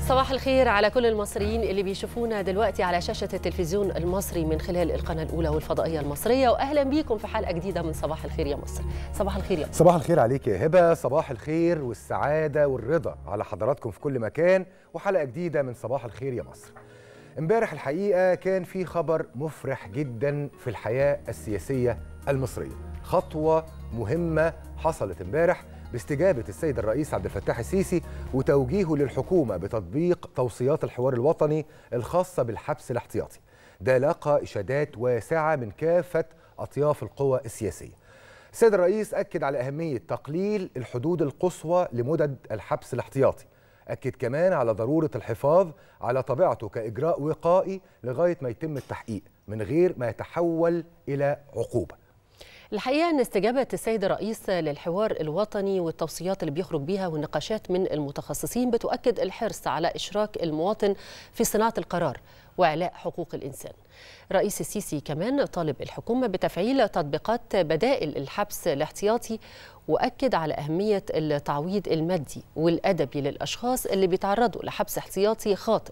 صباح الخير على كل المصريين اللي بيشوفونا دلوقتي على شاشة التلفزيون المصري من خلال القناة الأولى والفضائية المصرية وأهلا بيكم في حلقة جديدة من صباح الخير يا مصر صباح الخير يا مصر صباح الخير عليك يا هبة صباح الخير والسعادة والرضا على حضراتكم في كل مكان وحلقة جديدة من صباح الخير يا مصر امبارح الحقيقة كان في خبر مفرح جدا في الحياة السياسية المصرية خطوة مهمة حصلت امبارح باستجابة السيد الرئيس عبد الفتاح السيسي وتوجيهه للحكومة بتطبيق توصيات الحوار الوطني الخاصة بالحبس الاحتياطي ده لقى إشادات واسعة من كافة أطياف القوى السياسية السيد الرئيس أكد على أهمية تقليل الحدود القصوى لمدد الحبس الاحتياطي أكد كمان على ضرورة الحفاظ على طبيعته كإجراء وقائي لغاية ما يتم التحقيق من غير ما يتحول إلى عقوبة الحقيقة أن استجابة السيد الرئيس للحوار الوطني والتوصيات اللي بيخرج بيها والنقاشات من المتخصصين بتؤكد الحرص على إشراك المواطن في صناعة القرار وإعلاء حقوق الإنسان رئيس السيسي كمان طالب الحكومة بتفعيل تطبيقات بدائل الحبس الاحتياطي وأكد على أهمية التعويض المادي والأدبي للأشخاص اللي بيتعرضوا لحبس احتياطي خاطئ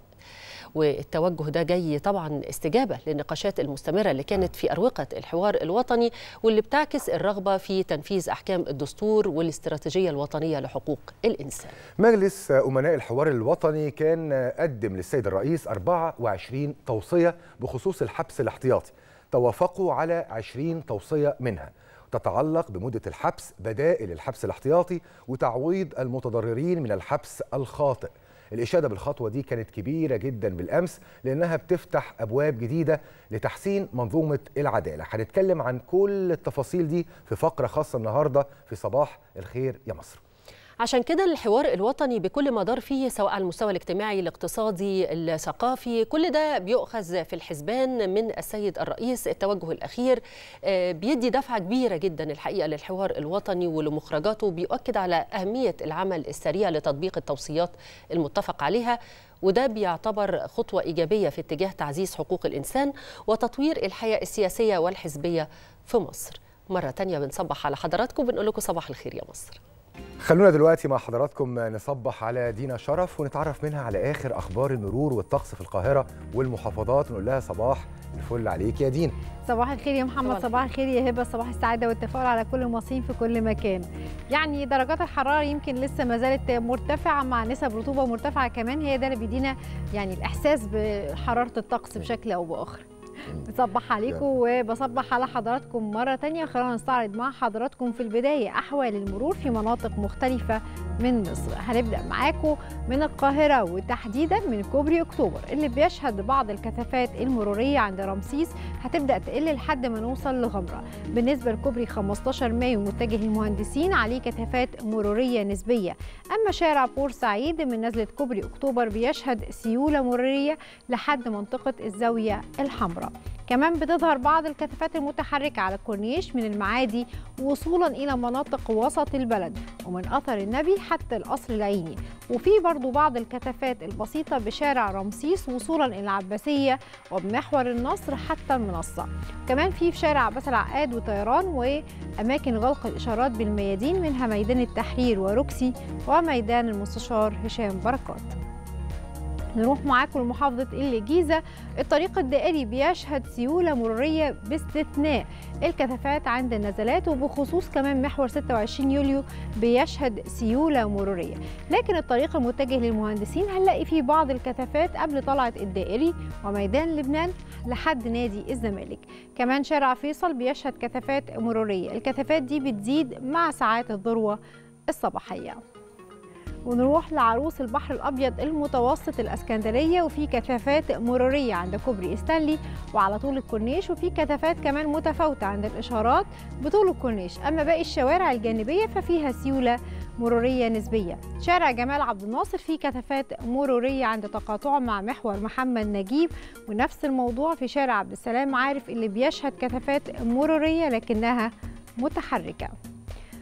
والتوجه ده جاي طبعا استجابة للنقاشات المستمرة اللي كانت في أروقة الحوار الوطني واللي بتعكس الرغبة في تنفيذ أحكام الدستور والاستراتيجية الوطنية لحقوق الإنسان مجلس أمناء الحوار الوطني كان قدم للسيد الرئيس 24 توصية بخصوص الحبس الاحتياطي توافقوا على 20 توصية منها تتعلق بمدة الحبس بدائل الحبس الاحتياطي وتعويض المتضررين من الحبس الخاطئ الإشادة بالخطوة دي كانت كبيرة جدا بالأمس لأنها بتفتح أبواب جديدة لتحسين منظومة العدالة هنتكلم عن كل التفاصيل دي في فقرة خاصة النهاردة في صباح الخير يا مصر عشان كده الحوار الوطني بكل ما دار فيه سواء على المستوى الاجتماعي الاقتصادي الثقافي كل ده بيؤخذ في الحسبان من السيد الرئيس التوجه الأخير بيدي دفعة كبيرة جدا الحقيقة للحوار الوطني ولمخرجاته بيؤكد على أهمية العمل السريع لتطبيق التوصيات المتفق عليها وده بيعتبر خطوة إيجابية في اتجاه تعزيز حقوق الإنسان وتطوير الحياة السياسية والحزبية في مصر مرة تانية بنصبح على حضراتكم بنقول لكم صباح الخير يا مصر خلونا دلوقتي مع حضراتكم نصبح على دينا شرف ونتعرف منها على اخر اخبار المرور والطقس في القاهره والمحافظات ونقول لها صباح الفل عليك يا دينا صباح الخير يا محمد صباح الخير يا هبه صباح السعاده والتفاؤل على كل المصريين في كل مكان يعني درجات الحراره يمكن لسه ما زالت مرتفعه مع نسب رطوبه مرتفعه كمان هي ده اللي بيدينا يعني الاحساس بحراره الطقس بشكل او باخر بصبح عليكم وبصبح على حضراتكم مرة تانية خلونا نستعرض مع حضراتكم في البداية أحوال المرور في مناطق مختلفة من مصر هنبدأ معاكم من القاهرة وتحديدا من كوبري أكتوبر اللي بيشهد بعض الكثافات المرورية عند رمسيس هتبدأ تقل لحد ما نوصل لغمرة بالنسبة لكوبري 15 مايو متجه المهندسين عليه كثافات مرورية نسبية أما شارع بورسعيد من نزلة كوبري أكتوبر بيشهد سيولة مرورية لحد منطقة الزاوية الحمراء كمان بتظهر بعض الكثافات المتحركة على الكورنيش من المعادي وصولا إلى مناطق وسط البلد ومن أثر النبي حتى القصر العيني وفي برضو بعض الكثافات البسيطة بشارع رمسيس وصولا إلى العباسية وبمحور النصر حتى المنصة كمان في في شارع عباس العقاد وطيران وأماكن غلق الإشارات بالميادين منها ميدان التحرير وروكسي وميدان المستشار هشام بركات نروح معاكم لمحافظة الجيزة الطريق الدائري بيشهد سيولة مرورية باستثناء الكثافات عند النزلات وبخصوص كمان محور 26 يوليو بيشهد سيولة مرورية لكن الطريق المتجه للمهندسين هنلاقي فيه بعض الكثافات قبل طلعة الدائري وميدان لبنان لحد نادي الزمالك كمان شارع فيصل بيشهد كثافات مرورية الكثافات دي بتزيد مع ساعات الذروة الصباحيه ونروح لعروس البحر الابيض المتوسط الاسكندريه وفي كثافات مروريه عند كوبري ستانلي وعلى طول الكورنيش وفي كثافات كمان متفاوته عند الاشارات بطول الكورنيش اما باقي الشوارع الجانبيه ففيها سيوله مروريه نسبيه شارع جمال عبد الناصر فيه كثافات مروريه عند تقاطعه مع محور محمد نجيب ونفس الموضوع في شارع عبد السلام عارف اللي بيشهد كثافات مروريه لكنها متحركه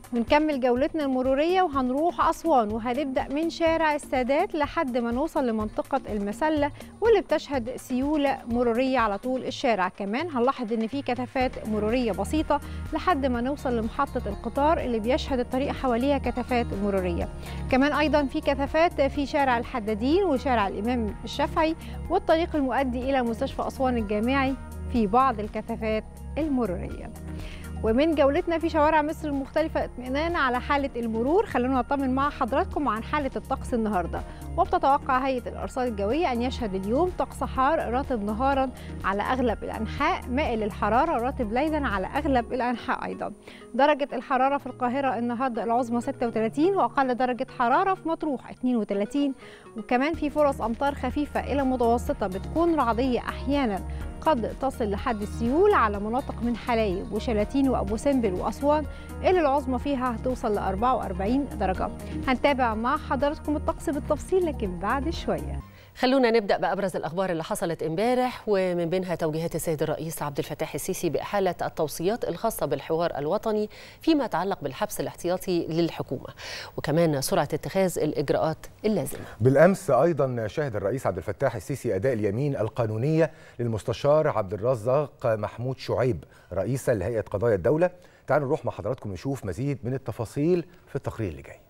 ونكمل جولتنا المرورية وهنروح أسوان وهنبدأ من شارع السادات لحد ما نوصل لمنطقة المسلة واللي بتشهد سيولة مرورية على طول الشارع كمان هنلاحظ إن في كثافات مرورية بسيطة لحد ما نوصل لمحطة القطار اللي بيشهد الطريق حواليها كثافات مرورية كمان أيضا في كثافات في شارع الحدادين وشارع الإمام الشافعي والطريق المؤدي إلى مستشفى أسوان الجامعي في بعض الكثافات المرورية ومن جولتنا في شوارع مصر المختلفة اطمئنان على حالة المرور خلونا نطمن مع حضراتكم عن حالة الطقس النهاردة وبتتوقع هيئة الأرصاد الجوية أن يشهد اليوم طقس حار رطب نهارا على أغلب الأنحاء مائل الحرارة رطب ليلا على أغلب الأنحاء أيضا درجة الحرارة في القاهرة النهاردة العظمى 36 وأقل درجة حرارة في مطروح 32 وكمان في فرص أمطار خفيفة إلى متوسطة بتكون رعدية أحيانا قد تصل لحد السيول على مناطق من حلايب وشلاتين وابو سمبل واسوان اللي العظمى فيها هتوصل ل 44 درجه هنتابع مع حضراتكم الطقس بالتفصيل لكن بعد شويه خلونا نبدا بابرز الاخبار اللي حصلت امبارح ومن بينها توجيهات السيد الرئيس عبد الفتاح السيسي باحاله التوصيات الخاصه بالحوار الوطني فيما يتعلق بالحبس الاحتياطي للحكومه وكمان سرعه اتخاذ الاجراءات اللازمه. بالامس ايضا شهد الرئيس عبد الفتاح السيسي اداء اليمين القانونيه للمستشار عبد الرزاق محمود شعيب رئيسا لهيئه قضايا الدوله. تعالوا نروح مع حضراتكم نشوف مزيد من التفاصيل في التقرير اللي جاي.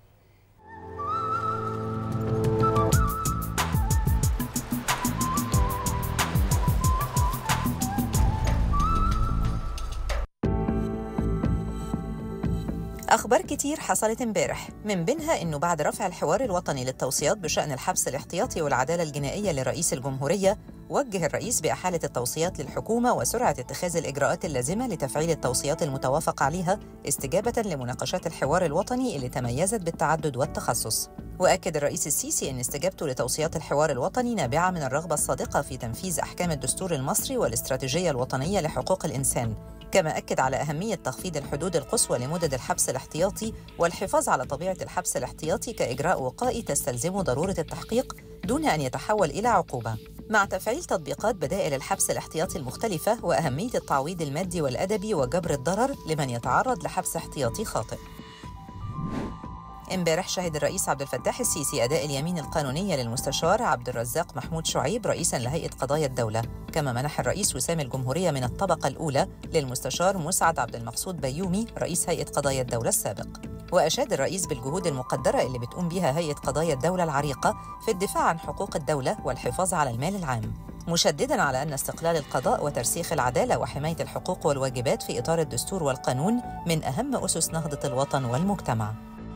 أخبار كتير حصلت امبارح من بينها إنه بعد رفع الحوار الوطني للتوصيات بشأن الحبس الاحتياطي والعدالة الجنائية لرئيس الجمهورية وجه الرئيس بإحالة التوصيات للحكومة وسرعة اتخاذ الإجراءات اللازمة لتفعيل التوصيات المتوافق عليها استجابة لمناقشات الحوار الوطني اللي تميزت بالتعدد والتخصص وأكد الرئيس السيسي أن استجابته لتوصيات الحوار الوطني نابعة من الرغبة الصادقة في تنفيذ أحكام الدستور المصري والاستراتيجية الوطنية لحقوق الإنسان كما أكد على أهمية تخفيض الحدود القصوى لمدد الحبس الاحتياطي والحفاظ على طبيعة الحبس الاحتياطي كإجراء وقائي تستلزم ضرورة التحقيق دون أن يتحول إلى عقوبة مع تفعيل تطبيقات بدائل الحبس الاحتياطي المختلفة وأهمية التعويض المادي والأدبي وجبر الضرر لمن يتعرض لحبس احتياطي خاطئ امبارح شهد الرئيس عبد الفتاح السيسي اداء اليمين القانونيه للمستشار عبد الرزاق محمود شعيب رئيسا لهيئه قضايا الدوله كما منح الرئيس وسام الجمهوريه من الطبقه الاولى للمستشار مسعد عبد المقصود بيومي رئيس هيئه قضايا الدوله السابق واشاد الرئيس بالجهود المقدره اللي بتقوم بها هيئه قضايا الدوله العريقه في الدفاع عن حقوق الدوله والحفاظ على المال العام مشددا على ان استقلال القضاء وترسيخ العداله وحمايه الحقوق والواجبات في اطار الدستور والقانون من اهم اسس نهضه الوطن والمجتمع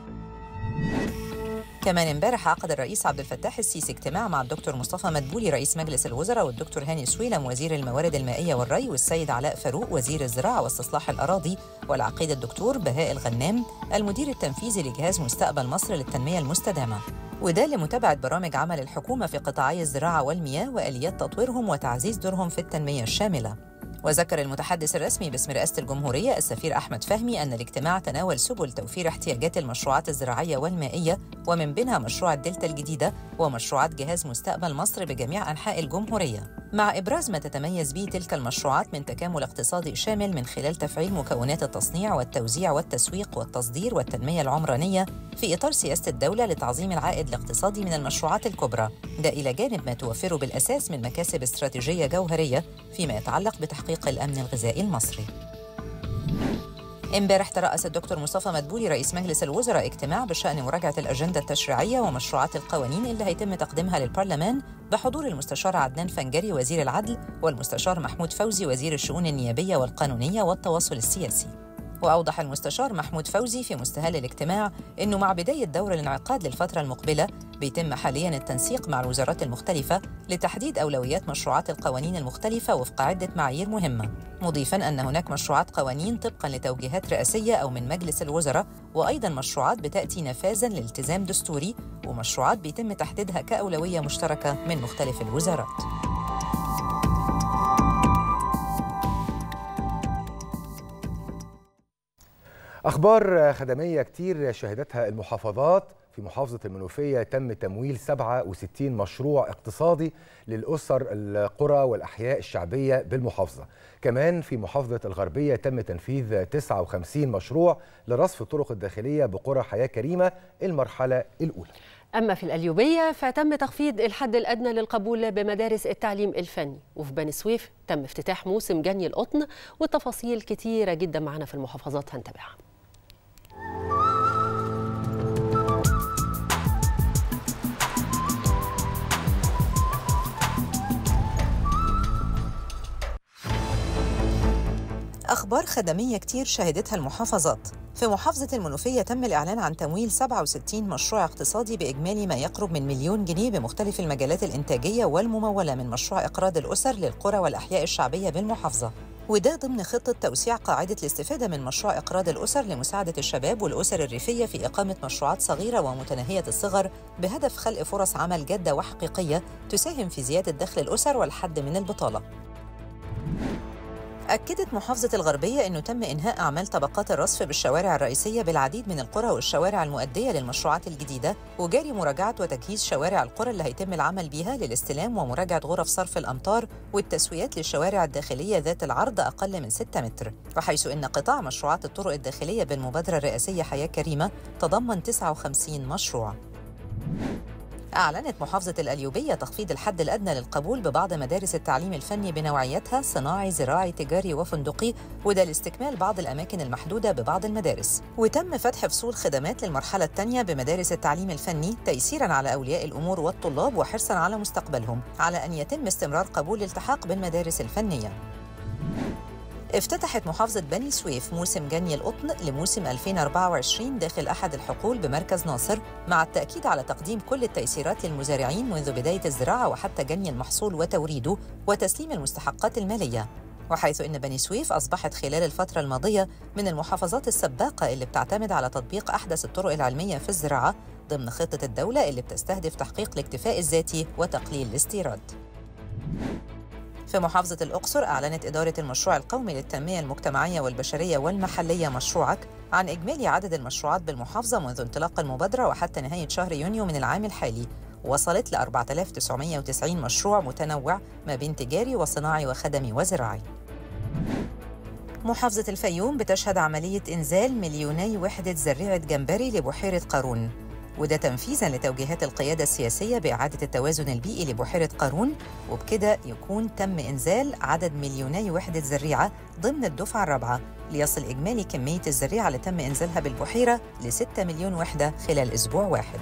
كمان امبارح عقد الرئيس عبد الفتاح السيسي اجتماع مع الدكتور مصطفى مدبولي رئيس مجلس الوزراء والدكتور هاني سويلم وزير الموارد المائيه والري والسيد علاء فاروق وزير الزراعه واستصلاح الاراضي والعقيد الدكتور بهاء الغنام المدير التنفيذي لجهاز مستقبل مصر للتنميه المستدامه وده لمتابعه برامج عمل الحكومه في قطاعي الزراعه والمياه واليات تطويرهم وتعزيز دورهم في التنميه الشامله وذكر المتحدث الرسمي باسم رئاسة الجمهورية السفير أحمد فهمي أن الاجتماع تناول سبل توفير احتياجات المشروعات الزراعية والمائية ومن بينها مشروع الدلتا الجديدة ومشروعات جهاز مستقبل مصر بجميع أنحاء الجمهورية مع إبراز ما تتميز به تلك المشروعات من تكامل اقتصادي شامل من خلال تفعيل مكونات التصنيع والتوزيع والتسويق والتصدير والتنمية العمرانية في إطار سياسة الدولة لتعظيم العائد الاقتصادي من المشروعات الكبرى ده إلى جانب ما توفره بالأساس من مكاسب استراتيجية جوهرية فيما يتعلق بتحقيق الأمن الغذائي المصري امبارح ترأس الدكتور مصطفى مدبولي رئيس مجلس الوزراء اجتماع بشأن مراجعة الأجندة التشريعية ومشروعات القوانين اللي هيتم تقديمها للبرلمان بحضور المستشار عدنان فنجري وزير العدل والمستشار محمود فوزي وزير الشؤون النيابية والقانونية والتواصل السياسي وأوضح المستشار محمود فوزي في مستهل الاجتماع أنه مع بداية دور الانعقاد للفترة المقبلة بيتم حاليا التنسيق مع الوزارات المختلفة لتحديد أولويات مشروعات القوانين المختلفة وفق عدة معايير مهمة مضيفا أن هناك مشروعات قوانين طبقا لتوجيهات رئاسية أو من مجلس الوزراء وأيضا مشروعات بتأتي نفاذا لالتزام دستوري ومشروعات بيتم تحديدها كأولوية مشتركة من مختلف الوزارات أخبار خدمية كتير شهدتها المحافظات في محافظة المنوفية تم تمويل 67 مشروع اقتصادي للأسر القرى والأحياء الشعبية بالمحافظة كمان في محافظة الغربية تم تنفيذ 59 مشروع لرصف الطرق الداخلية بقرى حياة كريمة المرحلة الأولى أما في الأليوبية فتم تخفيض الحد الأدنى للقبول بمدارس التعليم الفني وفي بني سويف تم افتتاح موسم جني القطن والتفاصيل كتيرة جدا معنا في المحافظات هنتابعها أخبار خدمية كتير شهدتها المحافظات في محافظة المنوفية تم الإعلان عن تمويل 67 مشروع اقتصادي بإجمالي ما يقرب من مليون جنيه بمختلف المجالات الإنتاجية والممولة من مشروع إقراض الأسر للقرى والأحياء الشعبية بالمحافظة وده ضمن خطة توسيع قاعدة الاستفادة من مشروع إقراض الأسر لمساعدة الشباب والأسر الريفية في إقامة مشروعات صغيرة ومتناهية الصغر بهدف خلق فرص عمل جادة وحقيقية تساهم في زيادة دخل الأسر والحد من البطالة أكدت محافظة الغربية أنه تم إنهاء أعمال طبقات الرصف بالشوارع الرئيسية بالعديد من القرى والشوارع المؤدية للمشروعات الجديدة وجاري مراجعة وتجهيز شوارع القرى اللي هيتم العمل بها للاستلام ومراجعة غرف صرف الأمطار والتسويات للشوارع الداخلية ذات العرض أقل من 6 متر وحيث أن قطاع مشروعات الطرق الداخلية بالمبادرة الرئاسية حياة كريمة تضمن 59 مشروع أعلنت محافظة الأليوبية تخفيض الحد الأدنى للقبول ببعض مدارس التعليم الفني بنوعيتها صناعي زراعي تجاري وفندقي وده لاستكمال بعض الأماكن المحدودة ببعض المدارس وتم فتح فصول خدمات للمرحلة الثانية بمدارس التعليم الفني تيسيراً على أولياء الأمور والطلاب وحرصاً على مستقبلهم على أن يتم استمرار قبول الالتحاق بالمدارس الفنية افتتحت محافظة بني سويف موسم جني القطن لموسم 2024 داخل أحد الحقول بمركز ناصر مع التأكيد على تقديم كل التيسيرات للمزارعين منذ بداية الزراعة وحتى جني المحصول وتوريده وتسليم المستحقات المالية وحيث إن بني سويف أصبحت خلال الفترة الماضية من المحافظات السباقة اللي بتعتمد على تطبيق أحدث الطرق العلمية في الزراعة ضمن خطة الدولة اللي بتستهدف تحقيق الاكتفاء الذاتي وتقليل الاستيراد في محافظة الأقصر أعلنت إدارة المشروع القومي للتنمية المجتمعية والبشرية والمحلية مشروعك عن إجمالي عدد المشروعات بالمحافظة منذ انطلاق المبادرة وحتى نهاية شهر يونيو من العام الحالي وصلت ل 4990 مشروع متنوع ما بين تجاري وصناعي وخدمي وزراعي محافظة الفيوم بتشهد عملية إنزال مليوني وحدة زريعة جمبري لبحيرة قارون وده تنفيذا لتوجيهات القيادة السياسية بإعادة التوازن البيئي لبحيرة قارون وبكده يكون تم إنزال عدد مليوني وحدة زريعة ضمن الدفعة الرابعة ليصل إجمالي كمية الزريعة اللي تم إنزالها بالبحيرة ل 6 مليون وحدة خلال أسبوع واحد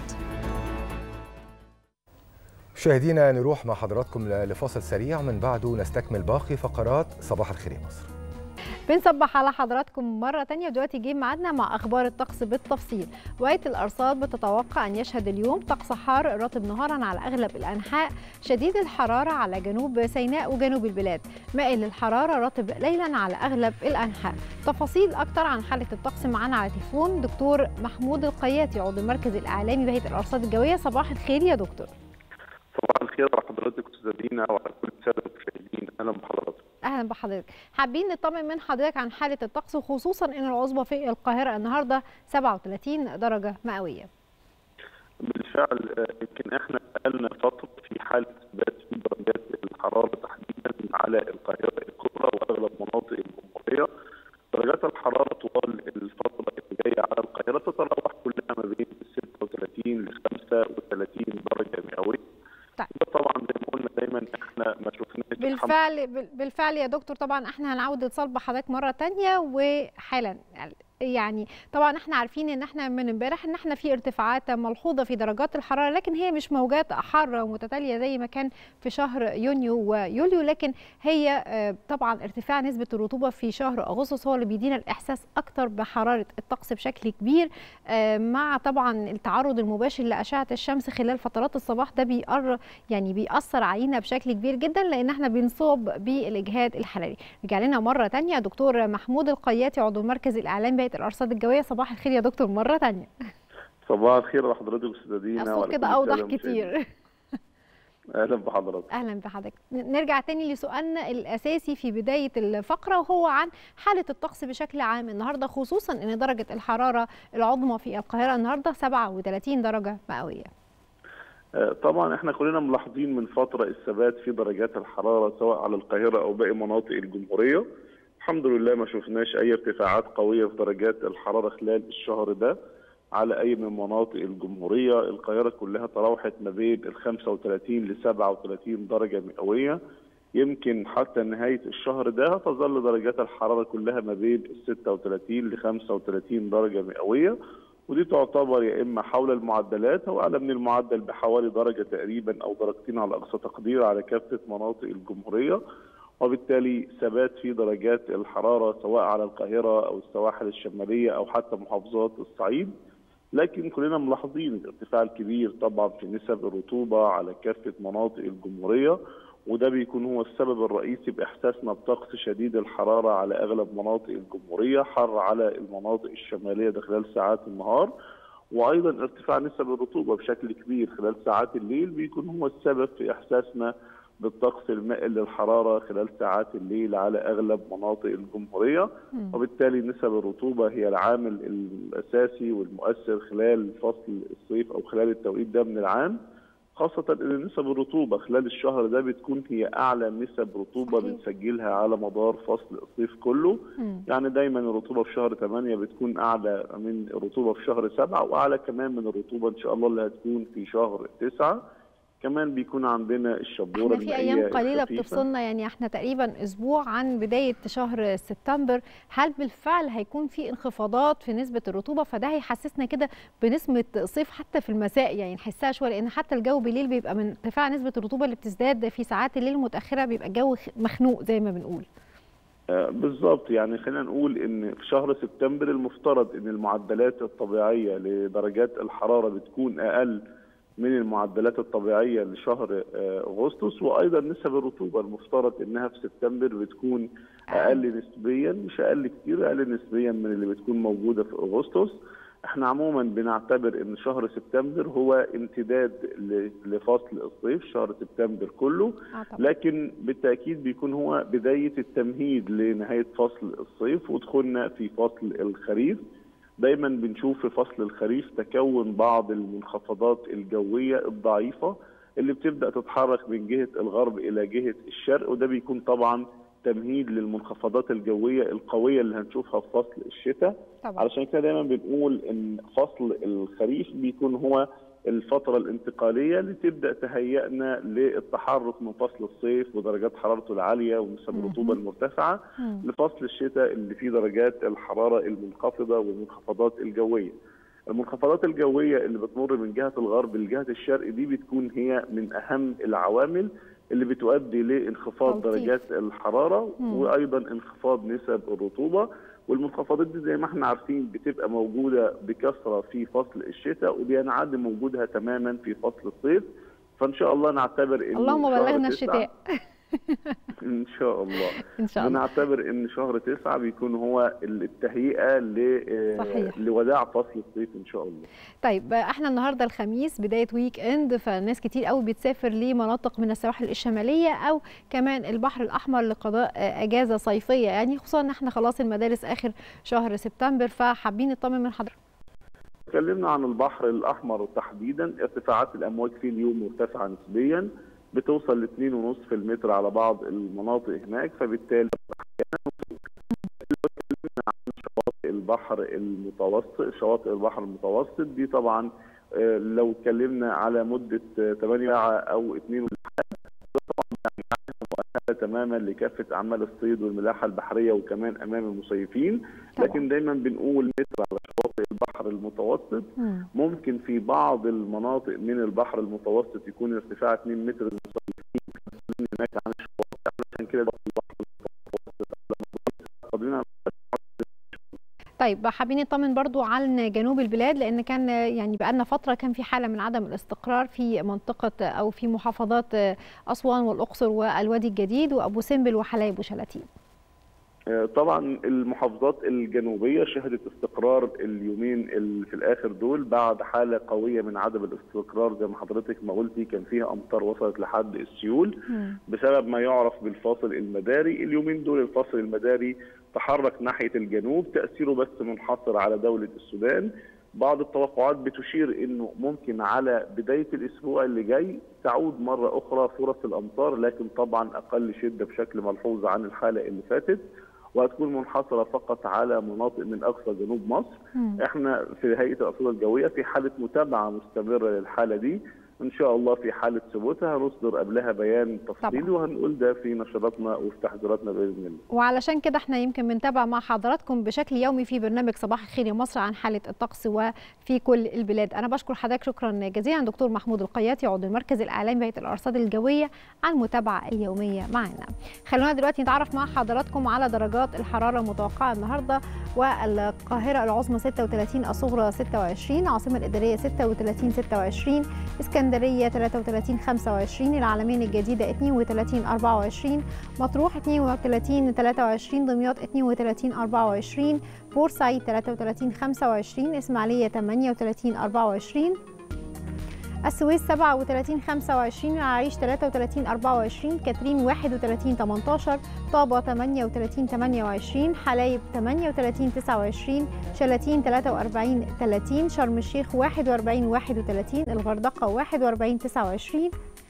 مشاهدينا نروح مع حضراتكم لفاصل سريع من بعده نستكمل باقي فقرات صباح الخير يا مصر بنصبح على حضراتكم مرة تانية ودلوقتي جه ميعادنا مع أخبار الطقس بالتفصيل وقاية الأرصاد بتتوقع أن يشهد اليوم طقس حار رطب نهارا على أغلب الأنحاء شديد الحرارة على جنوب سيناء وجنوب البلاد مائل للحرارة رطب ليلا على أغلب الأنحاء تفاصيل أكتر عن حالة الطقس معانا على تليفون دكتور محمود القياتي عضو المركز الإعلامي بهيئة الأرصاد الجوية صباح الخير يا دكتور صباح الخير على حضرتك استاذه دينا وعلى كل الساده المشاهدين اهلا بحضرتك اهلا بحضرتك حابين نطمن من حضرتك عن حاله الطقس وخصوصا ان العظمى في القاهره النهارده 37 درجه مئويه بالفعل يمكن احنا بقالنا فتره في حاله اثبات في درجات الحراره تحديدا على القاهره الكبرى واغلب مناطق الجمهوريه درجات الحراره طوال الفتره اللي جايه على القاهره تتراوح كلها ما بين 36 ل 35 درجه مئويه طيب. طبعا زي ما قلنا دايما احنا ما شفناش بالفعل بالفعل يا دكتور طبعا احنا هنعود اتصال بحضرتك مره تانية وحالا يعني طبعا احنا عارفين ان احنا من امبارح ان احنا في ارتفاعات ملحوظه في درجات الحراره لكن هي مش موجات حاره ومتتاليه زي ما كان في شهر يونيو ويوليو لكن هي طبعا ارتفاع نسبه الرطوبه في شهر اغسطس هو اللي بيدينا الاحساس اكتر بحراره الطقس بشكل كبير مع طبعا التعرض المباشر لاشعه الشمس خلال فترات الصباح ده بيقر يعني بيأثر علينا بشكل كبير جدا لان احنا بنصاب بالاجهاد الحراري رجع لنا مره ثانيه دكتور محمود القياتي عضو المركز الاعلامي بهيئه الارصاد الجويه صباح الخير يا دكتور مره ثانيه صباح الخير لحضرتك استاذه دينا الصوت كده اوضح كتير اهلا بحضرتك اهلا بحضرتك نرجع تاني لسؤالنا الاساسي في بدايه الفقره وهو عن حاله الطقس بشكل عام النهارده خصوصا ان درجه الحراره العظمى في القاهره النهارده 37 درجه مئويه طبعا احنا كلنا ملاحظين من فتره الثبات في درجات الحراره سواء على القاهره او باقي مناطق الجمهوريه الحمد لله ما شفناش اي ارتفاعات قويه في درجات الحراره خلال الشهر ده على اي من مناطق الجمهوريه القاهره كلها تراوحت ما بين ال 35 ل 37 درجه مئويه يمكن حتى نهايه الشهر ده تظل درجات الحراره كلها ما بين ال 36 ل 35 درجه مئويه ودي تعتبر يا اما حول المعدلات او اعلى من المعدل بحوالي درجه تقريبا او درجتين على اقصى تقدير على كافه مناطق الجمهوريه وبالتالي ثبات في درجات الحراره سواء على القاهره او السواحل الشماليه او حتى محافظات الصعيد لكن كلنا ملاحظين الارتفاع الكبير طبعا في نسب الرطوبه على كافه مناطق الجمهوريه وده بيكون هو السبب الرئيسي باحساسنا بطقس شديد الحراره على اغلب مناطق الجمهوريه، حر على المناطق الشماليه ده خلال ساعات النهار وايضا ارتفاع نسب الرطوبه بشكل كبير خلال ساعات الليل بيكون هو السبب في احساسنا بالطقس المائل للحراره خلال ساعات الليل على اغلب مناطق الجمهوريه وبالتالي نسب الرطوبه هي العامل الاساسي والمؤثر خلال فصل الصيف او خلال التوقيت ده من العام خاصة إن نسب الرطوبة خلال الشهر ده بتكون هي أعلى نسب رطوبة صحيح. بنسجلها على مدار فصل الصيف كله مم. يعني دايما الرطوبة في شهر 8 بتكون أعلى من الرطوبة في شهر 7 وأعلى كمان من الرطوبة إن شاء الله اللي هتكون في شهر 9 كمان بيكون عندنا الشبورة احنا في ايام المائية قليله الخفيفة. بتفصلنا يعني احنا تقريبا اسبوع عن بدايه شهر سبتمبر هل بالفعل هيكون في انخفاضات في نسبه الرطوبه فده هيحسسنا كده بنسبه صيف حتى في المساء يعني نحسها شويه لان حتى الجو بالليل بيبقى من ارتفاع نسبه الرطوبه اللي بتزداد في ساعات الليل المتاخره بيبقى الجو خ- مخنوق زي ما بنقول آه، بالظبط يعني خلينا نقول ان في شهر سبتمبر المفترض ان المعدلات الطبيعيه لدرجات الحراره بتكون اقل من المعدلات الطبيعيه لشهر آه، اغسطس وايضا نسب الرطوبه المفترض انها في سبتمبر بتكون اقل نسبيا مش اقل كتير اقل نسبيا من اللي بتكون موجوده في اغسطس احنا عموما بنعتبر ان شهر سبتمبر هو امتداد ل- لفصل الصيف شهر سبتمبر كله اه طبعا لكن بالتاكيد بيكون هو بدايه التمهيد لنهايه فصل الصيف ودخولنا في فصل الخريف دايما بنشوف في فصل الخريف تكون بعض المنخفضات الجويه الضعيفه اللي بتبدا تتحرك من جهه الغرب الى جهه الشرق وده بيكون طبعا تمهيد للمنخفضات الجويه القويه اللي هنشوفها في فصل الشتاء طبعا علشان كده دايما بنقول ان فصل الخريف بيكون هو الفترة الانتقالية اللي تبدأ تهيئنا للتحرك من فصل الصيف ودرجات حرارته العالية ونسب الرطوبة المرتفعة مم. لفصل الشتاء اللي فيه درجات الحرارة المنخفضة والمنخفضات الجوية. المنخفضات الجوية اللي بتمر من جهة الغرب لجهة الشرق دي بتكون هي من أهم العوامل اللي بتؤدي لانخفاض تلطيف. درجات الحرارة مم. وأيضا انخفاض نسب الرطوبة والمنخفضات دي زي ما احنا عارفين بتبقى موجودة بكثرة في فصل الشتاء وبينعدم وجودها تماما في فصل الصيف فان شاء الله نعتبر ان اللهم شهر بلغنا تسعة- الشتاء ان شاء الله ان شاء الله بنعتبر ان شهر تسعة بيكون هو التهيئة ل- آه، صحيح. لوداع فصل الصيف ان شاء الله طيب احنا النهارده الخميس بدايه ويك اند فناس كتير قوي بتسافر لمناطق من السواحل الشماليه او كمان البحر الاحمر لقضاء آه، اجازه صيفيه يعني خصوصا ان احنا خلاص المدارس اخر شهر سبتمبر فحابين نطمن من حضرتك اتكلمنا عن البحر الاحمر تحديدا ارتفاعات الامواج فيه اليوم مرتفعه نسبيا بتوصل ل 2.5 في المتر على بعض المناطق هناك فبالتالي شواطئ البحر المتوسط شواطئ البحر المتوسط دي طبعا آه، لو اتكلمنا على مده آه، 8 ساعه او 2 مؤهله تماما لكافه اعمال الصيد والملاحه البحريه وكمان امام المصيفين طبعا. لكن دايما بنقول متر على شواطئ البحر المتوسط مم. ممكن في بعض المناطق من البحر المتوسط يكون ارتفاع 2 متر للمصيفين مسؤولين هناك عن الشواطئ علشان كده ده البحر المتوسط قادرين طيب حابين نطمن برضو عن جنوب البلاد لان كان يعني بقالنا فتره كان في حاله من عدم الاستقرار في منطقه او في محافظات اسوان والاقصر والوادي الجديد وابو سمبل وحلايب وشلاتين طبعا المحافظات الجنوبيه شهدت استقرار اليومين اللي في الاخر دول بعد حاله قويه من عدم الاستقرار زي ما حضرتك ما قلتي كان فيها امطار وصلت لحد السيول بسبب ما يعرف بالفاصل المداري اليومين دول الفاصل المداري تحرك ناحيه الجنوب تاثيره بس منحصر على دوله السودان بعض التوقعات بتشير انه ممكن على بدايه الاسبوع اللي جاي تعود مره اخرى فرص الامطار لكن طبعا اقل شده بشكل ملحوظ عن الحاله اللي فاتت وهتكون منحصره فقط على مناطق من اقصى جنوب مصر م. احنا في هيئه الارصاد الجويه في حاله متابعه مستمره للحاله دي ان شاء الله في حاله ثبوتها هنصدر قبلها بيان تفصيلي وهنقول ده في نشراتنا وفي تحذيراتنا باذن الله. وعلشان كده احنا يمكن بنتابع مع حضراتكم بشكل يومي في برنامج صباح الخير يا مصر عن حاله الطقس وفي كل البلاد. انا بشكر حضرتك شكرا جزيلا دكتور محمود القياتي عضو المركز الاعلامي بهيئه الارصاد الجويه على المتابعه اليوميه معنا. خلونا دلوقتي نتعرف مع حضراتكم على درجات الحراره المتوقعه النهارده والقاهره العظمى 36 الصغرى 26 العاصمه الاداريه 36 26 اسكندريه اسكندريه 33 25 العالمين الجديده 32 24 مطروح 32 23 دمياط 32 24 بورسعيد 33 25 اسماعيليه 38 24 السويس 37 25 العريش 33 24 كاترين 31 18 طابة 38 28 حلايب 38 29 شلاتين 43 30 شرم الشيخ 41 31 الغردقة 41 29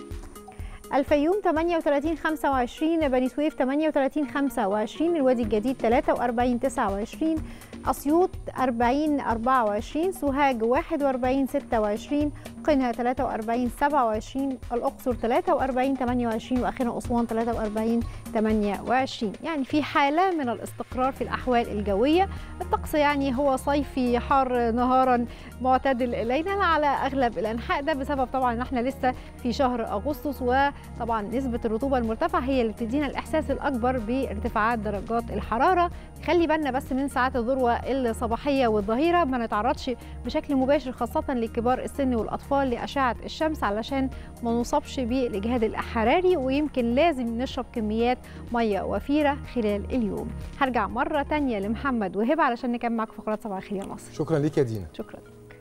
الفيوم 38 25 بني سويف 38 25 الوادي الجديد 43 29 أسيوط 40 24 سوهاج 41 26 قنا 43 27 الأقصر 43 28 وأخيرا أسوان 43 28 يعني في حالة من الاستقرار في الأحوال الجوية الطقس يعني هو صيفي حار نهارا معتدل ليلا على أغلب الأنحاء ده بسبب طبعا إن احنا لسه في شهر أغسطس وطبعا نسبة الرطوبة المرتفعة هي اللي بتدينا الإحساس الأكبر بارتفاعات درجات الحرارة خلي بالنا بس من ساعات الذروة الصباحية والظهيرة ما نتعرضش بشكل مباشر خاصة لكبار السن والأطفال لأشعة الشمس علشان ما نصابش بالإجهاد الحراري ويمكن لازم نشرب كميات مية وفيرة خلال اليوم هرجع مرة تانية لمحمد وهبة علشان نكمل معاكم فقرات صباح الخير يا مصر شكرا ليك يا دينا شكرا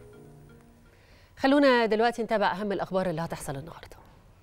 خلونا دلوقتي نتابع أهم الأخبار اللي هتحصل النهارده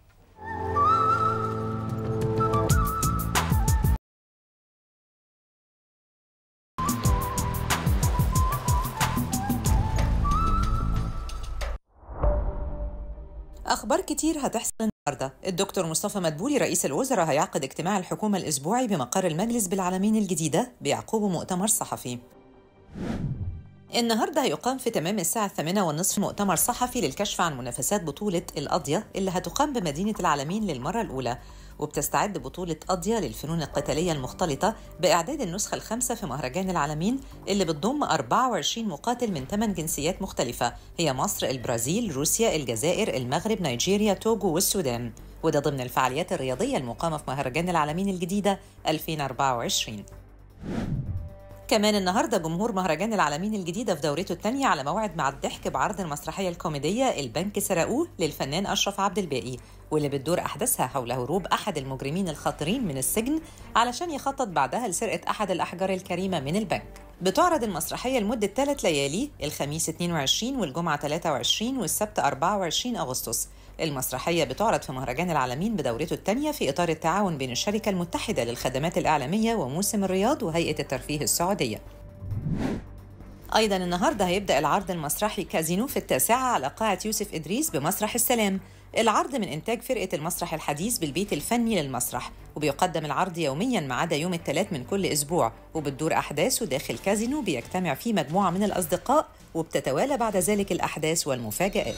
أخبار كتير هتحصل النهارده، الدكتور مصطفى مدبولي رئيس الوزراء هيعقد اجتماع الحكومة الأسبوعي بمقر المجلس بالعالمين الجديدة بيعقوبه مؤتمر صحفي. النهارده هيقام في تمام الساعة الثامنة والنصف مؤتمر صحفي للكشف عن منافسات بطولة القضية اللي هتقام بمدينة العالمين للمرة الأولى وبتستعد بطولة قضية للفنون القتالية المختلطة بإعداد النسخة الخامسة في مهرجان العالمين اللي بتضم 24 مقاتل من 8 جنسيات مختلفة هي مصر، البرازيل، روسيا، الجزائر، المغرب، نيجيريا، توجو والسودان وده ضمن الفعاليات الرياضية المقامة في مهرجان العالمين الجديدة 2024 كمان النهارده جمهور مهرجان العالمين الجديده في دورته الثانيه على موعد مع الضحك بعرض المسرحيه الكوميديه البنك سرقوه للفنان اشرف عبد الباقي واللي بتدور احداثها حول هروب احد المجرمين الخطرين من السجن علشان يخطط بعدها لسرقه احد الاحجار الكريمه من البنك. بتعرض المسرحيه لمده ثلاث ليالي الخميس 22 والجمعه 23 والسبت 24 اغسطس. المسرحية بتعرض في مهرجان العالمين بدورته الثانية في إطار التعاون بين الشركة المتحدة للخدمات الإعلامية وموسم الرياض وهيئة الترفيه السعودية. أيضا النهاردة هيبدأ العرض المسرحي كازينو في التاسعة على قاعة يوسف إدريس بمسرح السلام العرض من إنتاج فرقة المسرح الحديث بالبيت الفني للمسرح وبيقدم العرض يوميا ما عدا يوم الثلاث من كل أسبوع وبتدور أحداثه داخل كازينو بيجتمع فيه مجموعة من الأصدقاء وبتتوالى بعد ذلك الأحداث والمفاجآت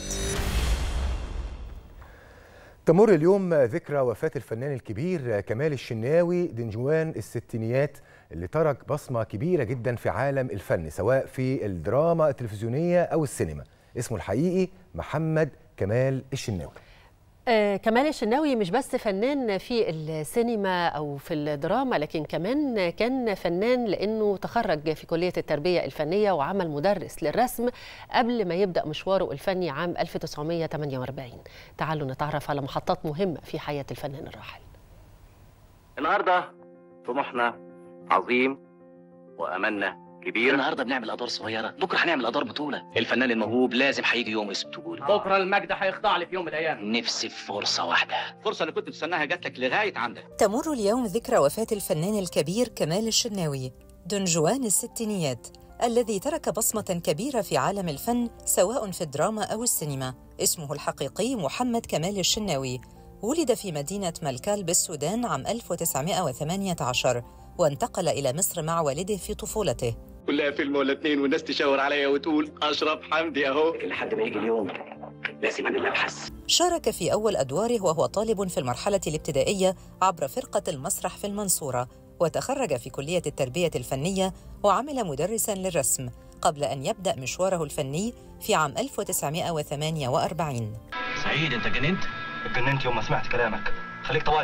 تمر اليوم ذكرى وفاة الفنان الكبير كمال الشناوي دنجوان الستينيات اللي ترك بصمة كبيرة جدا في عالم الفن سواء في الدراما التلفزيونية أو السينما اسمه الحقيقي محمد كمال الشناوي آه كمال الشناوي مش بس فنان في السينما او في الدراما لكن كمان كان فنان لانه تخرج في كليه التربيه الفنيه وعمل مدرس للرسم قبل ما يبدا مشواره الفني عام 1948 تعالوا نتعرف على محطات مهمه في حياه الفنان الراحل النهارده طموحنا عظيم واملنا كبير النهارده بنعمل ادوار صغيره بكره هنعمل ادوار بطوله الفنان الموهوب لازم هيجي يوم اسم تقول بكره المجد هيخضع لي في يوم من الايام نفسي في فرصه واحده الفرصه اللي كنت بستناها جات لك لغايه عندك تمر اليوم ذكرى وفاة الفنان الكبير كمال الشناوي دون جوان الستينيات الذي ترك بصمة كبيرة في عالم الفن سواء في الدراما أو السينما اسمه الحقيقي محمد كمال الشناوي ولد في مدينة ملكال بالسودان عام 1918 وانتقل إلى مصر مع والده في طفولته كلها فيلم ولا اتنين والناس تشاور عليا وتقول اشرف حمدي اهو لحد ما يجي اليوم لازم انا اللي ابحث شارك في أول أدواره وهو طالب في المرحلة الابتدائية عبر فرقة المسرح في المنصورة وتخرج في كلية التربية الفنية وعمل مدرساً للرسم قبل أن يبدأ مشواره الفني في عام 1948 سعيد انت جننت اتجننت يوم ما سمعت كلامك خليك طوالي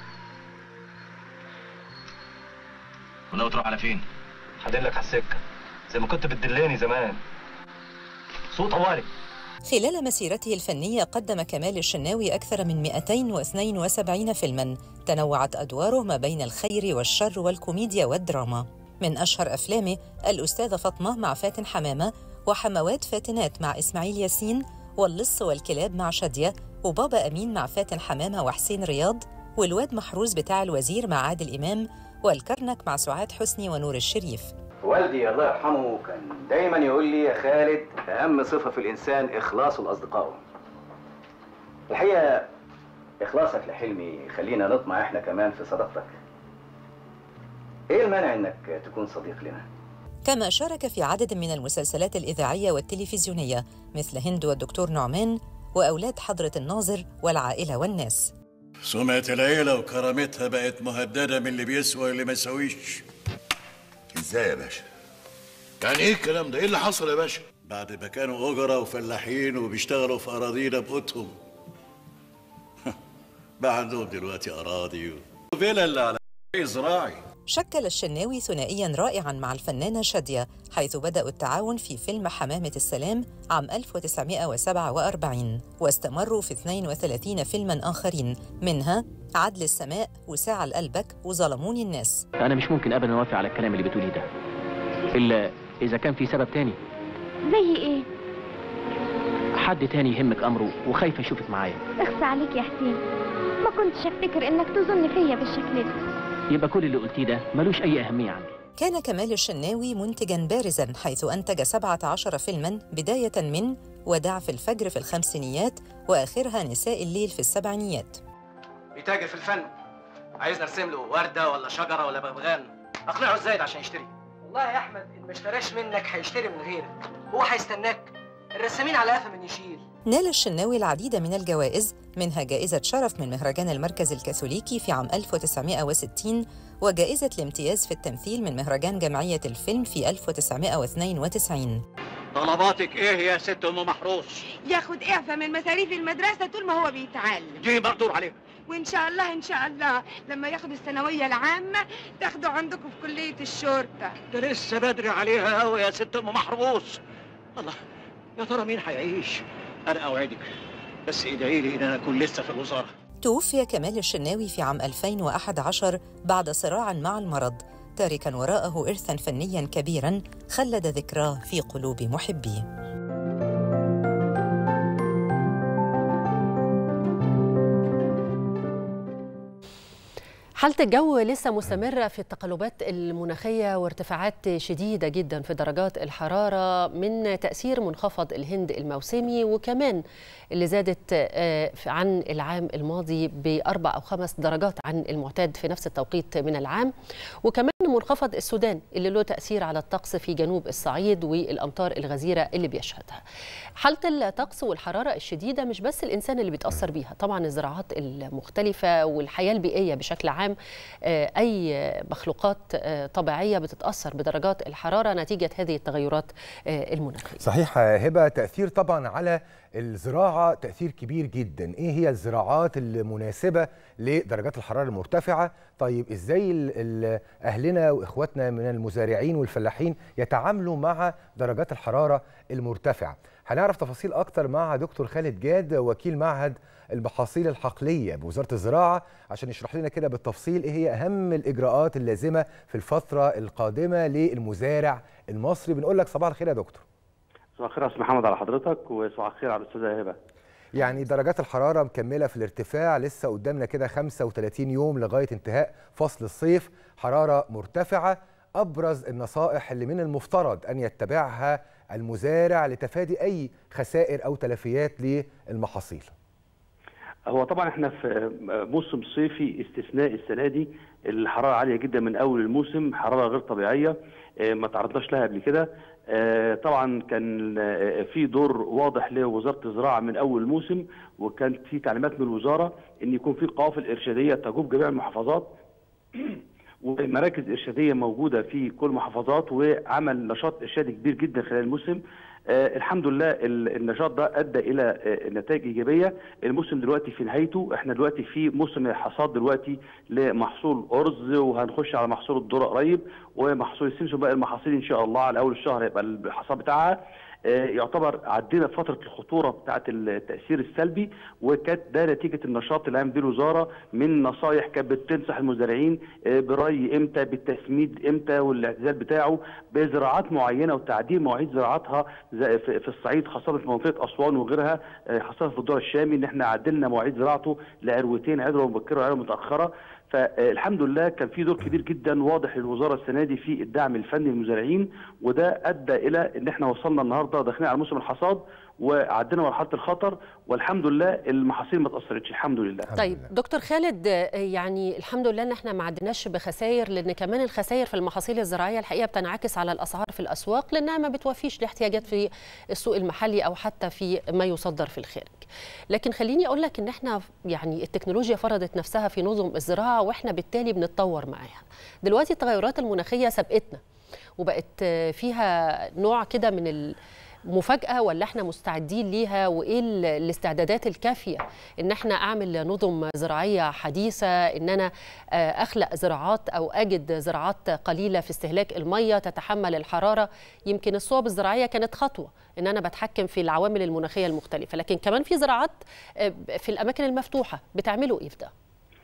وناوي تروح على فين هدلك على السكه زي ما كنت بتدلاني زمان صوت طوالي خلال مسيرته الفنية قدم كمال الشناوي أكثر من 272 فيلماً تنوعت أدواره ما بين الخير والشر والكوميديا والدراما من أشهر أفلامه الأستاذة فاطمة مع فاتن حمامة وحموات فاتنات مع إسماعيل ياسين واللص والكلاب مع شادية وبابا أمين مع فاتن حمامة وحسين رياض والواد محروس بتاع الوزير مع عادل إمام والكرنك مع سعاد حسني ونور الشريف والدي الله يرحمه كان دايما يقول لي يا خالد اهم صفه في الانسان اخلاصه لاصدقائه الحقيقه اخلاصك لحلمي يخلينا نطمع احنا كمان في صداقتك ايه المانع انك تكون صديق لنا كما شارك في عدد من المسلسلات الإذاعية والتلفزيونية مثل هند والدكتور نعمان وأولاد حضرة الناظر والعائلة والناس سمعة العيلة وكرامتها بقت مهددة من اللي بيسوى واللي ما يسويش ازاي يا باشا؟ يعني ايه الكلام ده؟ ايه اللي حصل يا باشا؟ بعد ما كانوا أجرة وفلاحين وبيشتغلوا في أراضينا بقوتهم بقى عندهم دلوقتي أراضي وفيلا على زراعي شكل الشناوي ثنائيا رائعا مع الفنانة شادية حيث بدأوا التعاون في فيلم حمامة السلام عام 1947 واستمروا في 32 فيلما آخرين منها عدل السماء وساعة لقلبك وظلموني الناس انا مش ممكن ابدا اوافق على الكلام اللي بتقوليه ده الا اذا كان في سبب تاني زي ايه؟ حد تاني يهمك امره وخايف اشوفك معايا اخصى عليك يا حسين ما كنتش افتكر انك تظن فيا بالشكل ده يبقى كل اللي قلتيه ده ملوش اي اهميه عندي كان كمال الشناوي منتجا بارزا حيث أنتج 17 فيلما بداية من وداع في الفجر في الخمسينيات وآخرها نساء الليل في السبعينيات بيتاجر في الفن عايز نرسم له ورده ولا شجره ولا بغبغان اقنعه ازاي ده عشان يشتري والله يا احمد اللي ما اشتراش منك هيشتري من غيرك هو هيستناك الرسامين على قفا من يشيل نال الشناوي العديد من الجوائز منها جائزة شرف من مهرجان المركز الكاثوليكي في عام 1960 وجائزة الامتياز في التمثيل من مهرجان جمعية الفيلم في 1992 طلباتك ايه يا ست ام محروس؟ ياخد اعفاء من مصاريف المدرسة طول ما هو بيتعلم دي مقدور عليها وان شاء الله ان شاء الله لما ياخد الثانوية العامة تاخده عندكم في كلية الشرطة ده لسه بدري عليها قوي يا ست ام محروس الله يا ترى مين هيعيش؟ انا اوعدك بس ادعي لي ان انا اكون لسه في الوزاره توفي كمال الشناوي في عام 2011 بعد صراع مع المرض تاركا وراءه إرثا فنيا كبيرا خلد ذكراه في قلوب محبيه حالة الجو لسه مستمرة في التقلبات المناخية وارتفاعات شديدة جدا في درجات الحرارة من تأثير منخفض الهند الموسمي وكمان اللي زادت عن العام الماضي بأربع أو خمس درجات عن المعتاد في نفس التوقيت من العام وكمان منخفض السودان اللي له تأثير على الطقس في جنوب الصعيد والأمطار الغزيرة اللي بيشهدها حالة الطقس والحرارة الشديدة مش بس الإنسان اللي بيتأثر بيها طبعا الزراعات المختلفة والحياة البيئية بشكل عام أي مخلوقات طبيعية بتتأثر بدرجات الحرارة نتيجة هذه التغيرات المناخية صحيح هبة تأثير طبعا على الزراعة تأثير كبير جدا إيه هي الزراعات المناسبة لدرجات الحرارة المرتفعة طيب إزاي أهلنا وإخواتنا من المزارعين والفلاحين يتعاملوا مع درجات الحرارة المرتفعة هنعرف تفاصيل اكتر مع دكتور خالد جاد وكيل معهد المحاصيل الحقليه بوزاره الزراعه عشان يشرح لنا كده بالتفصيل ايه هي اهم الاجراءات اللازمه في الفتره القادمه للمزارع المصري بنقول لك صباح الخير يا دكتور صباح الخير يا استاذ محمد على حضرتك وصباح الخير على الاستاذه هبه يعني درجات الحراره مكمله في الارتفاع لسه قدامنا كده 35 يوم لغايه انتهاء فصل الصيف حراره مرتفعه ابرز النصائح اللي من المفترض ان يتبعها المزارع لتفادي اي خسائر او تلفيات للمحاصيل هو طبعا احنا في موسم صيفي استثناء السنه دي الحراره عاليه جدا من اول الموسم حراره غير طبيعيه ما تعرضناش لها قبل كده طبعا كان في دور واضح لوزاره الزراعه من اول الموسم وكان في تعليمات من الوزاره ان يكون في قوافل ارشاديه تجوب جميع المحافظات ومراكز ارشاديه موجوده في كل المحافظات وعمل نشاط ارشادي كبير جدا خلال الموسم آه الحمد لله النشاط ده ادى الى آه نتائج ايجابيه الموسم دلوقتي في نهايته احنا دلوقتي في موسم الحصاد دلوقتي لمحصول ارز وهنخش على محصول الذره قريب ومحصول السمسم بقى المحاصيل ان شاء الله على اول الشهر يبقى الحصاد بتاعها يعتبر عدينا فتره الخطوره بتاعه التاثير السلبي وكانت ده نتيجه النشاط اللي قام بيه الوزاره من نصايح كانت بتنصح المزارعين بري امتى بالتسميد امتى والاعتزال بتاعه بزراعات معينه وتعديل مواعيد زراعتها في الصعيد خاصه في منطقه اسوان وغيرها خاصه في الدور الشامي ان احنا عدلنا مواعيد زراعته لعروتين عروه مبكره وعروه متاخره فالحمد لله كان في دور كبير جدا واضح للوزاره السنه دي في الدعم الفني للمزارعين وده ادى الى ان احنا وصلنا النهارده داخلين على موسم الحصاد وعدينا مرحله الخطر والحمد لله المحاصيل ما تاثرتش الحمد لله طيب دكتور خالد يعني الحمد لله ان احنا ما عدناش بخسائر لان كمان الخسائر في المحاصيل الزراعيه الحقيقه بتنعكس على الاسعار في الاسواق لانها ما بتوفيش لاحتياجات في السوق المحلي او حتى في ما يصدر في الخارج لكن خليني اقول لك ان احنا يعني التكنولوجيا فرضت نفسها في نظم الزراعه واحنا بالتالي بنتطور معاها دلوقتي التغيرات المناخيه سبقتنا وبقت فيها نوع كده من ال مفاجأة ولا احنا مستعدين ليها وايه الاستعدادات الكافية ان احنا اعمل نظم زراعية حديثة ان انا اخلق زراعات او اجد زراعات قليلة في استهلاك المية تتحمل الحرارة يمكن الصوب الزراعية كانت خطوة ان انا بتحكم في العوامل المناخية المختلفة لكن كمان في زراعات في الاماكن المفتوحة بتعملوا ايه في ده؟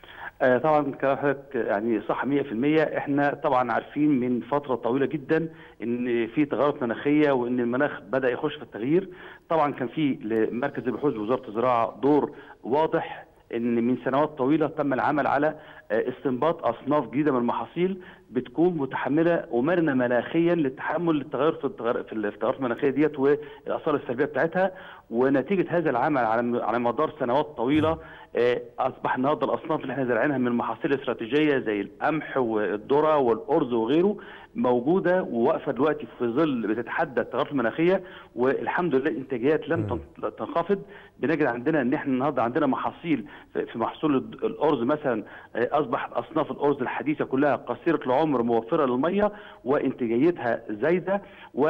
طبعا كلام حضرتك يعني صح 100% احنا طبعا عارفين من فتره طويله جدا ان في تغيرات مناخيه وان المناخ بدا يخش في التغيير طبعا كان في لمركز البحوث وزاره الزراعه دور واضح ان من سنوات طويله تم العمل على استنباط اصناف جديده من المحاصيل بتكون متحمله ومرنه مناخيا للتحمل للتغير في التغير في التغيرات المناخيه ديت والاثار السلبيه بتاعتها ونتيجه هذا العمل على على مدار سنوات طويله اصبح النهارده الاصناف اللي احنا زارعينها من المحاصيل الاستراتيجيه زي القمح والذره والارز وغيره موجوده وواقفه دلوقتي في ظل بتتحدى التغيرات المناخيه والحمد لله الانتاجيات لم تنخفض بنجد عندنا ان احنا النهارده عندنا محاصيل في محصول الارز مثلا اصبح اصناف الارز الحديثه كلها قصيره العمر موفره للميه وانتاجيتها زايده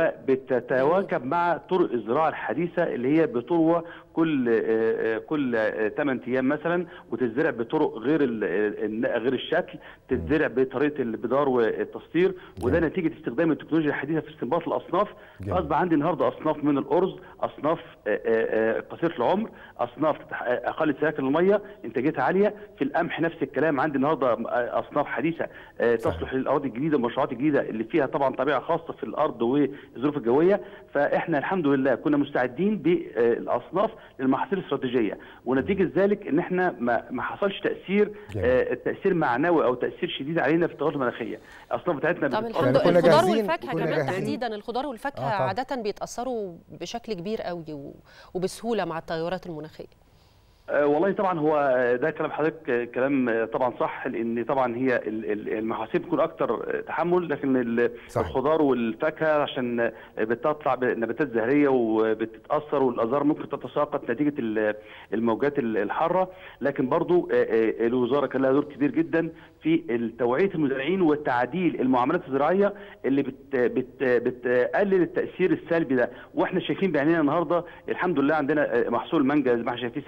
وبتتواكب مع طرق الزراعه الحديثه اللي هي بتروى كل كل 8 ايام مثلا وتزرع بطرق غير غير الشكل تتزرع بطريقه البدار والتصدير وده نتيجه استخدام التكنولوجيا الحديثه في استنباط الاصناف فاصبح عندي النهارده اصناف من الارز اصناف قصيره العمر اصناف اقل استهلاك للميه انتاجيتها عاليه في القمح نفس الكلام عندي النهارده اصناف حديثه تصلح للاراضي الجديده والمشروعات الجديده اللي فيها طبعا طبيعه خاصه في الارض والظروف الجويه فاحنا الحمد لله كنا مستعدين بالاصناف للمحاصيل الاستراتيجيه ونتيجه ذلك ان احنا ما, ما حصلش تاثير آه تاثير معنوي او تاثير شديد علينا في التغيرات المناخيه الاصناف بتاعتنا طب الحمد لله الخضار والفاكهه كمان تحديدا الخضار والفاكهه آه عاده بيتاثروا بشكل كبير قوي وبسهوله مع التغيرات المناخيه أه والله طبعا هو ده كلام حضرتك كلام طبعا صح لان طبعا هي المحاصيل بتكون اكتر تحمل لكن صح. الخضار والفاكهه عشان بتطلع نباتات زهريه وبتتاثر والازهار ممكن تتساقط نتيجه الموجات الحاره لكن برضو الوزاره كان لها دور كبير جدا في توعيه المزارعين وتعديل المعاملات الزراعيه اللي بت بت بتقلل التاثير السلبي ده واحنا شايفين بعينينا النهارده الحمد لله عندنا محصول مانجا زي ما احنا شايفين السنه دي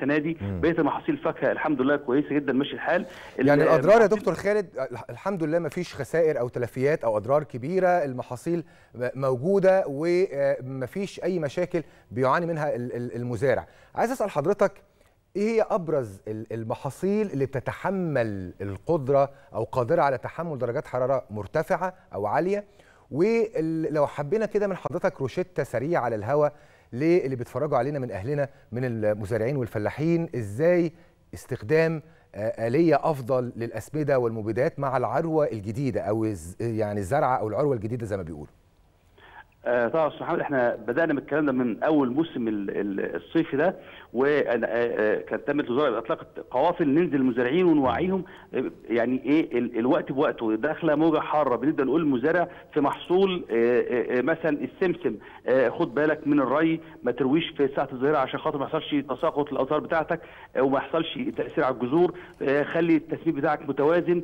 بقيه المحاصيل الفاكهه الحمد لله كويسه جدا ماشي الحال يعني الاضرار يا دكتور خالد الحمد لله ما فيش خسائر او تلفيات او اضرار كبيره المحاصيل موجوده وما فيش اي مشاكل بيعاني منها المزارع عايز اسال حضرتك ايه هي ابرز المحاصيل اللي بتتحمل القدره او قادره على تحمل درجات حراره مرتفعه او عاليه ولو حبينا كده من حضرتك روشته سريعه على الهواء للي بيتفرجوا علينا من اهلنا من المزارعين والفلاحين ازاي استخدام آلية أفضل للأسمدة والمبيدات مع العروة الجديدة أو يعني الزرعة أو العروة الجديدة زي ما بيقولوا آه طبعا استاذ محمد احنا بدانا من الكلام ده من اول موسم الصيفي ده وكان تمت وزاره اطلقت قوافل ننزل المزارعين ونوعيهم يعني ايه الوقت بوقته داخله موجه حاره بنبدا نقول للمزارع في محصول مثلا السمسم خد بالك من الري ما ترويش في ساعه الظهيره عشان خاطر ما يحصلش تساقط الازهار بتاعتك وما يحصلش تاثير على الجذور خلي التسميد بتاعك متوازن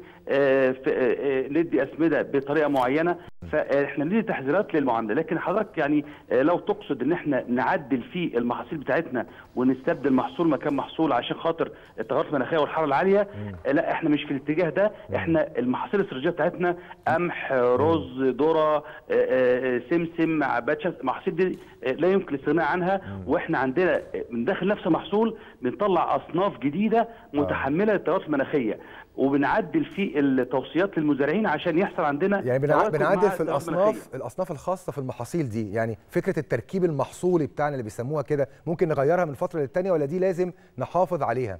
ندي اسمده بطريقه معينه فاحنا بندي تحذيرات للمعامله لكن حضرتك يعني لو تقصد ان احنا نعدل في المحاصيل بتاعتنا ونستبدل محصول مكان محصول عشان خاطر التغيرات المناخيه والحراره العاليه لا احنا مش في الاتجاه ده احنا المحاصيل الاستراتيجيه بتاعتنا قمح رز ذره سمسم عباد المحاصيل دي لا يمكن الاستغناء عنها واحنا عندنا من داخل نفس المحصول بنطلع اصناف جديده متحمله للتغيرات المناخيه وبنعدل في التوصيات للمزارعين عشان يحصل عندنا يعني بنعدل في الاصناف الاصناف الخاصه في المحاصيل دي يعني فكره التركيب المحصولي بتاعنا اللي بيسموها كده ممكن نغيرها من فتره للتانيه ولا دي لازم نحافظ عليها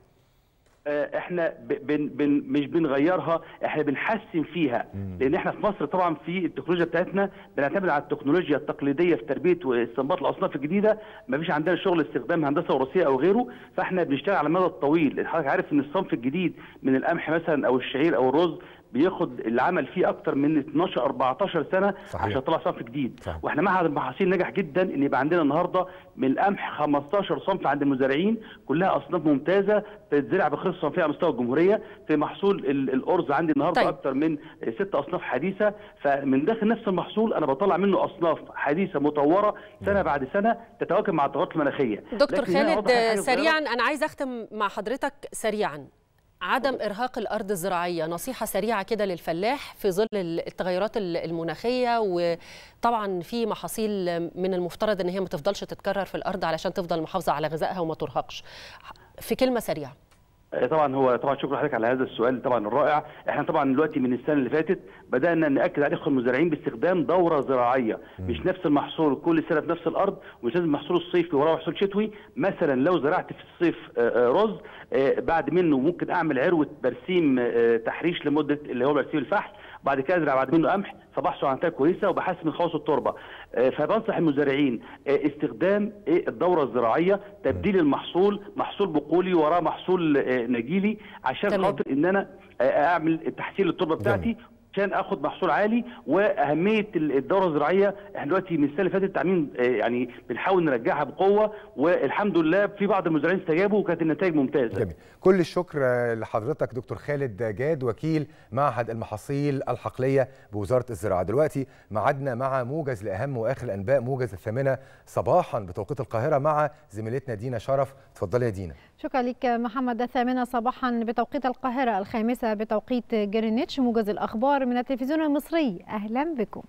احنا بن بن مش بنغيرها احنا بنحسن فيها مم. لان احنا في مصر طبعا في التكنولوجيا بتاعتنا بنعتمد على التكنولوجيا التقليديه في تربيه واستنباط الاصناف الجديده ما فيش عندنا شغل استخدام هندسه وراثيه او غيره فاحنا بنشتغل على المدى الطويل حضرتك عارف ان الصنف الجديد من القمح مثلا او الشعير او الرز بياخد العمل فيه اكتر من 12 14 سنه صحيح. عشان يطلع صنف جديد صحيح. واحنا معهد المحاصيل نجح جدا ان يبقى عندنا النهارده من القمح 15 صنف عند المزارعين كلها اصناف ممتازه بتتزرع بخصوص صنفيه على مستوى الجمهوريه في محصول الارز عندي النهارده طيب. اكتر من ست اصناف حديثه فمن داخل نفس المحصول انا بطلع منه اصناف حديثه مطوره سنه بعد سنه تتواكب مع التغيرات المناخيه دكتور خالد سريعا انا عايز اختم مع حضرتك سريعا عدم ارهاق الارض الزراعيه نصيحه سريعه كده للفلاح في ظل التغيرات المناخيه وطبعا في محاصيل من المفترض ان هي ما تفضلش تتكرر في الارض علشان تفضل محافظه على غذائها وما ترهقش في كلمه سريعه طبعا هو طبعا شكرا لحضرتك على هذا السؤال طبعا الرائع احنا طبعا دلوقتي من السنه اللي فاتت بدانا ناكد على الاخوه المزارعين باستخدام دوره زراعيه مش نفس المحصول كل سنه في نفس الارض ومش لازم محصول الصيفي وراه محصول شتوي مثلا لو زرعت في الصيف رز بعد منه ممكن اعمل عروه برسيم تحريش لمده اللي هو برسيم الفحل بعد كده ازرع بعد منه قمح فبحصل على نتائج كويسه وبحسن من خواص التربه فبنصح المزارعين استخدام الدوره الزراعيه تبديل المحصول محصول بقولي وراه محصول نجيلي عشان خاطر ان انا اعمل تحسين للتربه بتاعتي عشان اخد محصول عالي واهميه الدوره الزراعيه احنا دلوقتي من السنه اللي فاتت عاملين يعني بنحاول نرجعها بقوه والحمد لله في بعض المزارعين استجابوا وكانت النتائج ممتازه. جميل. كل الشكر لحضرتك دكتور خالد جاد وكيل معهد المحاصيل الحقليه بوزاره الزراعه. دلوقتي معادنا مع موجز لاهم واخر الانباء موجز الثامنه صباحا بتوقيت القاهره مع زميلتنا دينا شرف. اتفضلي يا دينا. شكرا لك محمد الثامنه صباحا بتوقيت القاهره الخامسه بتوقيت جرينتش موجز الاخبار من التلفزيون المصري اهلا بكم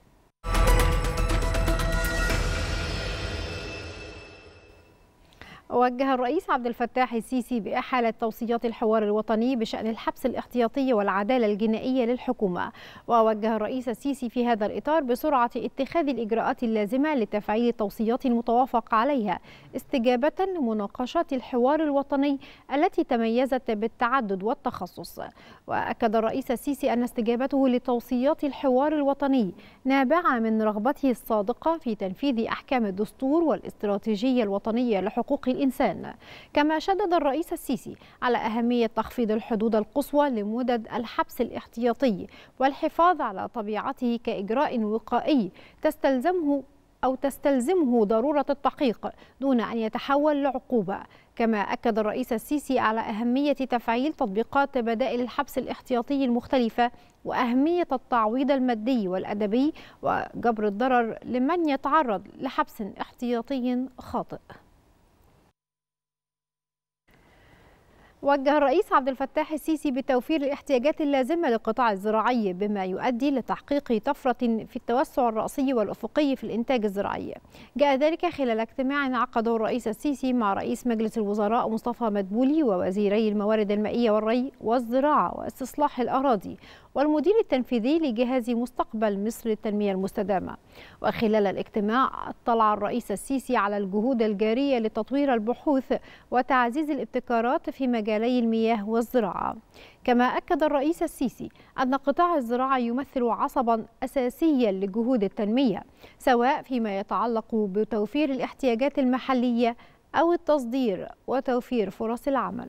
وجه الرئيس عبد الفتاح السيسي بإحالة توصيات الحوار الوطني بشأن الحبس الاحتياطي والعدالة الجنائية للحكومة ووجه الرئيس السيسي في هذا الإطار بسرعة اتخاذ الإجراءات اللازمة لتفعيل التوصيات المتوافق عليها استجابة لمناقشات الحوار الوطني التي تميزت بالتعدد والتخصص وأكد الرئيس السيسي أن استجابته لتوصيات الحوار الوطني نابعة من رغبته الصادقة في تنفيذ أحكام الدستور والاستراتيجية الوطنية لحقوق الإنسان كما شدد الرئيس السيسي على أهمية تخفيض الحدود القصوى لمدد الحبس الاحتياطي والحفاظ على طبيعته كإجراء وقائي تستلزمه أو تستلزمه ضرورة التحقيق دون أن يتحول لعقوبة كما أكد الرئيس السيسي على أهمية تفعيل تطبيقات بدائل الحبس الاحتياطي المختلفة وأهمية التعويض المادي والأدبي وجبر الضرر لمن يتعرض لحبس احتياطي خاطئ وجه الرئيس عبد الفتاح السيسي بتوفير الاحتياجات اللازمة للقطاع الزراعي بما يؤدي لتحقيق طفرة في التوسع الرأسي والأفقي في الإنتاج الزراعي جاء ذلك خلال اجتماع عقده الرئيس السيسي مع رئيس مجلس الوزراء مصطفى مدبولي ووزيري الموارد المائية والري والزراعة واستصلاح الأراضي والمدير التنفيذي لجهاز مستقبل مصر للتنمية المستدامة وخلال الاجتماع اطلع الرئيس السيسي على الجهود الجارية لتطوير البحوث وتعزيز الابتكارات في مجالي المياه والزراعة كما أكد الرئيس السيسي أن قطاع الزراعة يمثل عصبا أساسيا لجهود التنمية سواء فيما يتعلق بتوفير الاحتياجات المحلية أو التصدير وتوفير فرص العمل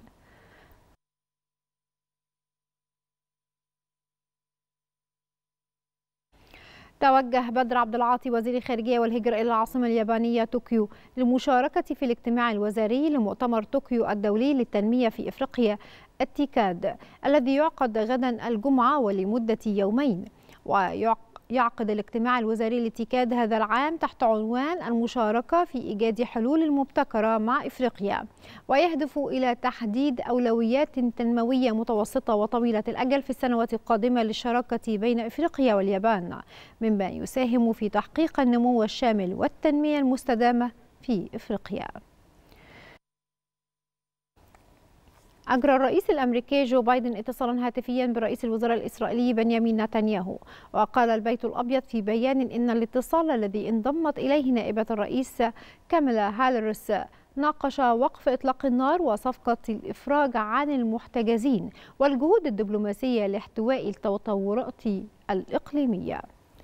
توجه بدر عبد العاطي وزير الخارجيه والهجره الى العاصمه اليابانيه طوكيو للمشاركه في الاجتماع الوزاري لمؤتمر طوكيو الدولي للتنميه في افريقيا التيكاد الذي يعقد غدا الجمعه ولمده يومين ويعقد يعقد الاجتماع الوزاري لتيكاد هذا العام تحت عنوان المشاركة في إيجاد حلول مبتكرة مع إفريقيا ويهدف إلى تحديد أولويات تنموية متوسطة وطويلة الأجل في السنوات القادمة للشراكة بين إفريقيا واليابان مما يساهم في تحقيق النمو الشامل والتنمية المستدامة في إفريقيا أجرى الرئيس الأمريكي جو بايدن اتصالا هاتفيا برئيس الوزراء الإسرائيلي بنيامين نتنياهو وقال البيت الأبيض في بيان إن الاتصال الذي انضمت إليه نائبة الرئيس كاميلا هالرس ناقش وقف إطلاق النار وصفقة الإفراج عن المحتجزين والجهود الدبلوماسية لاحتواء التطورات الإقليمية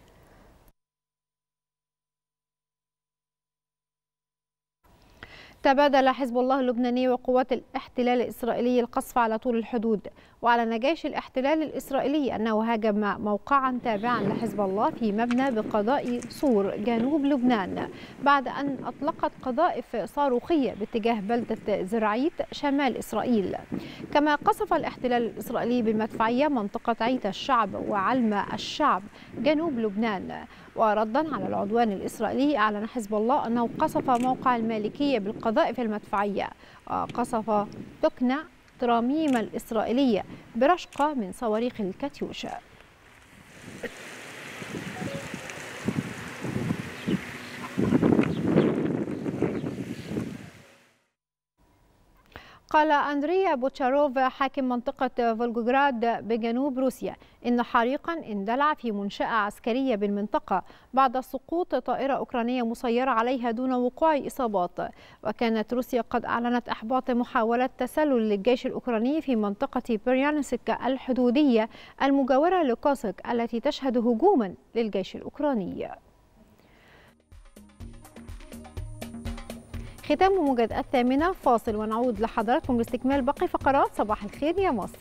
تبادل حزب الله اللبناني وقوات الاحتلال الإسرائيلي القصف على طول الحدود وأعلن جيش الاحتلال الإسرائيلي أنه هاجم موقعا تابعا لحزب الله في مبنى بقضاء صور جنوب لبنان بعد أن أطلقت قذائف صاروخية باتجاه بلدة زرعيت شمال إسرائيل كما قصف الاحتلال الإسرائيلي بالمدفعية منطقة عيت الشعب وعلم الشعب جنوب لبنان وردا على العدوان الإسرائيلي أعلن حزب الله أنه قصف موقع المالكية بالقذائف المدفعية وقصف تكنع تراميم الإسرائيلية برشقة من صواريخ الكاتيوشا قال أندريا بوتشاروف حاكم منطقة فولغوغراد بجنوب روسيا إن حريقا اندلع في منشأة عسكرية بالمنطقة بعد سقوط طائرة أوكرانية مسيرة عليها دون وقوع إصابات وكانت روسيا قد أعلنت إحباط محاولة تسلل للجيش الأوكراني في منطقة بريانسك الحدودية المجاورة لكوسك التي تشهد هجوما للجيش الأوكراني ختام موجز الثامنة فاصل ونعود لحضراتكم لاستكمال باقي فقرات صباح الخير يا مصر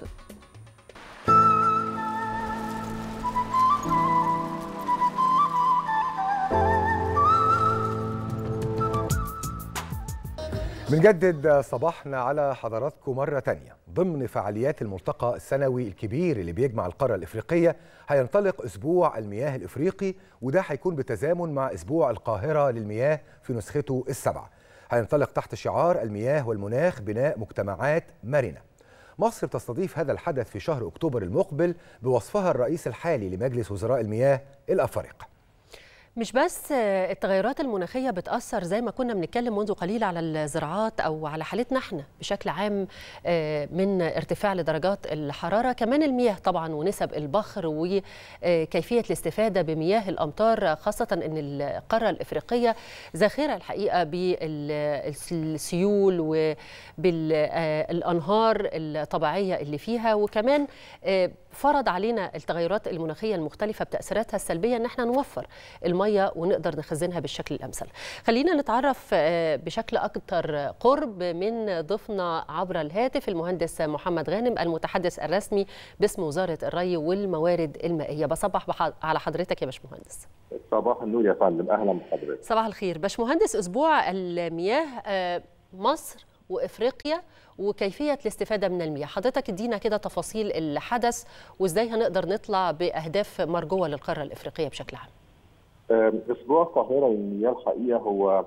بنجدد صباحنا على حضراتكم مرة تانية ضمن فعاليات الملتقى السنوي الكبير اللي بيجمع القارة الإفريقية هينطلق أسبوع المياه الإفريقي وده هيكون بتزامن مع أسبوع القاهرة للمياه في نسخته السبعة هينطلق تحت شعار المياه والمناخ بناء مجتمعات مرنة مصر بتستضيف هذا الحدث في شهر أكتوبر المقبل بوصفها الرئيس الحالي لمجلس وزراء المياه الأفارقة مش بس التغيرات المناخية بتأثر زي ما كنا بنتكلم منذ قليل على الزراعات أو على حالتنا احنا بشكل عام من ارتفاع لدرجات الحرارة كمان المياه طبعا ونسب البخر وكيفية الاستفادة بمياه الأمطار خاصة أن القارة الإفريقية ذاخرة الحقيقة بالسيول وبالأنهار الطبيعية اللي فيها وكمان فرض علينا التغيرات المناخيه المختلفه بتاثيراتها السلبيه ان احنا نوفر الميه ونقدر نخزنها بالشكل الامثل. خلينا نتعرف بشكل اكثر قرب من ضيفنا عبر الهاتف المهندس محمد غانم المتحدث الرسمي باسم وزاره الري والموارد المائيه. بصبح على حضرتك يا باشمهندس. صباح النور يا فندم اهلا بحضرتك. صباح الخير باشمهندس اسبوع المياه مصر وافريقيا وكيفيه الاستفاده من المياه حضرتك ادينا كده تفاصيل الحدث وازاي هنقدر نطلع باهداف مرجوه للقاره الافريقيه بشكل عام اسبوع القاهره للمياه الحقيقه هو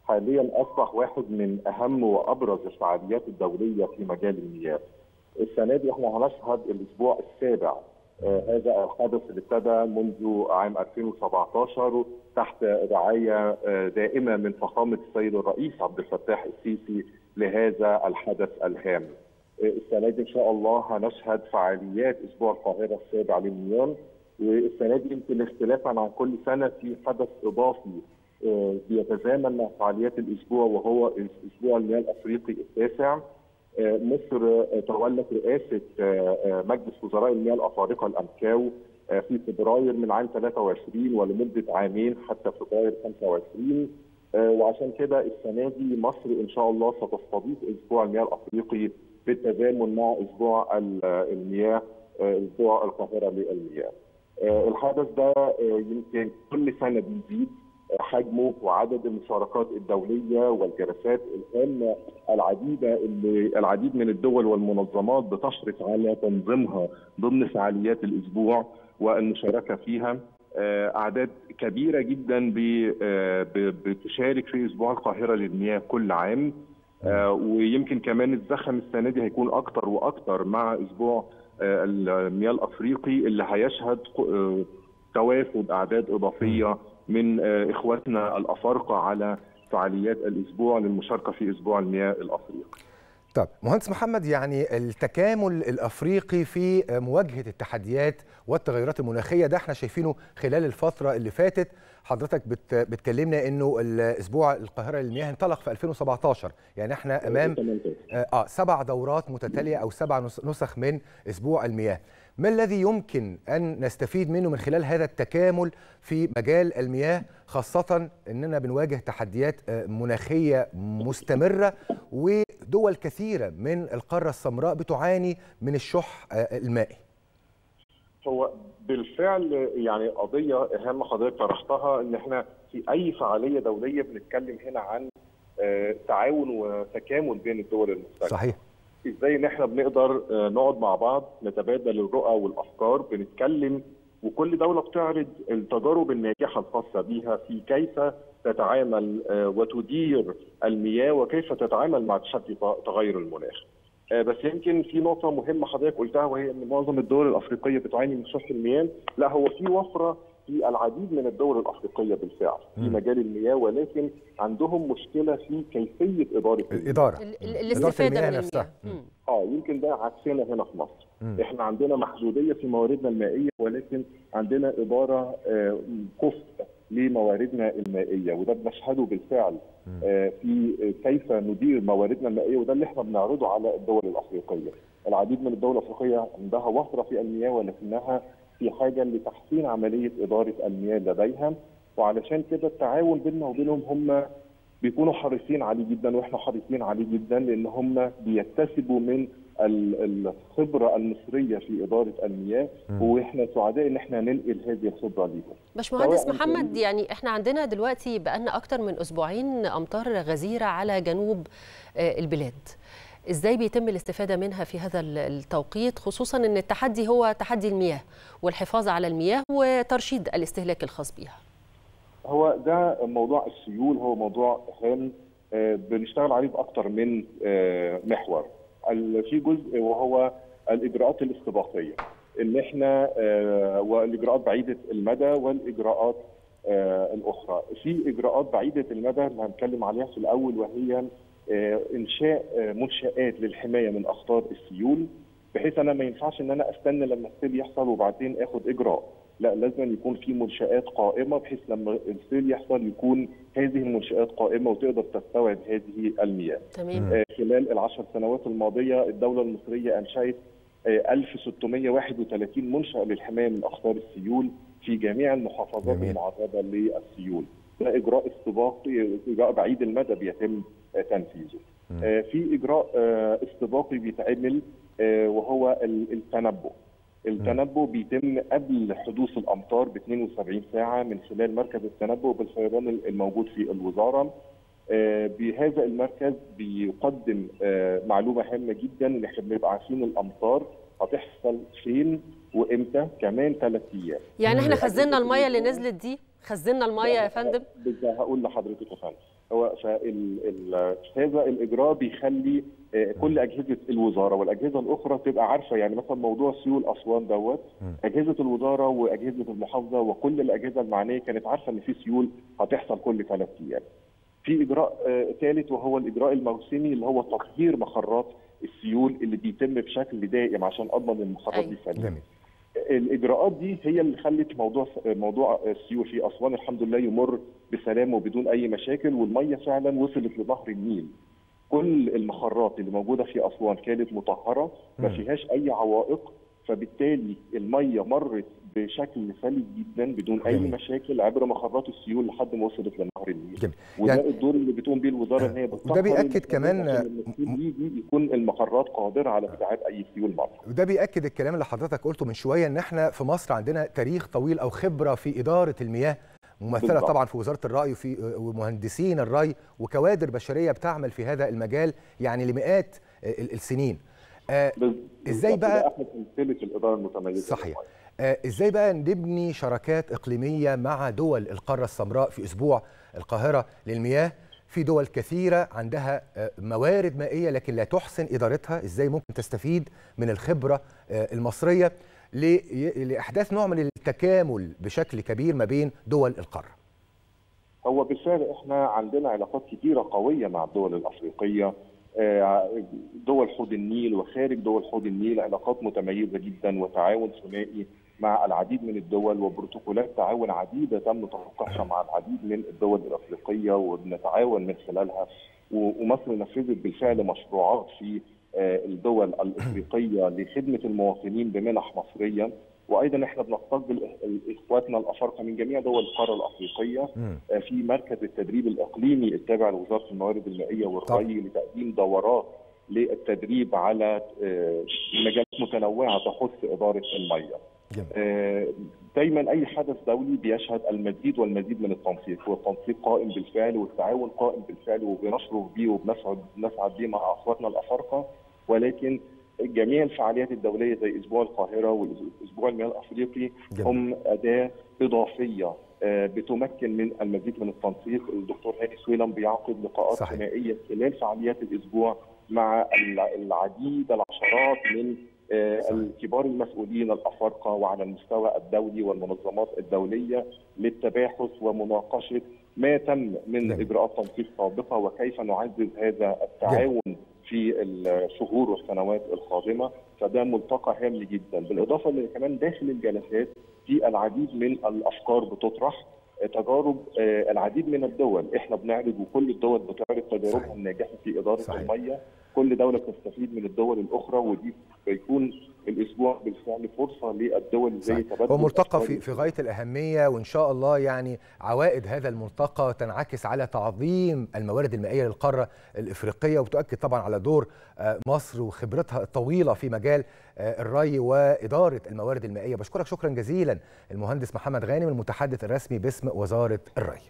حاليا اصبح واحد من اهم وابرز الفعاليات الدوليه في مجال المياه. السنه دي احنا هنشهد الاسبوع السابع آه هذا الحدث اللي ابتدى منذ عام 2017 تحت رعايه آه دائمه من فخامه السيد الرئيس عبد الفتاح السيسي لهذا الحدث الهام. آه السنه دي ان شاء الله هنشهد فعاليات اسبوع القاهره السابع للمياه والسنه دي يمكن اختلافا عن كل سنه في حدث اضافي بيتزامن مع فعاليات الاسبوع وهو اسبوع المياه الافريقي التاسع مصر تولت رئاسه مجلس وزراء المياه الافارقه الامكاو في فبراير من عام 23 ولمده عامين حتى فبراير 25 وعشان كده السنه دي مصر ان شاء الله ستستضيف اسبوع المياه الافريقي بالتزامن مع اسبوع المياه اسبوع القاهره للمياه. الحدث ده يمكن كل سنه بيزيد حجمه وعدد المشاركات الدوليه والجلسات الهامه العديده اللي العديد من الدول والمنظمات بتشرف على تنظيمها ضمن فعاليات الاسبوع والمشاركه فيها اعداد كبيره جدا بتشارك في اسبوع القاهره للمياه كل عام ويمكن كمان الزخم السنه دي هيكون اكتر واكتر مع اسبوع المياه الافريقي اللي هيشهد توافد اعداد اضافيه من اخواتنا الافارقه على فعاليات الاسبوع للمشاركه في اسبوع المياه الافريقي. طب مهندس محمد يعني التكامل الافريقي في مواجهه التحديات والتغيرات المناخيه ده احنا شايفينه خلال الفتره اللي فاتت حضرتك بت بتكلمنا انه الاسبوع القاهره للمياه انطلق في 2017 يعني احنا امام اه سبع دورات متتاليه او سبع نسخ من اسبوع المياه ما الذي يمكن ان نستفيد منه من خلال هذا التكامل في مجال المياه خاصه اننا بنواجه تحديات مناخيه مستمره ودول كثيره من القاره السمراء بتعاني من الشح المائي هو بالفعل يعني قضيه اهم حضرتك طرحتها ان احنا في اي فعاليه دوليه بنتكلم هنا عن تعاون وتكامل بين الدول المختلفه صحيح ازاي ان احنا بنقدر نقعد مع بعض نتبادل الرؤى والافكار بنتكلم وكل دوله بتعرض التجارب الناجحه الخاصه بيها في كيف تتعامل وتدير المياه وكيف تتعامل مع تحدي تغير المناخ. بس يمكن في نقطة مهمة حضرتك قلتها وهي ان معظم الدول الافريقية بتعاني من شح المياه، لا هو في وفرة في العديد من الدول الافريقية بالفعل في مجال المياه ولكن عندهم مشكلة في كيفية إدارة الإدارة الاستفادة من نفسها اه يمكن ده عكسنا هنا في مصر مم. احنا عندنا محدودية في مواردنا المائية ولكن عندنا إدارة آه كفء لمواردنا المائيه وده بنشهده بالفعل آه في كيف ندير مواردنا المائيه وده اللي احنا بنعرضه على الدول الافريقيه. العديد من الدول الافريقيه عندها وفره في المياه ولكنها في حاجه لتحسين عمليه اداره المياه لديها وعلشان كده التعاون بيننا وبينهم هم بيكونوا حريصين عليه جدا واحنا حريصين عليه جدا لان هم بيكتسبوا من الخبره المصريه في اداره المياه م. واحنا سعداء ان احنا ننقل هذه الخبره ليهم. باشمهندس محمد يعني احنا عندنا دلوقتي بقالنا اكتر من اسبوعين امطار غزيره على جنوب البلاد. ازاي بيتم الاستفاده منها في هذا التوقيت خصوصا ان التحدي هو تحدي المياه والحفاظ على المياه وترشيد الاستهلاك الخاص بها. هو ده موضوع السيول هو موضوع هام بنشتغل عليه باكثر من محور. في جزء وهو الاجراءات الاستباقيه ان احنا والاجراءات بعيده المدى والاجراءات الاخرى في اجراءات بعيده المدى اللي هنتكلم عليها في الاول وهي انشاء منشات للحمايه من اخطار السيول بحيث انا ما ينفعش ان انا استنى لما السيل يحصل وبعدين اخد اجراء لا لازم يكون في منشات قائمه بحيث لما السيل يحصل يكون هذه المنشات قائمه وتقدر تستوعب هذه المياه. تمام. آه خلال العشر سنوات الماضيه الدوله المصريه انشات آه 1631 منشا للحمايه من اخطار السيول في جميع المحافظات جميل. المعرضه للسيول. ده اجراء استباقي اجراء بعيد المدى بيتم آه تنفيذه. آه في اجراء آه استباقي بيتعمل آه وهو التنبؤ. التنبؤ بيتم قبل حدوث الامطار ب 72 ساعه من خلال مركز التنبؤ بالفيضان الموجود في الوزاره. بهذا المركز بيقدم معلومه هامه جدا ان احنا بنبقى عارفين الامطار هتحصل فين وامتى كمان ثلاث ايام. يعني احنا خزنا الميه اللي نزلت دي؟ خزنا الميه يا فندم؟ هقول لحضرتك يا فندم. هو فال ال- هذا الاجراء بيخلي آه، كل اجهزه الوزاره والاجهزه الاخرى تبقى عارفه يعني مثلا موضوع سيول اسوان دوت اجهزه الوزاره واجهزه المحافظه وكل الاجهزه المعنيه كانت عارفه ان في سيول هتحصل كل ثلاث ايام. في اجراء آه، ثالث وهو الاجراء الموسمي اللي هو تطهير مخرات السيول اللي بيتم بشكل دائم عشان اضمن المخرات دي سليمه. الاجراءات دي هي اللي خلت موضوع موضوع السيول في اسوان الحمد لله يمر بسلام وبدون اي مشاكل والميه فعلا وصلت لنهر النيل. كل المخرات اللي موجوده في اسوان كانت مطهره ما مم. فيهاش اي عوائق فبالتالي الميه مرت بشكل سلس جدا بدون اي جميل. مشاكل عبر مخرات السيول لحد ما وصلت لنهر النيل. جميل. وده يعني- الدور اللي بتقوم بيه الوزاره ان هي بتطهر وده بيأكد المخرجات كمان- عشان لما السيول يجي يكون المخرات قادره على استيعاب اي سيول مره. وده بيأكد الكلام اللي حضرتك قلته من شوية ان احنا في مصر عندنا تاريخ طويل او خبرة في إدارة المياه ممثلة بالضبط. طبعا في وزارة الري وفي ومهندسين الري وكوادر بشرية بتعمل في هذا المجال يعني لمئات ال- السنين آه، ازاي بالظبط بقى ده احد امثله الاداره المتميزه صحيح آه، ازاي بقى نبني شراكات اقليميه مع دول القاره السمراء في اسبوع القاهره للمياه في دول كثيره عندها آه، موارد مائيه لكن لا تحسن ادارتها ازاي ممكن تستفيد من الخبره آه، المصريه لي- لاحداث نوع من التكامل بشكل كبير ما بين دول القاره هو بالفعل احنا عندنا علاقات كتيره قويه مع الدول الافريقيه آه، دول حوض النيل وخارج دول حوض النيل علاقات متميزه جدا وتعاون ثنائي مع العديد من الدول وبروتوكولات تعاون عديده تم توقيعها مع العديد من الدول الافريقيه وبنتعاون من خلالها و- ومصر نفذت بالفعل مشروعات في آه، الدول الافريقيه لخدمه المواطنين بمنح مصريه وايضا احنا بنستقبل إخ- اخواتنا الافارقه من جميع دول القاره الافريقيه آه، في مركز التدريب الاقليمي التابع لوزاره الموارد المائيه والري لتقديم دورات للتدريب على آه، مجالات متنوعه تخص اداره الميه. آه، دايما اي حدث دولي بيشهد المزيد والمزيد من التنسيق والتنسيق قائم بالفعل والتعاون قائم بالفعل وبنشرف بيه وبنسعد بنسعد بيه مع اخواتنا الافارقه ولكن جميع الفعاليات الدوليه زي اسبوع القاهره واسبوع المياه الافريقي هم اداه اضافيه آه، بتمكن من المزيد من التنسيق الدكتور هاني سويلم بيعقد لقاءات صحيح. ثنائيه خلال فعاليات الاسبوع مع الع- العديد العشرات من آه، الكبار المسؤولين الافارقه وعلى المستوى الدولي والمنظمات الدوليه للتباحث ومناقشه ما تم من اجراءات تنسيق سابقه وكيف نعزز هذا التعاون في الشهور والسنوات القادمه فده ملتقى هام جدا بالاضافه ان كمان داخل الجلسات في العديد من الافكار بتطرح آه، تجارب آه، العديد من الدول احنا بنعرض وكل الدول بتعرض تجاربها الناجحه في اداره صحيح. الميه كل دوله بتستفيد من الدول الاخرى ودي بيكون الاسبوع بالفعل فرصه للدول زي تبادل هو ملتقى الأفكار في في غايه الاهميه وان شاء الله يعني عوائد هذا الملتقى تنعكس على تعظيم الموارد المائيه للقاره الافريقيه وتؤكد طبعا على دور آه، مصر وخبرتها الطويله في مجال آه، الري واداره الموارد المائيه بشكرك شكرا جزيلا المهندس محمد غانم المتحدث الرسمي باسم وزاره الري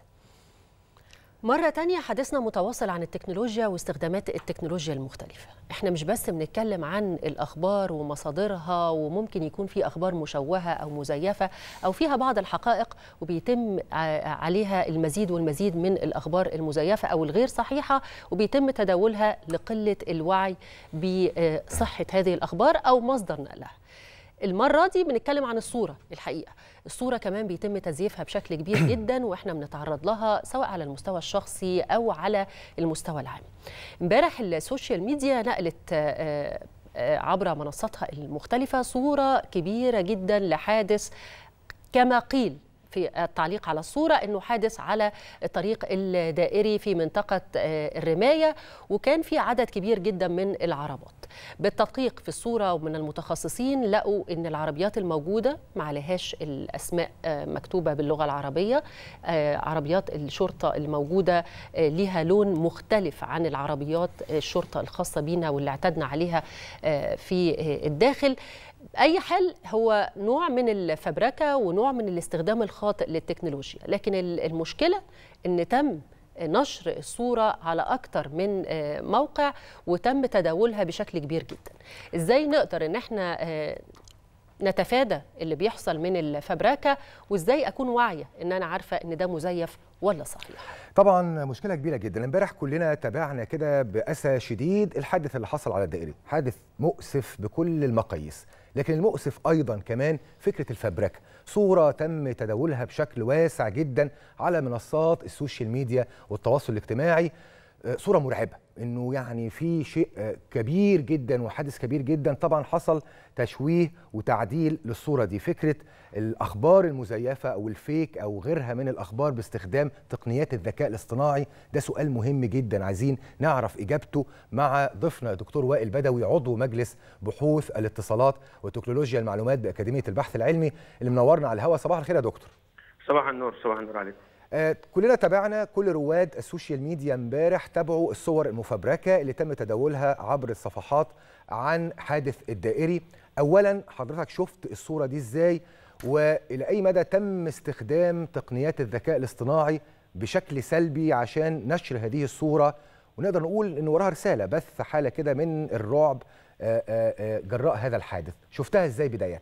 مرة تانية حديثنا متواصل عن التكنولوجيا واستخدامات التكنولوجيا المختلفة احنا مش بس بنتكلم عن الأخبار ومصادرها وممكن يكون في أخبار مشوهة أو مزيفة أو فيها بعض الحقائق وبيتم ع- عليها المزيد والمزيد من الأخبار المزيفة أو الغير صحيحة وبيتم تداولها لقلة الوعي بصحة هذه الأخبار أو مصدر نقلها المرة دي بنتكلم عن الصورة الحقيقة الصورة كمان بيتم تزييفها بشكل كبير جدا واحنا بنتعرض لها سواء على المستوى الشخصي أو على المستوى العام امبارح السوشيال ميديا نقلت آه، آه، عبر منصاتها المختلفة صورة كبيرة جدا لحادث كما قيل في التعليق على الصورة أنه حادث على الطريق الدائري في منطقة آه، الرماية وكان في عدد كبير جدا من العربات بالتدقيق في الصورة ومن المتخصصين لقوا أن العربيات الموجودة ما عليهاش الأسماء آه، مكتوبة باللغة العربية آه، عربيات الشرطة الموجودة آه، ليها لون مختلف عن العربيات الشرطة الخاصة بينا واللي اعتدنا عليها آه، في آه، الداخل اي حل هو نوع من الفبركه ونوع من الاستخدام الخاطئ للتكنولوجيا لكن ال- المشكله ان تم نشر الصوره على اكتر من آه، موقع وتم تداولها بشكل كبير جدا ازاي نقدر ان احنا آه، نتفادى اللي بيحصل من الفبركه وازاي اكون واعيه ان انا عارفه ان ده مزيف ولا صحيح طبعا مشكله كبيره جدا امبارح كلنا تابعنا كده باسى شديد الحادث اللي حصل على الدائري حادث مؤسف بكل المقاييس لكن المؤسف ايضا كمان فكره الفبركه صوره تم تداولها بشكل واسع جدا على منصات السوشيال ميديا والتواصل الاجتماعي صوره مرعبه انه يعني في شيء كبير جدا وحادث كبير جدا طبعا حصل تشويه وتعديل للصوره دي فكره الاخبار المزيفه او الفيك او غيرها من الاخبار باستخدام تقنيات الذكاء الاصطناعي ده سؤال مهم جدا عايزين نعرف اجابته مع ضيفنا دكتور وائل بدوي عضو مجلس بحوث الاتصالات وتكنولوجيا المعلومات باكاديميه البحث العلمي اللي منورنا على الهواء صباح الخير يا دكتور صباح النور صباح النور عليكم آه كلنا تابعنا كل رواد السوشيال ميديا امبارح تابعوا الصور المفبركه اللي تم تداولها عبر الصفحات عن حادث الدائري اولا حضرتك شفت الصوره دي ازاي والى اي مدى تم استخدام تقنيات الذكاء الاصطناعي بشكل سلبي عشان نشر هذه الصوره ونقدر نقول ان وراها رساله بث حاله كده من الرعب آآ آآ جراء هذا الحادث شفتها ازاي بدايه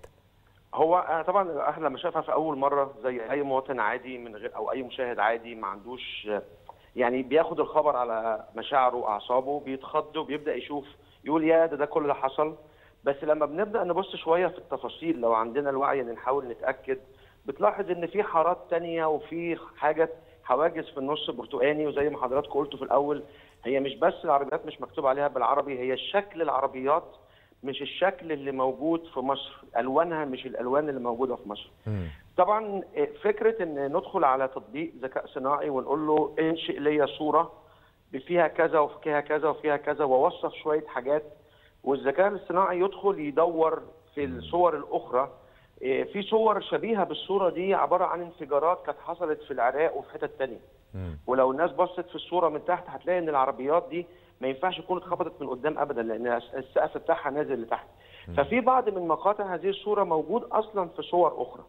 هو طبعا احنا لما شافها في اول مره زي اي مواطن عادي من غير او اي مشاهد عادي ما عندوش يعني بياخد الخبر على مشاعره واعصابه بيتخض وبيبدا يشوف يقول يا ده ده كل اللي حصل بس لما بنبدا نبص شويه في التفاصيل لو عندنا الوعي ان نحاول نتاكد بتلاحظ ان في حارات تانية وفي حاجه حواجز في النص برتقاني وزي ما حضراتكم قلتوا في الاول هي مش بس العربيات مش مكتوب عليها بالعربي هي شكل العربيات مش الشكل اللي موجود في مصر الوانها مش الالوان اللي موجوده في مصر مم. طبعا فكره ان ندخل على تطبيق ذكاء صناعي ونقول له انشئ لي صوره فيها كذا وفيها كذا وفيها كذا واوصف شويه حاجات والذكاء الاصطناعي يدخل يدور في الصور الاخرى في صور شبيهه بالصوره دي عباره عن انفجارات كانت حصلت في العراق وفي حتت ثانيه ولو الناس بصت في الصوره من تحت هتلاقي ان العربيات دي ما ينفعش تكون اتخبطت من قدام ابدا لان السقف بتاعها نازل لتحت ففي بعض من مقاطع هذه الصوره موجود اصلا في صور اخرى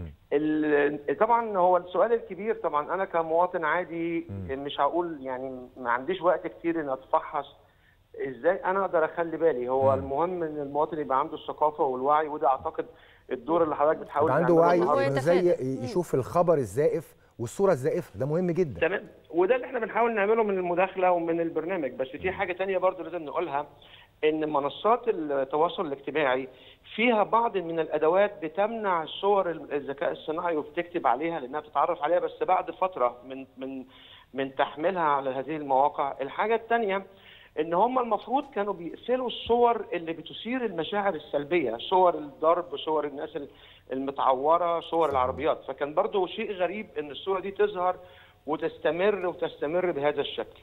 طبعا هو السؤال الكبير طبعا انا كمواطن عادي مش هقول يعني ما عنديش وقت كتير ان اتفحص ازاي انا اقدر اخلي بالي هو المهم ان المواطن يبقى عنده الثقافه والوعي وده اعتقد الدور اللي حضرتك بتحاول عنده وعي ازاي يشوف الخبر الزائف والصوره الزائفه ده مهم جدا تمام وده اللي احنا بنحاول نعمله من المداخله ومن البرنامج بس في حاجه تانية برضو لازم نقولها ان منصات التواصل الاجتماعي فيها بعض من الادوات بتمنع صور الذكاء الصناعي وبتكتب عليها لانها بتتعرف عليها بس بعد فتره من من من تحميلها على هذه المواقع الحاجه الثانيه ان هم المفروض كانوا بيقفلوا الصور اللي بتثير المشاعر السلبيه صور الضرب صور الناس المتعوره صور العربيات فكان برضو شيء غريب ان الصوره دي تظهر وتستمر وتستمر بهذا الشكل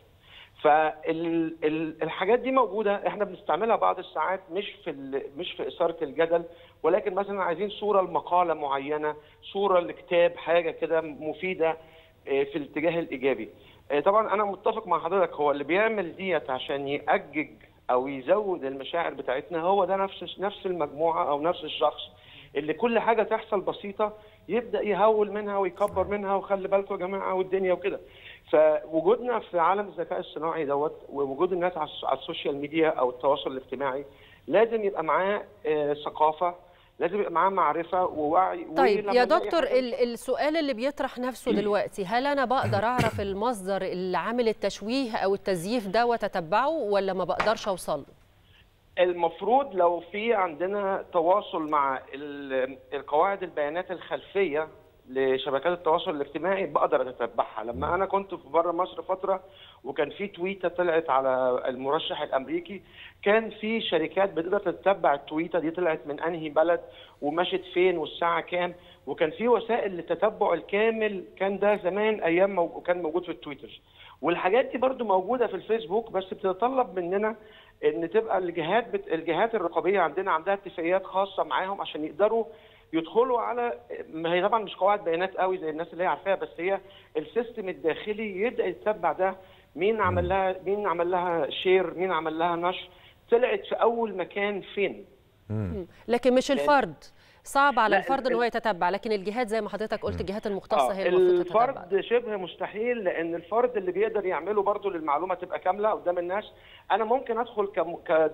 فالحاجات دي موجوده احنا بنستعملها بعض الساعات مش في مش في اثاره الجدل ولكن مثلا عايزين صوره لمقاله معينه صوره لكتاب حاجه كده مفيده في الاتجاه الايجابي طبعا انا متفق مع حضرتك هو اللي بيعمل ديت عشان يأجج او يزود المشاعر بتاعتنا هو ده نفس نفس المجموعه او نفس الشخص اللي كل حاجه تحصل بسيطه يبدا يهول منها ويكبر منها وخلي بالكم يا جماعه والدنيا وكده فوجودنا في عالم الذكاء الصناعي دوت ووجود الناس على السوشيال ميديا او التواصل الاجتماعي لازم يبقى معاه ثقافه لازم يبقى معاه معرفه ووعي طيب يا دكتور السؤال اللي بيطرح نفسه دلوقتي هل انا بقدر اعرف المصدر اللي عامل التشويه او التزييف ده واتتبعه ولا ما بقدرش اوصل له المفروض لو في عندنا تواصل مع القواعد البيانات الخلفيه لشبكات التواصل الاجتماعي بقدر اتتبعها لما انا كنت في بره مصر فتره وكان في تويته طلعت على المرشح الامريكي كان في شركات بتقدر تتبع التويته دي طلعت من انهي بلد ومشت فين والساعه كام وكان في وسائل للتتبع الكامل كان ده زمان ايام مو... كان موجود في التويتر والحاجات دي برضو موجوده في الفيسبوك بس بتتطلب مننا ان تبقى الجهات بت... الجهات الرقابيه عندنا عندها اتفاقيات خاصه معاهم عشان يقدروا يدخلوا على ما هي طبعا مش قواعد بيانات قوي زي الناس اللي هي عارفاها بس هي السيستم الداخلي يبدا يتبع ده مين عمل لها مين عمل لها شير مين عمل لها نشر طلعت في اول مكان فين مم. لكن مش الفرد صعب على لا، الفرد ان ال- هو يتتبع لكن الجهات زي ما حضرتك قلت الجهات المختصه هي اللي المفروض تتتبع الفرد شبه مستحيل لان الفرد اللي بيقدر يعمله برضه للمعلومه تبقى كامله قدام الناس انا ممكن ادخل كم- ك-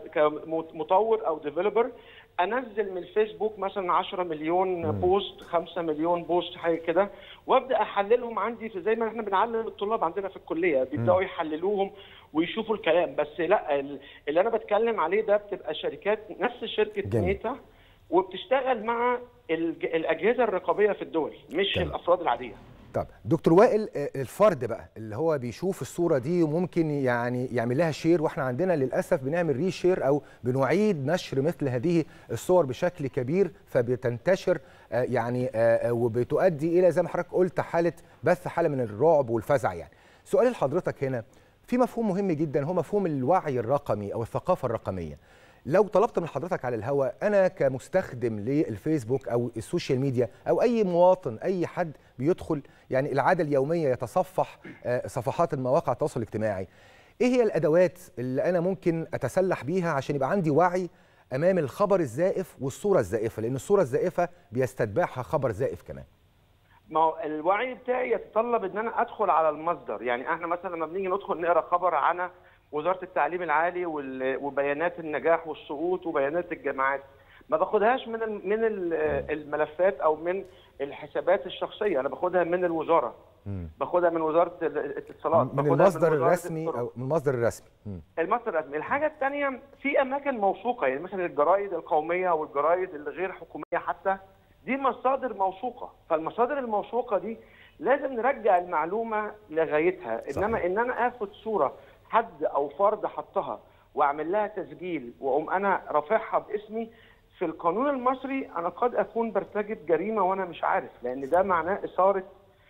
كمطور او ديفلوبر انزل من الفيسبوك مثلا 10 مليون بوست 5 مليون بوست حاجه كده وابدا احللهم عندي في زي ما احنا بنعلم الطلاب عندنا في الكليه بيبداوا يحللوهم ويشوفوا الكلام بس لا ال- اللي انا بتكلم عليه ده بتبقى شركات نفس شركه جميل. ميتا وبتشتغل مع الج- الاجهزه الرقابيه في الدول مش تمام. الافراد العاديه طب دكتور وائل آه، الفرد بقى اللي هو بيشوف الصوره دي وممكن يعني يعمل لها شير واحنا عندنا للاسف بنعمل ريشير او بنعيد نشر مثل هذه الصور بشكل كبير فبتنتشر آه، يعني آه، آه، وبتؤدي الى زي ما حضرتك قلت حاله بث حاله من الرعب والفزع يعني سؤالي لحضرتك هنا في مفهوم مهم جدا هو مفهوم الوعي الرقمي او الثقافه الرقميه لو طلبت من حضرتك على الهواء انا كمستخدم للفيسبوك او السوشيال ميديا او اي مواطن اي حد بيدخل يعني العاده اليوميه يتصفح آه، صفحات المواقع التواصل الاجتماعي ايه هي الادوات اللي انا ممكن اتسلح بيها عشان يبقى عندي وعي امام الخبر الزائف والصوره الزائفه لان الصوره الزائفه بيستتبعها خبر زائف كمان ما هو الوعي بتاعي يتطلب ان انا ادخل على المصدر يعني احنا مثلا لما بنيجي ندخل نقرا خبر عن وزاره التعليم العالي وال- وبيانات النجاح والسقوط وبيانات الجامعات ما باخدهاش من ال- من ال- الملفات او من الحسابات الشخصيه انا باخدها من الوزاره باخدها من وزاره الاتصالات من باخدها المصدر وزارة الرسمي الطرق. او من المصدر الرسمي مم. المصدر الرسمي الحاجه الثانيه في اماكن موثوقه يعني مثلا الجرايد القوميه والجرايد الغير حكوميه حتى دي مصادر موثوقه فالمصادر الموثوقه دي لازم نرجع المعلومه لغايتها انما ان انا اخد صوره حد او فرد حطها واعمل لها تسجيل واقوم انا رافعها باسمي في القانون المصري انا قد اكون برتكب جريمه وانا مش عارف لان ده معناه اثاره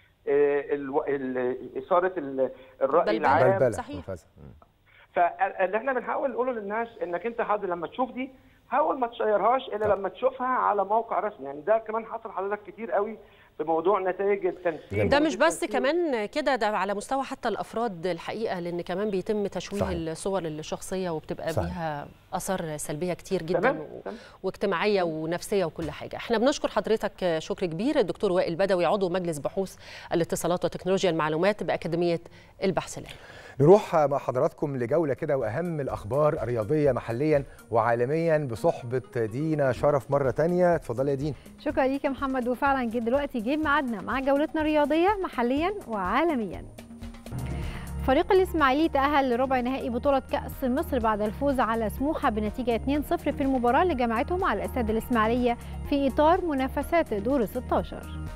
آه، الو- ال- اثاره ال- الراي بلبلة. العام بلبلة صحيح. وفزع. مم. فاللي احنا بنحاول نقوله للناس انك انت حد لما تشوف دي حاول ما تشيرهاش الا لما تشوفها على موقع رسمي يعني ده كمان حصل حضرتك كتير قوي في موضوع نتائج التنسيق ده مش بس كمان كده ده على مستوى حتى الافراد الحقيقه لان كمان بيتم تشويه صحيح. الصور الشخصيه وبتبقى صحيح. بيها اثار سلبيه كتير جدا تمام، و... تمام. واجتماعيه ونفسيه وكل حاجه احنا بنشكر حضرتك شكر كبير الدكتور وائل بدوي عضو مجلس بحوث الاتصالات وتكنولوجيا المعلومات باكاديميه البحث العلمي نروح مع حضراتكم لجولة كده وأهم الأخبار الرياضية محليا وعالميا بصحبة دينا شرف مرة تانية اتفضلي يا دينا شكرا ليك يا محمد وفعلا جه دلوقتي جه ميعادنا مع جولتنا الرياضيه محليا وعالميا فريق الإسماعيلي تأهل لربع نهائي بطولة كأس مصر بعد الفوز على سموحة بنتيجة 2-0 في المباراة اللي جمعتهم على استاد الإسماعيلية في إطار منافسات دور 16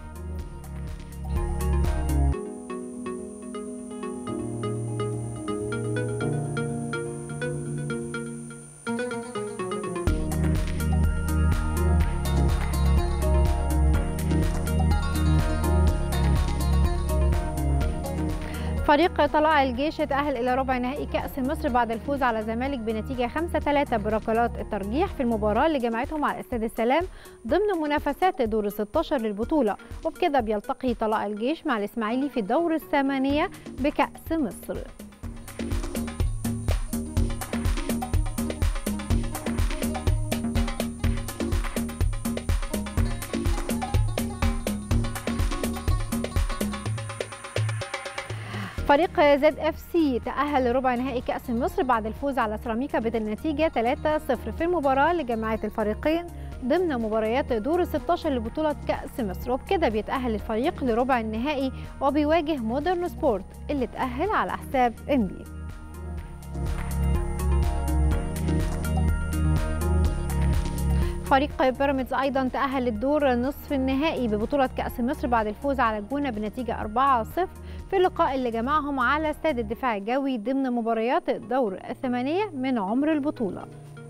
فريق طلائع الجيش تأهل إلى ربع نهائي كأس مصر بعد الفوز على الزمالك بنتيجة 5-3 بركلات الترجيح في المباراة اللي جمعتهم على استاد السلام ضمن منافسات دور 16 للبطولة وبكده بيلتقي طلائع الجيش مع الإسماعيلي في الدور الثمانية بكأس مصر فريق زد اف سي تأهل لربع نهائي كأس مصر بعد الفوز على سيراميكا بالنتيجة 3-0 في المباراة اللي جمعت الفريقين ضمن مباريات دور 16 لبطولة كأس مصر وبكده بيتأهل الفريق لربع النهائي وبيواجه مودرن سبورت اللي تأهل على حساب انبي فريق بيراميدز ايضا تاهل للدور نصف النهائي ببطوله كاس مصر بعد الفوز على الجونه بنتيجه 4-0 في اللقاء اللي جمعهم على استاد الدفاع الجوي ضمن مباريات الدور الثمانيه من عمر البطوله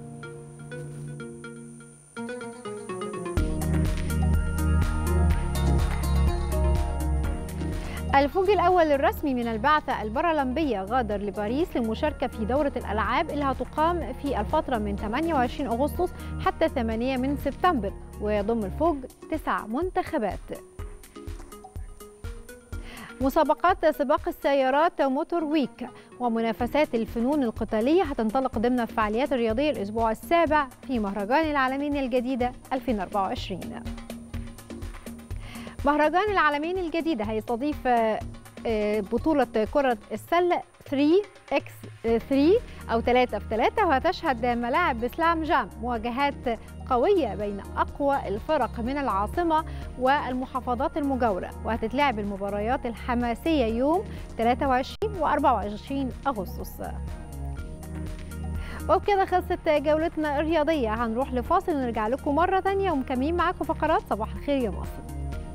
الفوج الأول الرسمي من البعثة البارالمبية غادر لباريس للمشاركة في دورة الألعاب اللي هتقام في الفترة من 28 أغسطس حتى 8 من سبتمبر ويضم الفوج تسع منتخبات مسابقات سباق السيارات موتور ويك ومنافسات الفنون القتالية هتنطلق ضمن الفعاليات الرياضية الأسبوع السابع في مهرجان العالمين الجديدة 2024 مهرجان العالمين الجديدة هيستضيف بطولة كرة السلة 3 اكس 3 او 3 في 3 وهتشهد ملاعب بسلام جام مواجهات قوية بين أقوى الفرق من العاصمة والمحافظات المجاورة وهتتلعب المباريات الحماسية يوم 23 و 24 أغسطس وبكده خلصت جولتنا الرياضية هنروح لفاصل ونرجع لكم مرة تانية ومكملين معاكم فقرات صباح الخير يا مصر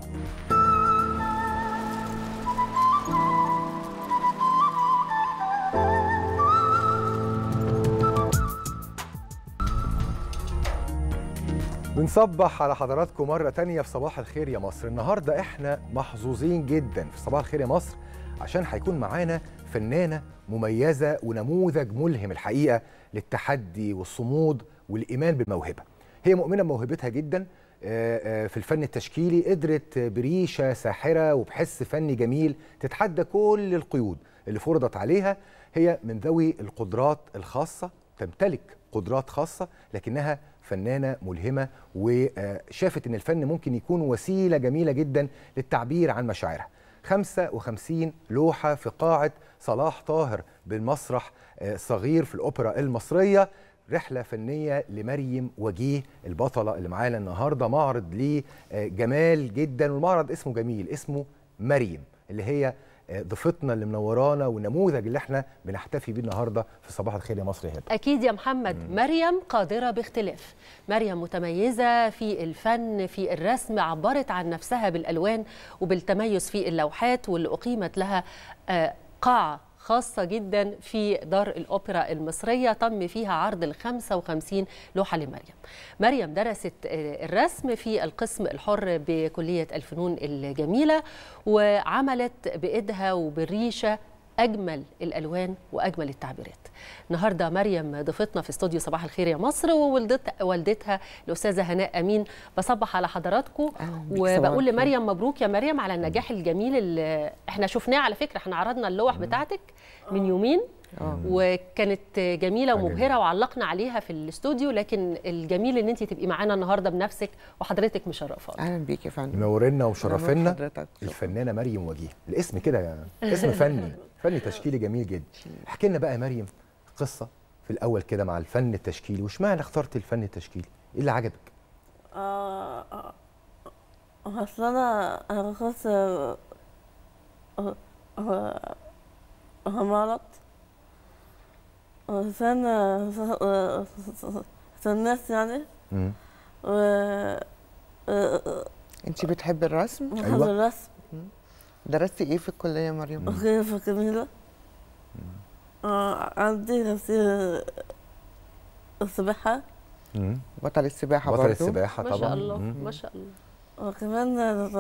بنصبح على حضراتكم مرة تانية في صباح الخير يا مصر النهاردة احنا محظوظين جدا في صباح الخير يا مصر عشان هيكون معانا فنانة مميزة ونموذج ملهم الحقيقة للتحدي والصمود والإيمان بالموهبة هي مؤمنة بموهبتها جدا في الفن التشكيلي قدرت بريشة ساحرة وبحس فني جميل تتحدى كل القيود اللي فرضت عليها هي من ذوي القدرات الخاصة تمتلك قدرات خاصة لكنها فنانة ملهمة وشافت ان الفن ممكن يكون وسيلة جميلة جدا للتعبير عن مشاعرها 55 لوحة في قاعة صلاح طاهر بالمسرح صغير في الأوبرا المصرية رحلة فنية لمريم وجيه البطلة اللي معانا النهاردة معرض ليه جمال جدا والمعرض اسمه جميل اسمه مريم اللي هي ضيفتنا اللي منورانا والنموذج اللي احنا بنحتفي بيه النهارده في صباح الخير يا مصر هبه اكيد يا محمد مم. مريم قادره باختلاف مريم متميزه في الفن في الرسم عبرت عن نفسها بالالوان وبالتميز في اللوحات واللي اقيمت لها قاعه خاصة جدا في دار الأوبرا المصرية تم فيها عرض ال 55 لوحة لمريم مريم درست الرسم في القسم الحر بكلية الفنون الجميلة وعملت بإيدها وبالريشة أجمل الألوان وأجمل التعبيرات النهاردة مريم ضيفتنا في استوديو صباح الخير يا مصر ووالدت والدتها الأستاذة هناء أمين بصبح على حضراتكم وبقول لمريم مبروك يا مريم على النجاح الجميل اللي احنا شفناه على فكرة احنا عرضنا اللوح بتاعتك من يومين وكانت جميله ومبهره وعلقنا عليها في الاستوديو لكن الجميل ان انت تبقي معانا النهارده بنفسك وحضرتك مشرفانا اهلا بيك يا فندم منورنا ومشرفينا الفنانه مريم وجيه الاسم كده اسم فني فني تشكيلي جميل جدا احكي لنا بقى يا مريم قصه في الاول كده مع الفن التشكيلي واشمعنى اخترت الفن التشكيلي ايه اللي عجبك آه اصل انا انا خلاص مرض عشان الناس يعني و انت بتحبي الرسم؟ بحب الرسم درستي ايه في الكلية يا مريم؟ في الجميلة عندي نفسي السباحة بطل السباحة بطل برضو السباحة طبعا ما شاء الله ما شاء الله وكمان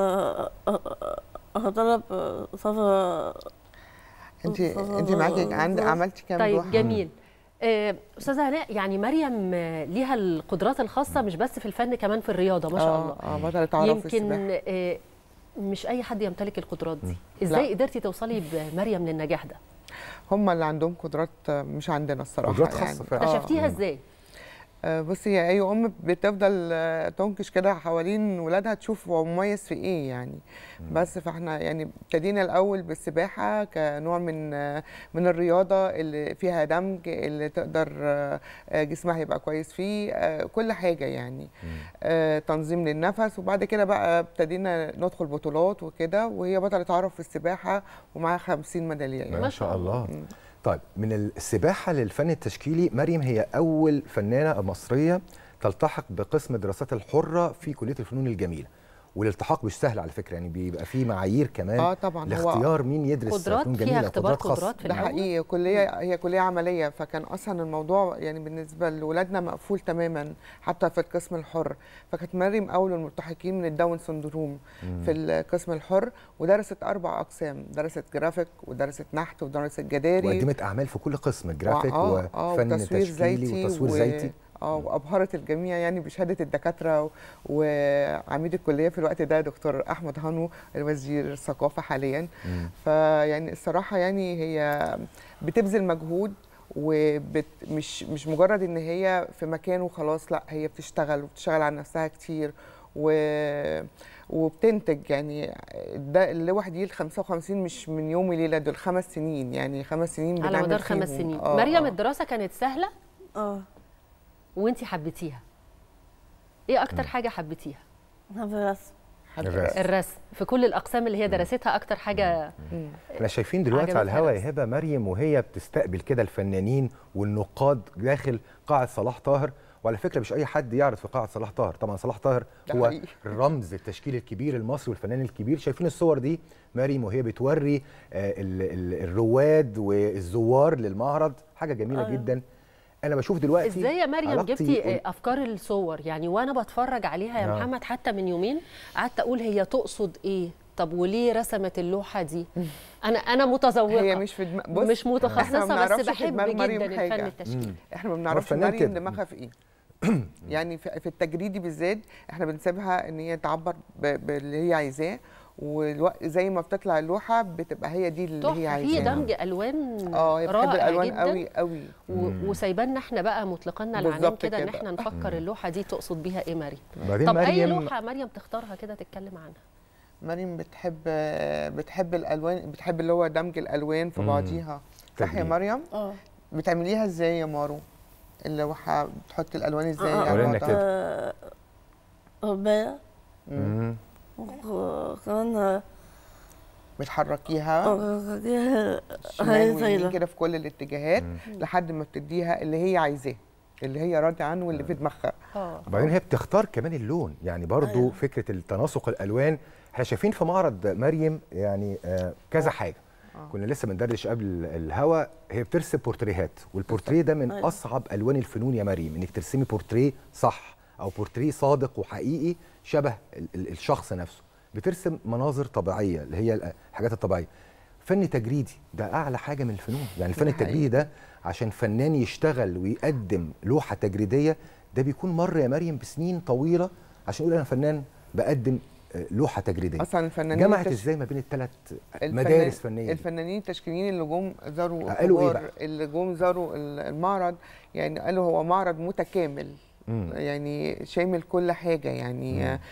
هضرب صفا انت انت معاكي عند عملتي كام طيب لوحة؟ جميل آه، استاذه هناء يعني مريم آه، ليها القدرات الخاصه مش بس في الفن كمان في الرياضه ما شاء آه، الله اه بطلة عرب في يمكن السباحة آه، مش اي حد يمتلك القدرات دي ازاي لا. قدرتي توصلي بمريم للنجاح ده هم اللي عندهم قدرات مش عندنا الصراحة قدرات يعني. خاصة فعلا. آه. اكتشفتيها ازاي آه، بصي هي اي ام بتفضل آه، تنكش كده حوالين ولادها تشوف هو مميز في ايه يعني بس فاحنا يعني ابتدينا الاول بالسباحه كنوع من آه، من الرياضه اللي فيها دمج اللي تقدر آه، آه، جسمها يبقى كويس فيه آه، كل حاجه يعني آه، تنظيم للنفس وبعد كده بقى ابتدينا ندخل بطولات وكده وهي بطله عرب في السباحه ومعاها 50 ميداليه يعني ما شاء الله طيب من السباحه للفن التشكيلي مريم هي اول فنانه مصريه تلتحق بقسم الدراسات الحره في كليه الفنون الجميله والالتحاق مش سهل على فكره يعني بيبقى فيه معايير كمان اه طبعا هو لاختيار مين يدرس قدرات فنون فيها جميله اختبار قدرات خاصه قدرات في ده الأول. حقيقي كليه هي كليه عمليه فكان اصلا الموضوع يعني بالنسبه لاولادنا مقفول تماما حتى في القسم الحر فكانت مريم اول الملتحقين من الداون سندروم مم. في القسم الحر ودرست اربع اقسام درست جرافيك ودرست نحت ودرست جداري وقدمت اعمال في كل قسم جرافيك آه، آه، وفن وتصوير تشكيلي زيتي وتصوير و- زيتي اه وابهرت الجميع يعني بشهاده الدكاتره و- وعميد الكليه في الوقت ده دكتور احمد هانو الوزير الثقافه حاليا فيعني الصراحه يعني هي بتبذل مجهود ومش مش مجرد ان هي في مكان وخلاص لا هي بتشتغل وبتشتغل على نفسها كتير و وبتنتج يعني ده اللوح دي ال 55 مش من يوم وليله دول خمس سنين يعني خمس سنين على بنعمل مدار خمس فيهم. سنين آه، مريم آه. الدراسه كانت سهله اه وانت حبيتيها ايه اكتر حاجه حبيتيها الرسم الرسم. الرسم في كل الاقسام اللي هي درستها اكتر حاجه احنا شايفين دلوقتي على عجبتها الهوا يا هبه مريم وهي بتستقبل كده الفنانين والنقاد داخل قاعه صلاح طاهر وعلى فكره مش اي حد يعرض في قاعه صلاح طاهر طبعا صلاح طاهر ده هو حقيقي. رمز التشكيل الكبير المصري والفنان الكبير شايفين الصور دي مريم وهي بتوري آه، ال- ال- الرواد والزوار للمعرض حاجه جميله آه. جدا انا بشوف دلوقتي ازاي يا مريم علاقتي جبتي وال- آه، افكار الصور يعني وانا بتفرج عليها يا آه. محمد حتى من يومين قعدت اقول هي تقصد ايه طب وليه رسمت اللوحه دي انا انا متذوقه هي مش في دماغ بص مش احنا ما متخصصه بس بنعرفش في بحب دماغ مريم جدا حاجة. الفن التشكيلي مم. احنا ما هو بنعرفش الفنان مريم كده. دماغها في ايه يعني في في التجريدي بالذات احنا بنسيبها ان هي تعبر ب- باللي هي عايزاه والوقت زي ما بتطلع اللوحه بتبقى هي دي اللي هي تحفه في عايزاه دمج الوان اه هي بتحب رائع الالوان جدا قوي قوي و- وسايبانا احنا بقى مطلقنا العنان بالظبط كده ان كده. احنا نفكر اللوحه دي تقصد بيها ايه مريم بعدين طب اي مريم- لوحه مريم تختارها كده تتكلم عنها مريم بتحب بتحب الالوان بتحب اللي هو دمج الالوان في مم. بعضيها صح يا تجميل. مريم اه بتعمليها ازاي يا مارو اللوحه بتحطي الالوان ازاي آه، على قولي لنا بعضها؟ كده. آه، رباية مم. وكمان بتحركيها هي شمال هي ويمين زينة كده في كل الاتجاهات لحد ما بتديها اللي هي عايزاه اللي هي راضيه عنه واللي في دماغها اه وبعدين هي بتختار كمان اللون يعني برضو أيوة. فكره التناسق الالوان احنا شايفين في معرض مريم يعني آه كذا حاجه كنا لسه بندردش قبل الهوا هي بترسم بورتريهات والبورتريه ده من أيوة. اصعب الوان الفنون يا مريم انك ترسمي بورتريه صح او بورتريه صادق وحقيقي شبه ال- ال- الشخص نفسه بترسم مناظر طبيعيه اللي هي الحاجات الطبيعيه فن تجريدي ده اعلى حاجه من الفنون يعني الفن ده التجريدي ده عشان فنان يشتغل ويقدم لوحه تجريديه ده بيكون مر يا مريم بسنين طويله عشان يقول انا فنان بقدم آه، لوحه تجريديه اصلا الفنانين جمعت التش- ازاي ما بين الثلاث الفنان- مدارس فنيه دي؟ الفنانين التشكيليين اللي جم زاروا قالوا إيه الكبار، بقى؟ اللي جم زاروا ال- المعرض يعني قالوا هو معرض متكامل مم. يعني شامل كل حاجه يعني آه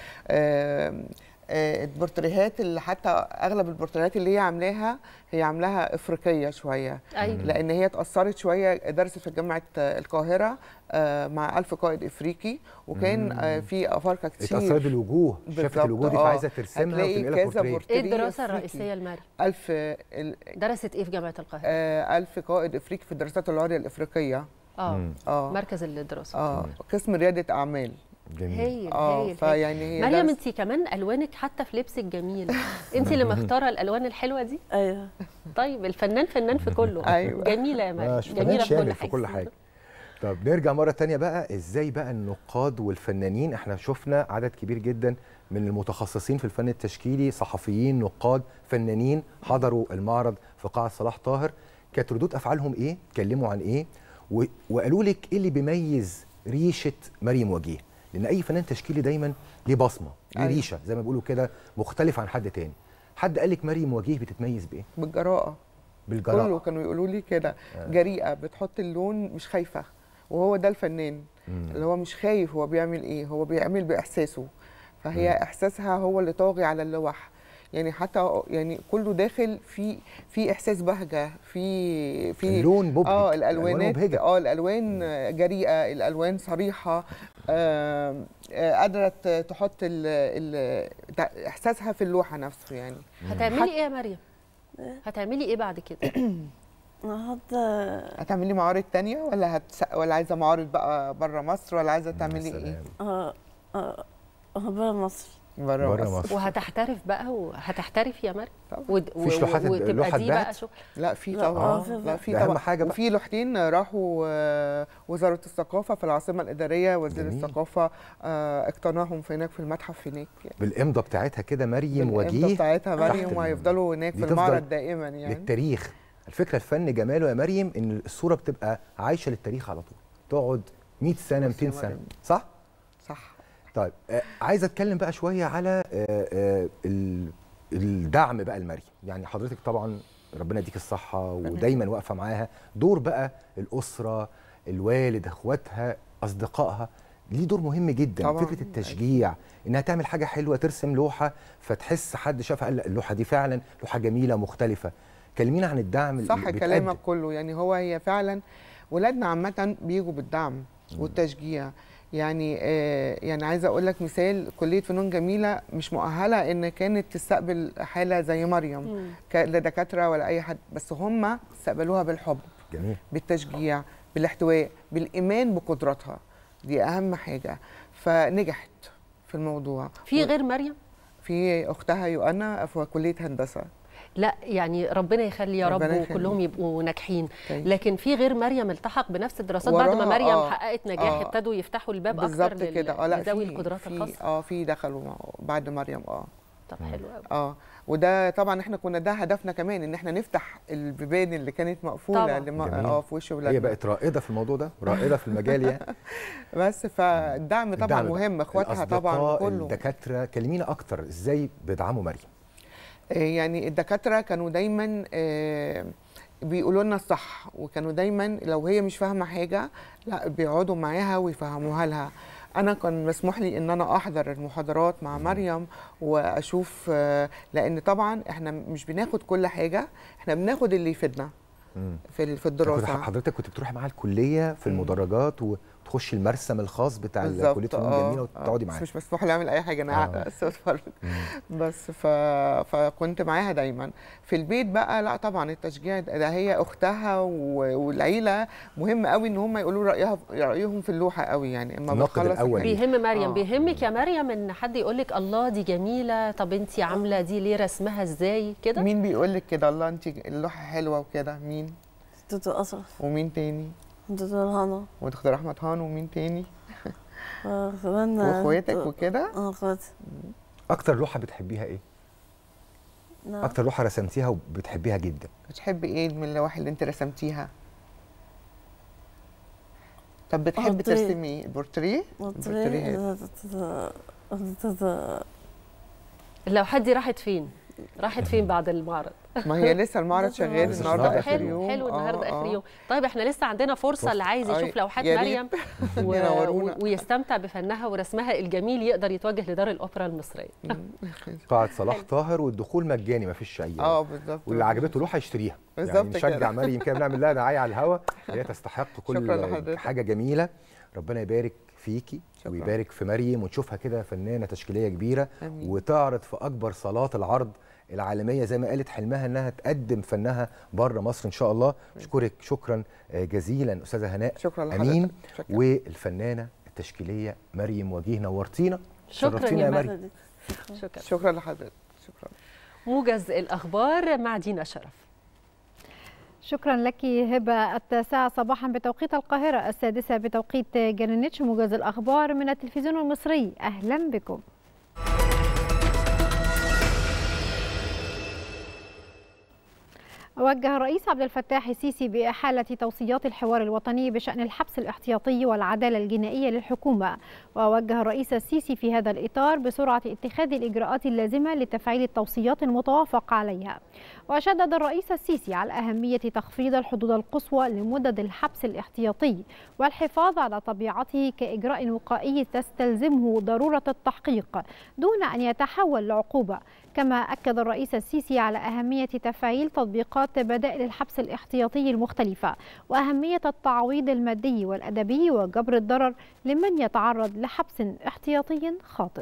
آه البورتريهات اللي حتى اغلب البورتريهات اللي هي عاملاها هي عاملاها افريقيه شويه ايوه لان هي اتاثرت شويه درست في جامعه آه، القاهره آه، مع ألف قائد افريقي وكان آه، في افارقه كتير اتأثرت بالوجوه شافت بالظبط، الوجوه دي آه. فعايزه ترسمها هتلاقي وتنقلها كذا بورتريه بورتريه ايه الدراسه أفريقي. الرئيسيه لمريم ألف ال- درست ايه في جامعه القاهره آه، ألف قائد افريقي في الدراسات العليا الافريقيه اه مم. اه مركز الدراسه اه قسم رياده اعمال جميل هايل اه هايل فيعني هي مريم درس- انت كمان الوانك حتى في لبسك جميل انت اللي مختاره الالوان الحلوه دي ايوه طيب الفنان فنان في كله أيوة. جميله يا مريم آه، فنان جميله في شامل كل في حاجه كل حاجه طب نرجع مره تانية بقى ازاي بقى النقاد والفنانين احنا شفنا عدد كبير جدا من المتخصصين في الفن التشكيلي صحفيين نقاد فنانين حضروا المعرض في قاعه صلاح طاهر كانت ردود افعالهم ايه اتكلموا عن ايه و... وقالوا لك ايه اللي بيميز ريشه مريم وجيه لان اي فنان تشكيلي دايما ليه بصمه ليه أيوة. ريشه زي ما بيقولوا كده مختلف عن حد تاني حد قال لك مريم وجيه بتتميز بايه بالجراءه بالجراءه كله كانوا يقولوا لي كده جريئه بتحط اللون مش خايفه وهو ده الفنان مم. اللي هو مش خايف هو بيعمل ايه هو بيعمل باحساسه فهي احساسها هو اللي طاغي على اللوح يعني حتى يعني كله داخل في في احساس بهجه في في اللون مبهج اه الألوان الالوانات مبهجة. اه الالوان جريئه الالوان صريحه آه آه قادره ت- تحط ال ال تع- احساسها في اللوحه نفسه يعني هتعملي ايه يا مريم هتعملي ايه بعد كده هحط هتعملي معارض تانية ولا هتس... ولا عايزه معارض بقى بره مصر ولا عايزه تعملي ايه سلام. اه اه بره مصر بره بره مصر. مصر وهتحترف بقى وهتحترف يا مريم طبعا. ود- فيش و- لوحات- وتبقى لوحة دي بقى اتباعت؟ شغل لا في لا، طبعا آه، في- لا في ده أهم طبعا حاجة بقى. وفي لوحتين راحوا آه، وزاره الثقافه في العاصمه الاداريه وزير جميل. الثقافه آه، اقتناهم في هناك في المتحف هناك يعني بالامضه بتاعتها كده مريم بالإمضة وجيه بتاعتها تحت مريم ال- وهيفضلوا هناك دي في تفضل المعرض دائما يعني للتاريخ الفكره الفن جماله يا مريم ان الصوره بتبقى عايشه للتاريخ على طول تقعد 100 سنه 200 سنه صح صح طيب آه عايز اتكلم بقى شويه على آه آه ال- الدعم بقى لمريم يعني حضرتك طبعا ربنا يديك الصحه ودايما واقفه معاها دور بقى الاسره الوالد اخواتها اصدقائها ليه دور مهم جدا طبعاً. فكره التشجيع انها تعمل حاجه حلوه ترسم لوحه فتحس حد شافها قال لا اللوحه دي فعلا لوحه جميله مختلفه كلمينا عن الدعم اللي صح بيتقدم. كلامك كله يعني هو هي فعلا ولادنا عامة بيجوا بالدعم والتشجيع يعني آه يعني عايزه اقول لك مثال كليه فنون جميله مش مؤهله ان كانت تستقبل حاله زي مريم مم. ك- لا دكاتره ولا اي حد بس هم استقبلوها بالحب جميل بالتشجيع بالاحتواء بالايمان بقدراتها دي اهم حاجه فنجحت في الموضوع في غير مريم في اختها يوأنا في كليه هندسه لا يعني ربنا يخلي يا رب ربنا يخلي. وكلهم يبقوا ناجحين طيب. لكن في غير مريم التحق بنفس الدراسات بعد ما وراها، مريم آه، حققت نجاح آه. ابتدوا يفتحوا الباب اكتر بالظبط لل- كده اه لا لذوي في- القدرات في- الخاصه اه في دخلوا مع- بعد مريم اه طب حلو قوي اه وده طبعا احنا كنا ده هدفنا كمان ان احنا نفتح البيبان اللي كانت مقفوله طبعاً. لما جميل. اه في وش هي ولادنا بقت رائده في الموضوع ده رائده في المجال يعني بس فالدعم طبعا الدعم بقى. مهم اخواتها طبعا الأصدقاء، كله الدكاتره كلمينا اكتر ازاي بيدعموا مريم آه، يعني الدكاتره كانوا دايما آه، بيقولوا لنا الصح وكانوا دايما لو هي مش فاهمه حاجه لا بيقعدوا معاها ويفهموها لها انا كان مسموح لي ان انا احضر المحاضرات مع مريم واشوف آه، لان طبعا احنا مش بناخد كل حاجه احنا بناخد اللي يفيدنا في ال- في كنت الدراسه حضرتك كنت بتروحي معاها الكليه في المدرجات وتخشي المرسم الخاص بتاع بالظبط، كليه فنون آه، جميله آه، وتقعدي بس معاها مش مسموح لي اعمل اي حاجه انا آه. قاعده بس اتفرج بس ف... فكنت معاها دايما في البيت بقى لا طبعا التشجيع ده ده هي اختها و... والعيله مهم قوي ان هم يقولوا رايها رايهم في اللوحه قوي يعني اما الناقد بتخلص الأول الحاجة. بيهم مريم آه. بيهمك يا مريم ان حد يقول لك الله دي جميله طب انت عامله دي ليه رسمها ازاي كده مين بيقول لك كده الله انت اللوحه حلوه وكده مين دكتور أشرف ومين تاني دكتور هنا ودكتور احمد هان ومين تاني وكمان واخواتك وكده اه اخواتي اكتر لوحه بتحبيها ايه نعم اكتر لوحه رسمتيها وبتحبيها جدا بتحبي ايه من اللوح اللي انت رسمتيها طب بتحبي بورتريه. ترسمي ايه البورتريه البورتريه اللوحات دي راحت فين راحت فين بعد المعرض ما هي لسه المعرض شغال لسه النهارده النهاردة اخر حلو يوم حلو النهارده آه، اخر آه. يوم طيب احنا لسه عندنا فرصه فرصة. اللي عايز أي، يشوف لوحات يا ريت. مريم و... ينورونا. و... ويستمتع بفنها ورسمها الجميل يقدر يتوجه لدار الاوبرا المصريه قاعه صلاح طاهر والدخول مجاني ما فيش اي اه بالظبط واللي عجبته لوحه يشتريها بالظبط يعني نشجع كده. مريم كده بنعمل لها دعايه على الهوا هي تستحق شكراً كل لحضرتك. حاجه جميله ربنا يبارك فيكي شكراً. ويبارك في مريم ونشوفها كده فنانه تشكيليه كبيره آمين. وتعرض في اكبر صالات العرض العالميه زي ما قالت حلمها انها تقدم فنها بره مصر ان شاء الله اشكرك شكرا آه، جزيلا استاذه هناء شكراً لحضرتك. امين شكراً. والفنانه التشكيليه مريم وجيه نورتينا شكراً شرفتينا يا يا مريم مريم. شكرا شكرا لحضرتك شكرا موجز الاخبار مع دينا شرف شكرا لك هبة التاسعة صباحا بتوقيت القاهرة السادسة بتوقيت جرينتش موجز الأخبار من التلفزيون المصري أهلا بكم وجه الرئيس عبد الفتاح السيسي بإحالة توصيات الحوار الوطني بشأن الحبس الاحتياطي والعدالة الجنائية للحكومة ووجه الرئيس السيسي في هذا الإطار بسرعة اتخاذ الإجراءات اللازمة لتفعيل التوصيات المتوافق عليها وشدد الرئيس السيسي على أهمية تخفيض الحدود القصوى لمدد الحبس الاحتياطي والحفاظ على طبيعته كإجراء وقائي تستلزمه ضرورة التحقيق دون أن يتحول لعقوبة كما أكد الرئيس السيسي على أهمية تفعيل تطبيقات بدائل الحبس الاحتياطي المختلفة وأهمية التعويض المادي والأدبي وجبر الضرر لمن يتعرض لحبس احتياطي خاطئ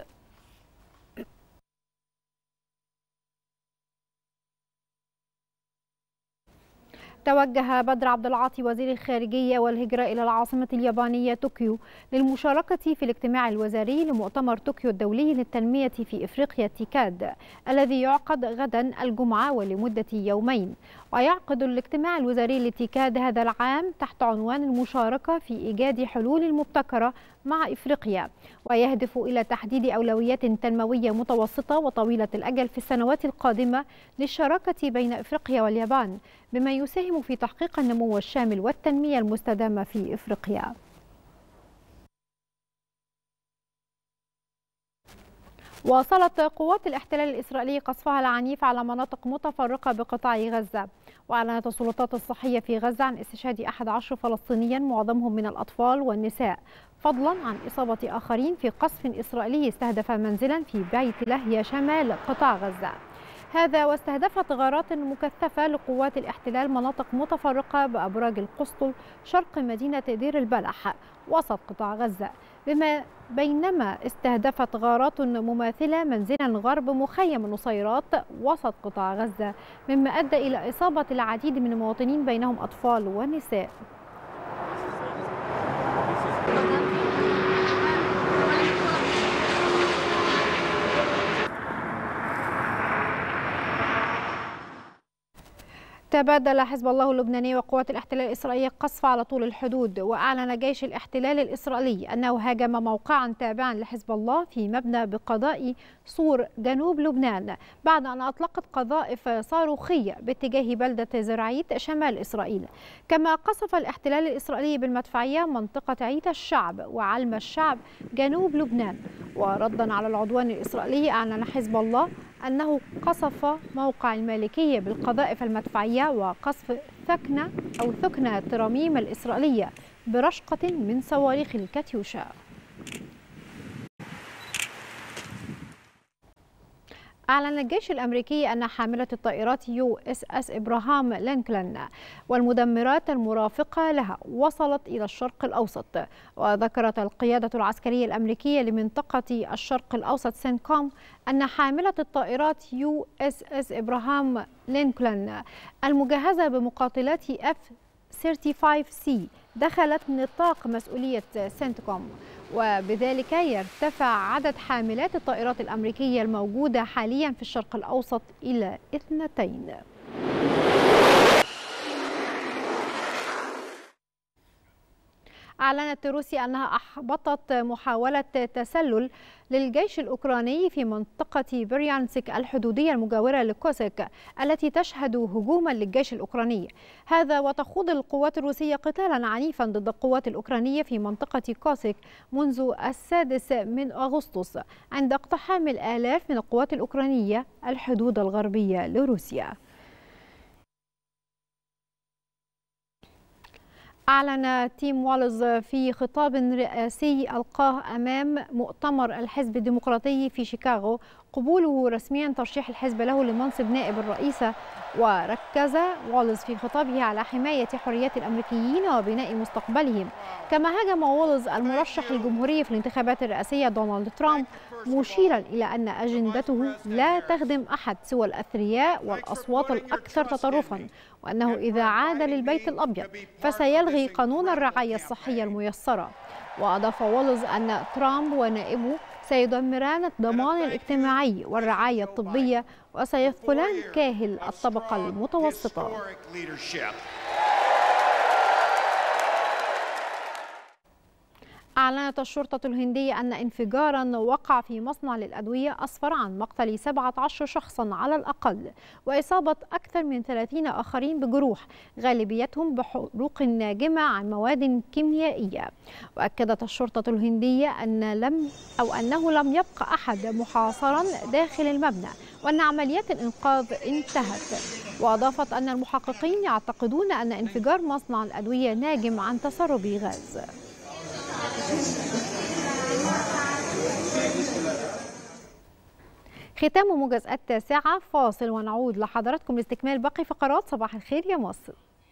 توجه بدر عبد العاطي وزير الخارجية والهجرة إلى العاصمة اليابانية طوكيو للمشاركة في الاجتماع الوزاري لمؤتمر طوكيو الدولي للتنمية في إفريقيا تيكاد الذي يعقد غدا الجمعة ولمدة يومين ويعقد الاجتماع الوزاري لتيكاد هذا العام تحت عنوان المشاركة في إيجاد حلول مبتكرة مع إفريقيا ويهدف إلى تحديد أولويات تنموية متوسطة وطويلة الأجل في السنوات القادمة للشراكة بين إفريقيا واليابان بما يساهم في تحقيق النمو الشامل والتنمية المستدامة في إفريقيا واصلت قوات الاحتلال الإسرائيلي قصفها العنيف على مناطق متفرقة بقطاع غزة وأعلنت السلطات الصحية في غزة عن استشهاد 11 فلسطينيا معظمهم من الأطفال والنساء فضلا عن إصابة آخرين في قصف إسرائيلي استهدف منزلا في بيت لهيا شمال قطاع غزة هذا واستهدفت غارات مكثفة لقوات الاحتلال مناطق متفرقة بأبراج القسطل شرق مدينة دير البلح وسط قطاع غزة بما بينما استهدفت غارات مماثلة منزلا غرب مخيم النصيرات وسط قطاع غزة مما أدى إلى إصابة العديد من المواطنين بينهم أطفال ونساء تبادل حزب الله اللبناني وقوات الاحتلال الإسرائيلي قصف على طول الحدود وأعلن جيش الاحتلال الإسرائيلي أنه هاجم موقعا تابعا لحزب الله في مبنى بقضاء صور جنوب لبنان بعد أن أطلقت قذائف صاروخية باتجاه بلدة زرعيت شمال إسرائيل كما قصف الاحتلال الإسرائيلي بالمدفعية منطقة عيت الشعب وعلم الشعب جنوب لبنان وردا على العدوان الإسرائيلي أعلن حزب الله أنه قصف موقع المالكية بالقذائف المدفعية وقصف ثكنة أو ثكنة تراميم الإسرائيلية برشقة من صواريخ الكاتيوشا أعلن الجيش الأمريكي أن حاملة الطائرات يو اس اس إبراهام لينكولن والمدمرات المرافقة لها وصلت إلى الشرق الأوسط وذكرت القيادة العسكرية الأمريكية لمنطقة الشرق الأوسط سينكوم أن حاملة الطائرات يو اس اس إبراهام لينكولن المجهزة بمقاتلات اف 35C دخلت نطاق مسؤولية سنتكوم وبذلك يرتفع عدد حاملات الطائرات الأمريكية الموجودة حاليا في الشرق الأوسط إلى اثنتين أعلنت روسيا أنها أحبطت محاولة تسلل للجيش الأوكراني في منطقة بريانسك الحدودية المجاورة لكوسك التي تشهد هجوما للجيش الأوكراني هذا وتخوض القوات الروسية قتالا عنيفا ضد القوات الأوكرانية في منطقة كوسك منذ السادس من أغسطس عند اقتحام الآلاف من القوات الأوكرانية الحدود الغربية لروسيا أعلن تيم والز في خطاب رئاسي ألقاه أمام مؤتمر الحزب الديمقراطي في شيكاغو قبوله رسميا ترشيح الحزب له لمنصب نائب الرئيسة وركز والز في خطابه على حماية حريات الأمريكيين وبناء مستقبلهم كما هاجم والز المرشح الجمهوري في الانتخابات الرئاسية دونالد ترامب مشيرا إلى أن أجندته لا تخدم أحد سوى الأثرياء والأصوات الأكثر تطرفا وأنه إذا عاد للبيت الأبيض فسيلغي قانون الرعاية الصحية الميسرة وأضاف والز أن ترامب ونائبه سيدمران الضمان الاجتماعي والرعاية الطبية وسيثقلان كاهل الطبقة المتوسطة أعلنت الشرطة الهندية أن انفجارا وقع في مصنع للأدوية أسفر عن مقتل 17 شخصا على الأقل وإصابة أكثر من 30 آخرين بجروح غالبيتهم بحروق ناجمة عن مواد كيميائية وأكدت الشرطة الهندية أن لم أو أنه لم يبقى أحد محاصرا داخل المبنى وأن عمليات الإنقاذ انتهت وأضافت أن المحققين يعتقدون أن انفجار مصنع الأدوية ناجم عن تسرب غاز ختام موجز التاسعة فاصل ونعود لحضراتكم لاستكمال باقي فقرات صباح الخير يا مصر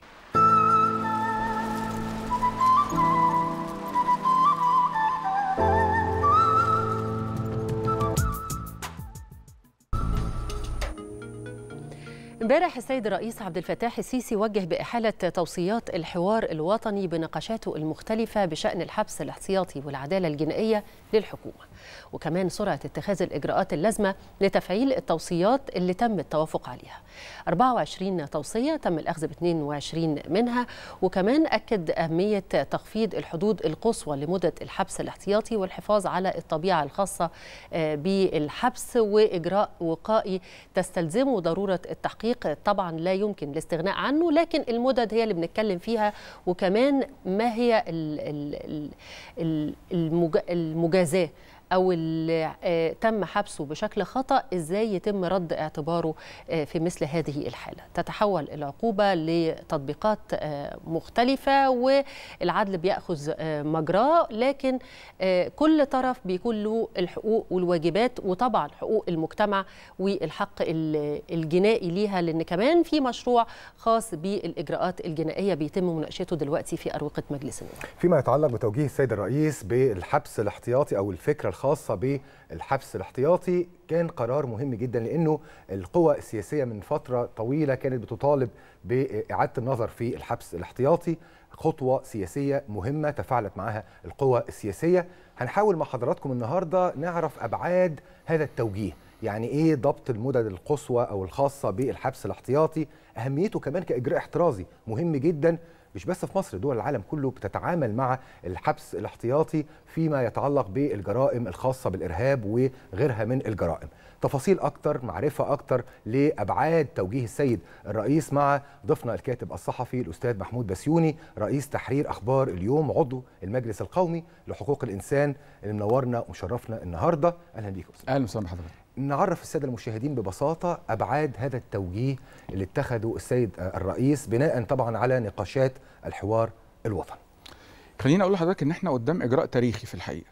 امبارح السيد الرئيس عبد الفتاح السيسي وجه بإحالة توصيات الحوار الوطني بنقاشاته المختلفة بشأن الحبس الاحتياطي والعدالة الجنائية للحكومة وكمان سرعة اتخاذ الإجراءات اللازمة لتفعيل التوصيات اللي تم التوافق عليها 24 توصية تم الأخذ ب 22 منها وكمان أكد أهمية تخفيض الحدود القصوى لمدة الحبس الاحتياطي والحفاظ على الطبيعة الخاصة بالحبس وإجراء وقائي تستلزمه ضرورة التحقيق طبعا لا يمكن الاستغناء عنه لكن المدد هي اللي بنتكلم فيها وكمان ما هي المجازاه او اللي آه، تم حبسه بشكل خطا ازاي يتم رد اعتباره آه، في مثل هذه الحاله تتحول العقوبه لتطبيقات آه، مختلفه والعدل بياخذ آه، مجراه لكن آه، كل طرف بيكون له الحقوق والواجبات وطبعا حقوق المجتمع والحق ال- الجنائي ليها لان كمان في مشروع خاص بالاجراءات الجنائيه بيتم مناقشته دلوقتي في اروقه مجلس النواب فيما يتعلق بتوجيه السيد الرئيس بالحبس الاحتياطي او الفكره الخاصه بالحبس الاحتياطي كان قرار مهم جدا لانه القوى السياسيه من فتره طويله كانت بتطالب باعاده النظر في الحبس الاحتياطي خطوه سياسيه مهمه تفاعلت معها القوى السياسيه هنحاول مع حضراتكم النهارده نعرف ابعاد هذا التوجيه يعني ايه ضبط المدد القصوى او الخاصه بالحبس الاحتياطي اهميته كمان كاجراء احترازي مهم جدا مش بس في مصر دول العالم كله بتتعامل مع الحبس الاحتياطي فيما يتعلق بالجرائم الخاصة بالإرهاب وغيرها من الجرائم تفاصيل أكتر معرفة أكتر لأبعاد توجيه السيد الرئيس مع ضيفنا الكاتب الصحفي الأستاذ محمود بسيوني رئيس تحرير أخبار اليوم عضو المجلس القومي لحقوق الإنسان اللي منورنا ومشرفنا النهاردة أهلا بيكم اهلا وسهلا بحضرتك نعرف الساده المشاهدين ببساطه ابعاد هذا التوجيه اللي اتخذه السيد الرئيس بناء طبعا على نقاشات الحوار الوطني. خليني اقول لحضرتك ان احنا قدام اجراء تاريخي في الحقيقه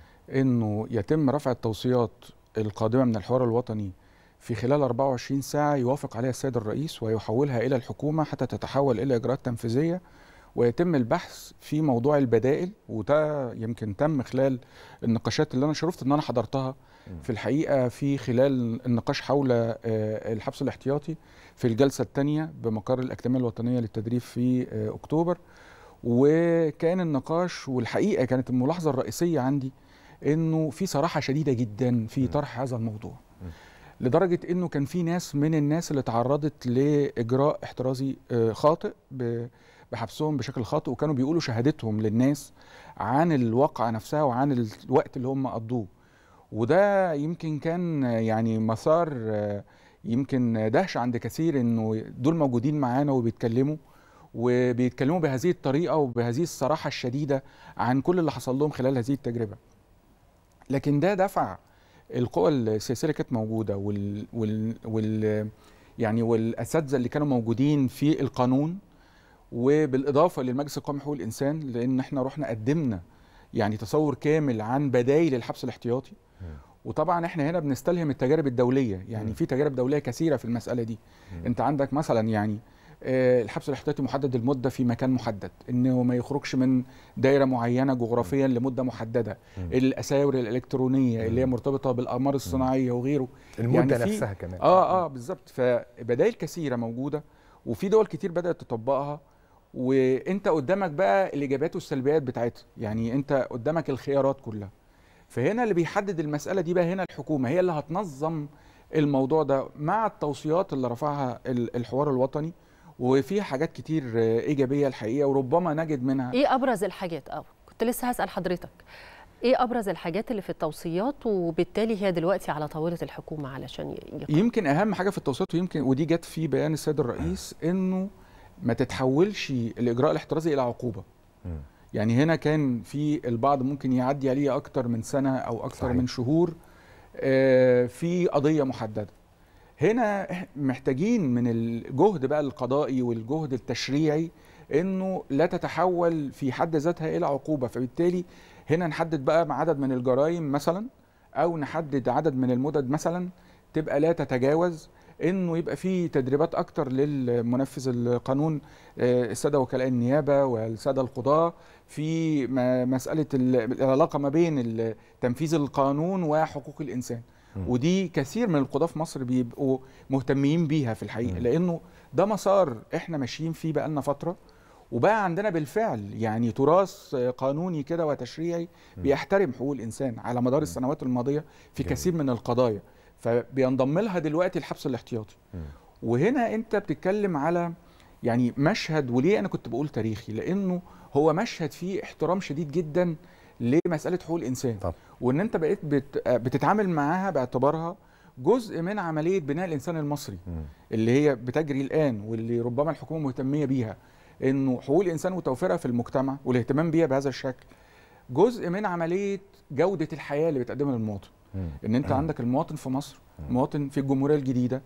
انه يتم رفع التوصيات القادمه من الحوار الوطني في خلال 24 ساعه يوافق عليها السيد الرئيس ويحولها الى الحكومه حتى تتحول الى اجراءات تنفيذيه ويتم البحث في موضوع البدائل وده يمكن تم خلال النقاشات اللي انا شرفت ان انا حضرتها في الحقيقه في خلال النقاش حول آه، الحبس الاحتياطي في الجلسه الثانيه بمقر الاكاديميه الوطنيه للتدريب في آه، اكتوبر وكان النقاش والحقيقه كانت الملاحظه الرئيسيه عندي انه في صراحه شديده جدا في طرح هذا الموضوع لدرجه انه كان في ناس من الناس اللي تعرضت لاجراء احترازي آه، خاطئ ب- بحبسهم بشكل خاطئ وكانوا بيقولوا شهادتهم للناس عن الواقعه نفسها وعن الوقت اللي هم قضوه وده يمكن كان يعني مسار آه، يمكن دهش عند كثير انه دول موجودين معانا وبيتكلموا وبيتكلموا بهذه الطريقه وبهذه الصراحه الشديده عن كل اللي حصل لهم خلال هذه التجربه. لكن ده دفع القوى السياسيه اللي كانت موجوده وال, وال, وال يعني والاساتذه اللي كانوا موجودين في القانون وبالاضافه للمجلس القومي لحقوق الانسان لان احنا رحنا قدمنا يعني تصور كامل عن بدائل الحبس الاحتياطي وطبعا احنا هنا بنستلهم التجارب الدوليه يعني في تجارب دوليه كثيره في المساله دي انت عندك مثلا يعني آه، الحبس الاحتياطي محدد المده في مكان محدد انه ما يخرجش من دايره معينه جغرافيا لمده محدده الاساور الالكترونيه اللي هي مرتبطه بالاقمار الصناعيه وغيره المدة في- نفسها كمان. اه اه بالظبط فبدائل كثيره موجوده وفي دول كتير بدات تطبقها وانت قدامك بقى الايجابيات والسلبيات بتاعتها يعني انت قدامك الخيارات كلها فهنا اللي بيحدد المساله دي بقى هنا الحكومه هي اللي هتنظم الموضوع ده مع التوصيات اللي رفعها ال- الحوار الوطني وفيها حاجات كتير آه، ايجابيه الحقيقه وربما نجد منها ايه ابرز الحاجات اه كنت لسه هسال حضرتك ايه ابرز الحاجات اللي في التوصيات وبالتالي هي دلوقتي على طاوله الحكومه علشان ي- يقرأ. يمكن اهم حاجه في التوصيات ويمكن ودي جت في بيان السيد الرئيس انه ما تتحولش الاجراء الاحترازي الى عقوبه يعني هنا كان في البعض ممكن يعدي عليه اكتر من سنه او اكتر صحيح. من شهور آه، في قضيه محدده هنا إح- محتاجين من الجهد بقى القضائي والجهد التشريعي انه لا تتحول في حد ذاتها الى عقوبه فبالتالي هنا نحدد بقى عدد من الجرائم مثلا او نحدد عدد من المدد مثلا تبقى لا تتجاوز انه يبقى في تدريبات اكتر للمنفذ القانون آه، الساده وكلاء النيابه والساده القضاه في م- مساله ال- العلاقه ما بين ال- تنفيذ القانون وحقوق الانسان ودي كثير من القضاه في مصر بيبقوا مهتمين بيها في الحقيقه لانه ده مسار احنا ماشيين فيه بقالنا فتره وبقى عندنا بالفعل يعني تراث قانوني كده وتشريعي بيحترم حقوق الانسان على مدار السنوات الماضيه في كثير من القضايا فبينضم لها دلوقتي الحبس الاحتياطي وهنا انت بتتكلم على يعني مشهد وليه انا كنت بقول تاريخي لانه هو مشهد فيه احترام شديد جدا لمساله حقوق الانسان طب. وان انت بقيت بت بتتعامل معاها باعتبارها جزء من عمليه بناء الانسان المصري اللي هي بتجري الان واللي ربما الحكومه مهتميه بيها انه حقوق الانسان وتوفيرها في المجتمع والاهتمام بيها بهذا الشكل جزء من عمليه جوده الحياه اللي بتقدمها للمواطن ان انت عندك المواطن في مصر مواطن في الجمهوريه الجديده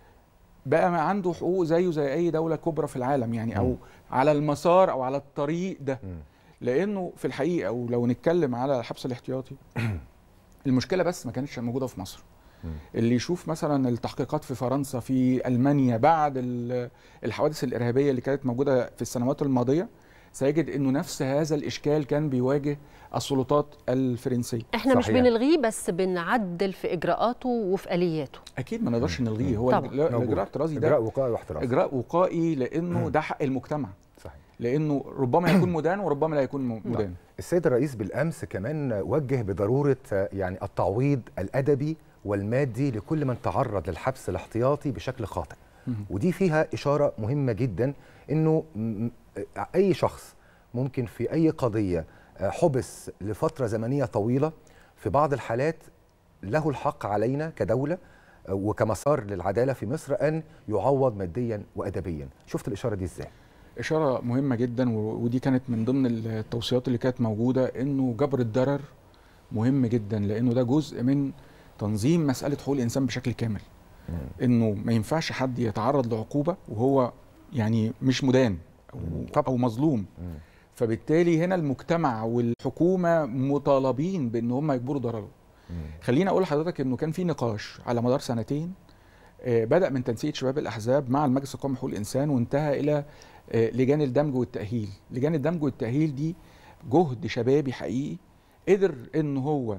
بقى ما عنده حقوق زيه زي اي دوله كبرى في العالم يعني او على المسار او على الطريق ده لانه في الحقيقه ولو نتكلم على الحبس الاحتياطي المشكله بس ما كانتش موجوده في مصر اللي يشوف مثلا التحقيقات في فرنسا في المانيا بعد ال- الحوادث الارهابيه اللي كانت موجوده في السنوات الماضيه سيجد انه نفس هذا الاشكال كان بيواجه السلطات الفرنسيه احنا مش بنلغيه بس بنعدل في اجراءاته وفي الياته اكيد ما نقدرش نلغيه هو طبعاً. الإج- لا- موجود. الاجراء الاحترازي ده إجراء وقائي واحترازي. اجراء وقائي لانه ده حق المجتمع صحيح لانه ربما يكون مدان وربما لا يكون م- مدان السيد الرئيس بالامس كمان وجه بضروره آه، يعني التعويض الادبي والمادي لكل من تعرض للحبس الاحتياطي بشكل خاطئ مهم. ودي فيها اشاره مهمه جدا انه م- م- اي شخص ممكن في اي قضيه آه، حبس لفتره زمنيه طويله في بعض الحالات له الحق علينا كدوله آه، وكمسار للعداله في مصر ان يعوض ماديا وادبيا شفت الاشاره دي ازاي اشاره مهمه جدا و- ودي كانت من ضمن التوصيات اللي كانت موجوده انه جبر الضرر مهم جدا لانه ده جزء من تنظيم مساله حقوق الانسان بشكل كامل انه ما ينفعش حد يتعرض لعقوبه وهو يعني مش مدان او, أو مظلوم فبالتالي هنا المجتمع والحكومه مطالبين بان هم يجبروا ضرره خليني اقول لحضرتك انه كان في نقاش على مدار سنتين آه، بدا من تنسيق شباب الاحزاب مع المجلس القومي لحقوق الانسان وانتهى الى آه، لجان الدمج والتاهيل لجان الدمج والتاهيل دي جهد شبابي حقيقي قدر ان هو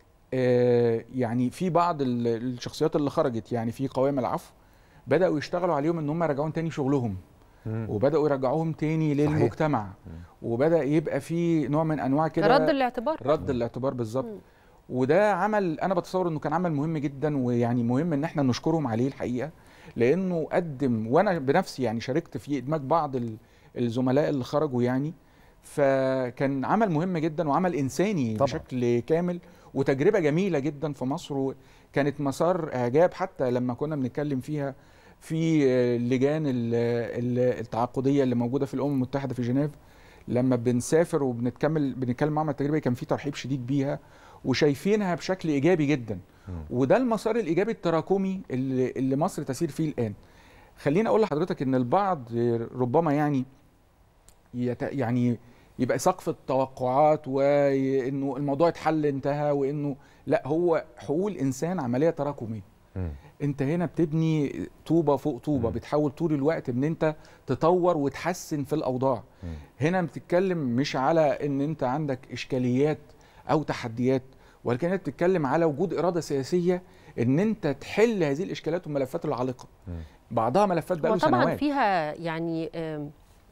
آه، يعني في بعض ال- الشخصيات اللي خرجت يعني في قوائم العفو بداوا يشتغلوا عليهم ان هم يرجعون تاني شغلهم وبداوا يرجعوهم تاني للمجتمع وبدا يبقى في نوع من انواع كده رد الاعتبار رد الاعتبار بالظبط وده عمل انا بتصور انه كان عمل مهم جدا ويعني مهم ان احنا نشكرهم عليه الحقيقه لانه قدم وانا بنفسي يعني شاركت في ادماج بعض ال- الزملاء اللي خرجوا يعني فكان عمل مهم جدا وعمل انساني طبعا. بشكل كامل وتجربه جميله جدا في مصر وكانت مسار اعجاب حتى لما كنا بنتكلم فيها في اللجان ال- ال- التعاقديه اللي موجوده في الامم المتحده في جنيف لما بنسافر وبنتكمل بنتكلم معاهم عن التجربه كان في ترحيب شديد بيها وشايفينها بشكل ايجابي جدا وده المسار الايجابي التراكمي اللي, اللي مصر تسير فيه الان خليني اقول لحضرتك ان البعض ربما يعني يت... يعني يبقى سقف التوقعات وانه الموضوع اتحل انتهى وانه لا هو حقوق الانسان عمليه تراكميه انت هنا بتبني طوبه فوق طوبه بتحاول طول الوقت ان انت تطور وتحسن في الاوضاع هنا بتتكلم مش على ان انت عندك اشكاليات او تحديات ولكن انت بتتكلم على وجود اراده سياسيه ان انت تحل هذه الاشكالات والملفات العالقه بعضها ملفات بقى وطبعا سنوات فيها يعني آم،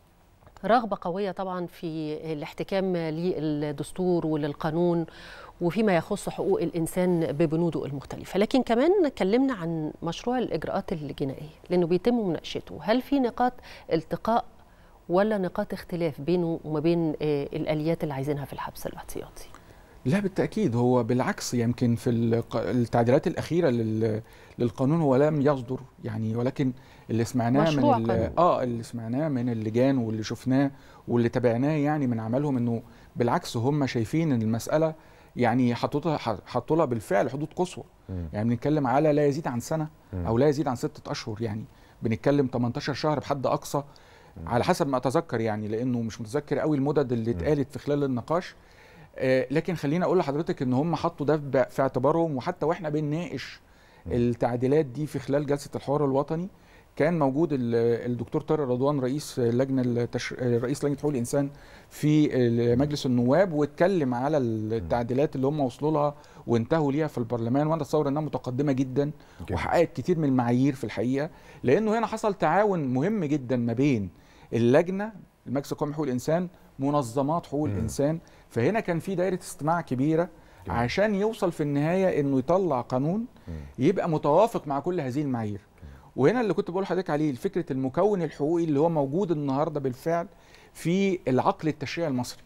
رغبة قوية طبعا في الاحتكام للدستور وللقانون وفيما يخص حقوق الإنسان ببنوده المختلفة لكن كمان اتكلمنا عن مشروع الإجراءات الجنائية لأنه بيتم مناقشته هل في نقاط التقاء ولا نقاط اختلاف بينه وما بين آه، الآليات اللي عايزينها في الحبس الاحتياطي لا بالتأكيد هو بالعكس يمكن في الق- التعديلات الأخيرة لل- للقانون هو لم يصدر يعني ولكن اللي سمعناه من مشروع ال- قانون. اه اللي سمعناه من اللجان واللي شفناه واللي تابعناه يعني من عملهم انه بالعكس هم شايفين ان المسألة يعني حطوها حطوا لها بالفعل حدود قصوى يعني بنتكلم على لا يزيد عن سنة او لا يزيد عن ستة اشهر يعني بنتكلم 18 شهر بحد اقصى على حسب ما اتذكر يعني لانه مش متذكر قوي المدد اللي اتقالت في خلال النقاش آه، لكن خليني اقول لحضرتك ان هم حطوا ده ب- في اعتبارهم وحتى واحنا بنناقش التعديلات دي في خلال جلسه الحوار الوطني كان موجود ال- الدكتور طارق رضوان رئيس اللجنه التش... رئيس لجنه حقوق الانسان في مجلس النواب واتكلم على التعديلات اللي هم وصلوا لها وانتهوا ليها في البرلمان وانا اتصور انها متقدمه جدا وحققت كتير من المعايير في الحقيقه لانه هنا حصل تعاون مهم جدا ما بين اللجنه المجلس القومي لحقوق الانسان منظمات حقوق الانسان فهنا كان في دايره استماع كبيره عشان يوصل في النهايه انه يطلع قانون يبقى متوافق مع كل هذه المعايير وهنا اللي كنت بقول لحضرتك عليه فكره المكون الحقوقي اللي هو موجود النهارده بالفعل في العقل التشريعي المصري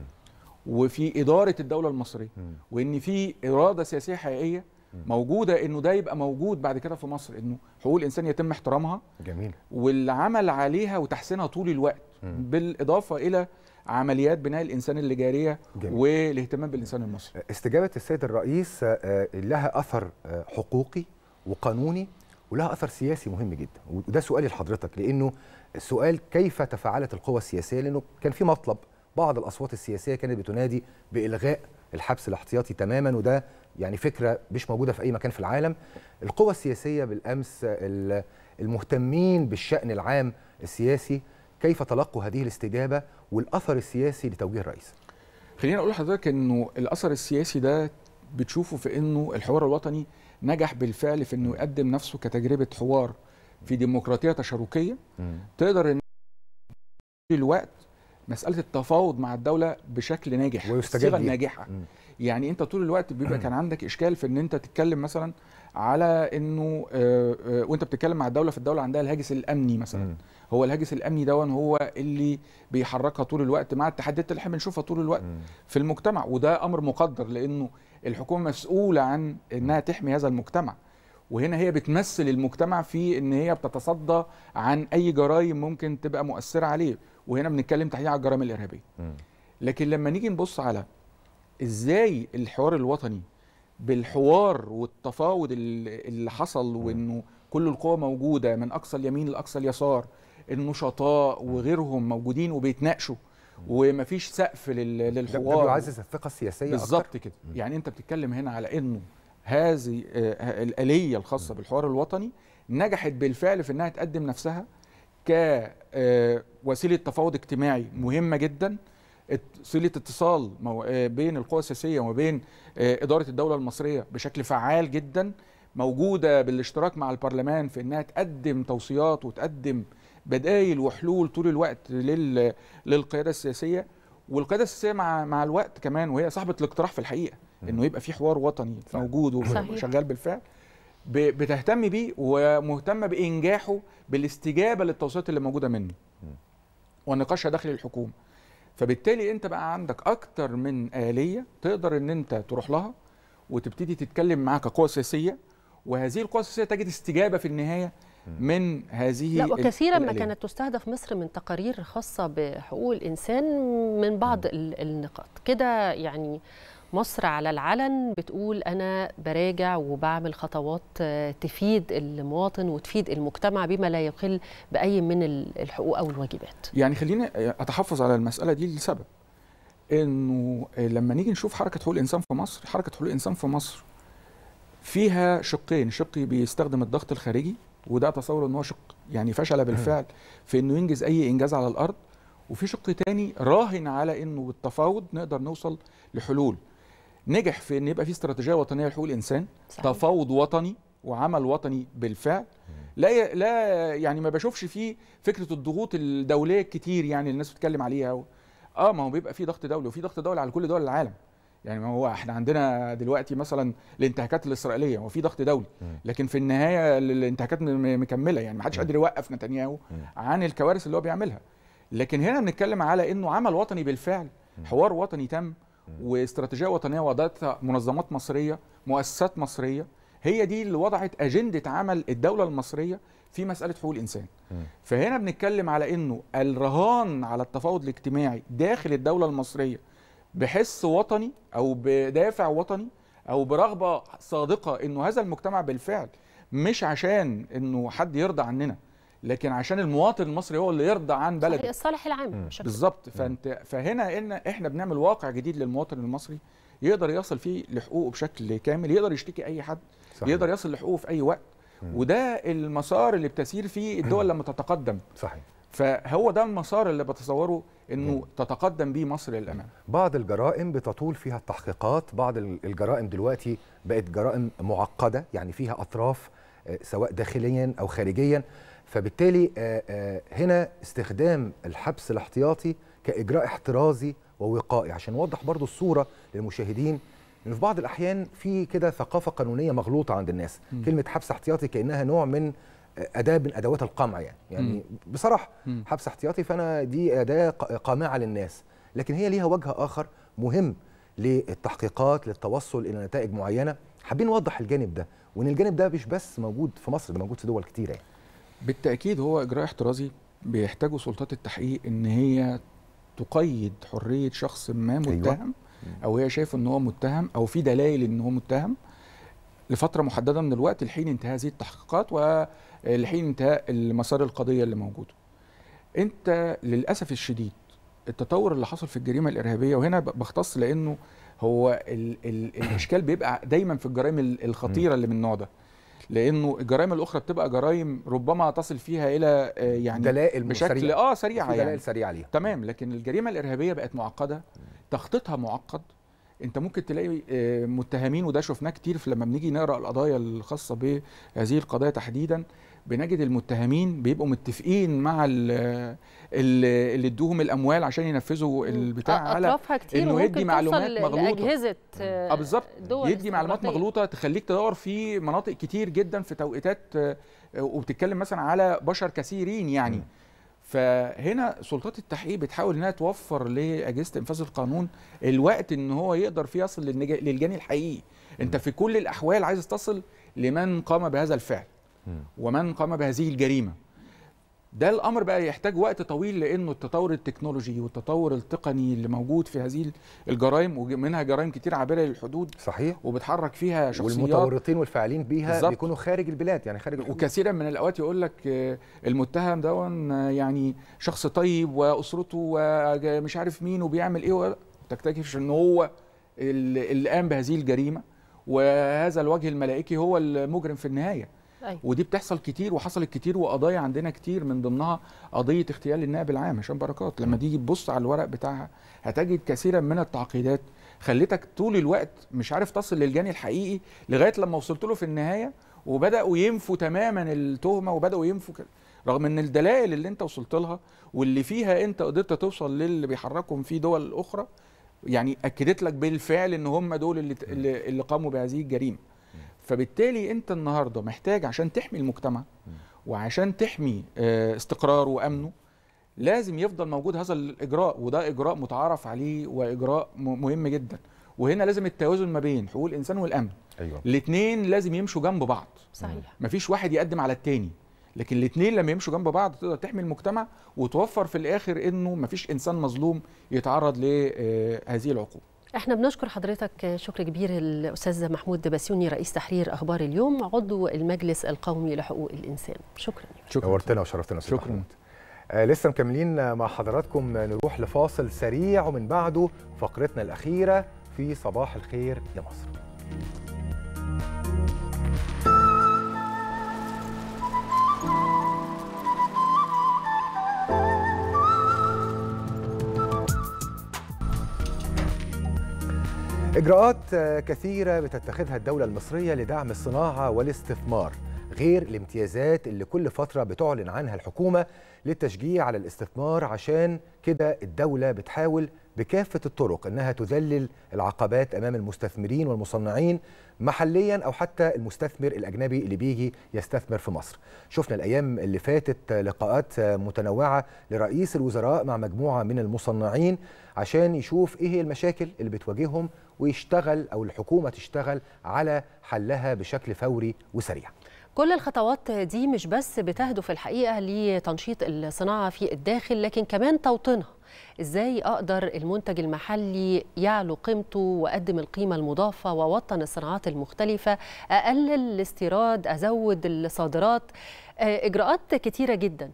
وفي اداره الدوله المصريه وان في اراده سياسيه حقيقيه موجوده انه ده يبقى موجود بعد كده في مصر انه حقوق الانسان يتم احترامها جميل والعمل عليها وتحسينها طول الوقت بالاضافه الى عمليات بناء الانسان اللي جاريه جميل. والاهتمام بالانسان المصري استجابه السيد الرئيس آه، لها اثر آه، حقوقي وقانوني ولها اثر سياسي مهم جدا وده سؤالي لحضرتك لانه السؤال كيف تفاعلت القوى السياسيه لانه كان في مطلب بعض الاصوات السياسيه كانت بتنادي بالغاء الحبس الاحتياطي تماما وده يعني فكره مش موجوده في اي مكان في العالم القوى السياسيه بالامس ال- المهتمين بالشان العام السياسي كيف تلقوا هذه الاستجابه والاثر السياسي لتوجيه الرئيس خليني اقول لحضرتك انه الاثر السياسي ده بتشوفه في انه الحوار الوطني نجح بالفعل في انه يقدم نفسه كتجربه حوار في ديمقراطيه تشاركيه تقدر ان في الوقت مساله التفاوض مع الدوله بشكل ناجح ويستجاب الصيغه ليه. الناجحه يعني انت طول الوقت بيبقى كان عندك اشكال في ان انت تتكلم مثلا على انه آه، آه، وانت بتتكلم مع الدوله في الدوله عندها الهاجس الامني مثلا هو الهاجس الامني دون هو اللي بيحركها طول الوقت مع التحديات اللي احنا بنشوفها طول الوقت في المجتمع وده امر مقدر لانه الحكومه مسؤوله عن انها تحمي هذا المجتمع وهنا هي بتمثل المجتمع في ان هي بتتصدى عن اي جرائم ممكن تبقى مؤثره عليه وهنا بنتكلم تحديدا على الجرائم الارهابيه لكن لما نيجي نبص على ازاي الحوار الوطني بالحوار والتفاوض اللي اللي حصل وانه كل القوى موجوده من اقصى اليمين لاقصى اليسار النشطاء وغيرهم موجودين وبيتناقشوا ومفيش سقف لل- ده, للحوار ده بيعزز الثقه السياسيه بالظبط أكتر؟ كده يعني انت بتتكلم هنا على انه هذه آه، الاليه الخاصه بالحوار الوطني نجحت بالفعل في انها تقدم نفسها كوسيله تفاوض اجتماعي مهمه جدا ات- وسيله اتصال مو- آه، بين القوى السياسيه وما بين آه، اداره الدوله المصريه بشكل فعال جدا موجوده بالاشتراك مع البرلمان في انها تقدم توصيات وتقدم بدائل وحلول طول الوقت لل للقياده السياسيه والقياده السياسيه مع مع الوقت كمان وهي صاحبه الاقتراح في الحقيقه انه يبقى في حوار وطني موجود صحيح. وشغال بالفعل ب- بتهتم بيه ومهتمه بانجاحه بالاستجابه للتوصيات اللي موجوده منه ونقاشها داخل الحكومه فبالتالي انت بقى عندك اكتر من اليه تقدر ان انت تروح لها وتبتدي تتكلم معاها كقوى سياسيه وهذه القوى السياسيه تجد استجابه في النهايه من هذه لا ال- وكثيرا ما الآلية. كانت تستهدف مصر من تقارير خاصة بحقوق الإنسان من بعض ال- النقاط كده يعني مصر على العلن بتقول أنا براجع وبعمل خطوات آه، تفيد المواطن وتفيد المجتمع بما لا يقل بأي من ال- الحقوق أو الواجبات يعني خليني اتحفظ على المساله دي لسبب انه لما نيجي نشوف حركه حقوق الانسان في مصر حركه حقوق الانسان في مصر فيها شقين شق بيستخدم الضغط الخارجي وده تصور ان هو شق يعني فشل بالفعل في انه ينجز اي انجاز على الارض وفي شق تاني راهن على انه بالتفاوض نقدر نوصل لحلول نجح في ان يبقى في استراتيجيه وطنيه لحقوق الانسان صحيح. تفاوض وطني وعمل وطني بالفعل لا ي- لا يعني ما بشوفش فيه فكره الضغوط الدوليه الكتير يعني اللي الناس بتتكلم عليها و... اه ما هو بيبقى في ضغط دولي وفي ضغط دولي على كل دول العالم يعني ما هو احنا عندنا دلوقتي مثلا الانتهاكات الاسرائيليه وفي ضغط دولي لكن في النهايه ال- الانتهاكات م- م- مكمله يعني ما حدش قادر يوقف نتنياهو عن الكوارث اللي هو بيعملها لكن هنا بنتكلم على انه عمل وطني بالفعل حوار وطني تم واستراتيجيه وطنيه وضعتها منظمات مصريه مؤسسات مصريه هي دي اللي وضعت اجنده عمل الدوله المصريه في مساله حقوق الانسان فهنا بنتكلم على انه الرهان على التفاوض الاجتماعي داخل الدوله المصريه بحس وطني او بدافع وطني او برغبه صادقه انه هذا المجتمع بالفعل مش عشان انه حد يرضى عننا لكن عشان المواطن المصري هو اللي يرضى عن صحيح بلده الصالح العام بشكل بالظبط فانت فهنا ان احنا بنعمل واقع جديد للمواطن المصري يقدر يصل فيه لحقوقه بشكل كامل يقدر يشتكي اي حد صحيح. يقدر يصل لحقوقه في اي وقت وده المسار اللي بتسير فيه الدول لما تتقدم صحيح فهو ده المسار اللي بتصوره انه تتقدم بيه مصر للامام بعض الجرائم بتطول فيها التحقيقات بعض ال- الجرائم دلوقتي بقت جرائم معقدة يعني فيها أطراف آه، سواء داخليا أو خارجيا فبالتالي آه، آه، هنا استخدام الحبس الاحتياطي كإجراء احترازي ووقائي عشان نوضح برضو الصورة للمشاهدين إن في بعض الأحيان في كده ثقافة قانونية مغلوطة عند الناس مم. كلمة حبس احتياطي كأنها نوع من آه، أداة من أدوات القمع يعني يعني بصراحة مم. حبس احتياطي فأنا دي أداة ق- قامعة للناس لكن هي ليها وجه آخر مهم للتحقيقات للتوصل إلى نتائج معينة حابين نوضح الجانب ده وإن الجانب ده مش بس موجود في مصر ده موجود في دول كتيرة يعني. بالتاكيد هو اجراء احترازي بيحتاجوا سلطات التحقيق ان هي تقيد حريه شخص ما متهم او هي شايفه ان هو متهم او في دلائل ان هو متهم لفتره محدده من الوقت لحين انتهاء هذه التحقيقات ولحين انتهاء المسار القضيه اللي موجوده. انت للاسف الشديد التطور اللي حصل في الجريمه الارهابيه وهنا ب- بختص لانه هو ال ال الاشكال بيبقى دايما في الجرائم ال- الخطيره اللي من النوع ده. لانه الجرائم الاخرى بتبقى جرائم ربما تصل فيها الى آه، يعني دلائل بشكل سريعة. اه سريعه في دلائل يعني سريعه ليها تمام لكن الجريمه الارهابيه بقت معقده تخطيطها معقد انت ممكن تلاقي آه، متهمين وده شفناه كتير في لما بنيجي نقرا القضايا الخاصه بهذه القضايا تحديدا بنجد المتهمين بيبقوا متفقين مع ال- ال- اللي ادوهم الاموال عشان ينفذوا البتاع على اطرافها كتير انه وممكن يدي معلومات توصل مغلوطه لاجهزه اه بالظبط دول يدي معلومات استخباراتية. مغلوطه تخليك تدور في مناطق كتير جدا في توقيتات آه، وبتتكلم مثلا على بشر كثيرين يعني فهنا سلطات التحقيق بتحاول انها توفر لاجهزه انفاذ القانون الوقت ان هو يقدر فيه يصل للنج- للجاني الحقيقي انت في كل الاحوال عايز تصل لمن قام بهذا الفعل ومن قام بهذه الجريمه ده الامر بقى يحتاج وقت طويل لانه التطور التكنولوجي والتطور التقني اللي موجود في هذه الجرائم ومنها جرائم كتير عابره للحدود صحيح وبتحرك فيها شخصيات والمتورطين والفاعلين بيها بالظبط. بيكونوا خارج البلاد يعني خارج الحدود. وكثيرا من الاوقات يقول لك آه، المتهم دون آه، يعني شخص طيب واسرته ومش عارف مين وبيعمل ايه و- تكتشف ان هو اللي اللي قام بهذه الجريمه وهذا الوجه الملائكي هو المجرم في النهايه أيوة. ودي بتحصل كتير وحصلت كتير وقضايا عندنا كتير من ضمنها قضيه اغتيال النائب العام هشام بركات لما تيجي تبص على الورق بتاعها هتجد كثيرا من التعقيدات خلتك طول الوقت مش عارف تصل للجاني الحقيقي لغايه لما وصلت له في النهايه وبداوا ينفوا تماما التهمه وبداوا ينفوا كده رغم ان الدلائل اللي انت وصلت لها واللي فيها انت قدرت توصل للي بيحركهم في دول اخرى يعني اكدت لك بالفعل ان هم دول اللي اللي, اللي قاموا بهذه الجريمه فبالتالي انت النهارده محتاج عشان تحمي المجتمع وعشان تحمي آه، استقراره وامنه لازم يفضل موجود هذا الاجراء وده اجراء متعارف عليه واجراء م- مهم جدا وهنا لازم التوازن ما بين حقوق الانسان والامن ايوه الاثنين لازم يمشوا جنب بعض صحيح مفيش واحد يقدم على التاني لكن الاثنين لما يمشوا جنب بعض تقدر تحمي المجتمع وتوفر في الاخر انه مفيش انسان مظلوم يتعرض لهذه العقوبه احنا بنشكر حضرتك شكر كبير الاستاذ محمود بسيوني رئيس تحرير اخبار اليوم عضو المجلس القومي لحقوق الانسان شكرا شكرا نورتنا وشرفتنا استاذ شكراً. محمود. آه لسه مكملين مع حضراتكم نروح لفاصل سريع ومن بعده فقرتنا الاخيره في صباح الخير يا مصر إجراءات آه، كثيرة بتتخذها الدولة المصرية لدعم الصناعة والاستثمار غير الامتيازات اللي كل فترة بتعلن عنها الحكومة للتشجيع على الاستثمار عشان كده الدولة بتحاول بكافة الطرق إنها تذلل العقبات أمام المستثمرين والمصنعين محليا أو حتى المستثمر الأجنبي اللي بيجي يستثمر في مصر شفنا الأيام اللي فاتت لقاءات متنوعة لرئيس الوزراء مع مجموعة من المصنعين عشان يشوف إيه هي المشاكل اللي بتواجههم ويشتغل أو الحكومة تشتغل على حلها بشكل فوري وسريع كل الخطوات دي مش بس بتهدف الحقيقه لتنشيط الصناعه في الداخل لكن كمان توطينها ازاي اقدر المنتج المحلي يعلو قيمته واقدم القيمه المضافه واوطن الصناعات المختلفه اقلل الاستيراد ازود الصادرات آه، اجراءات كتيره جدا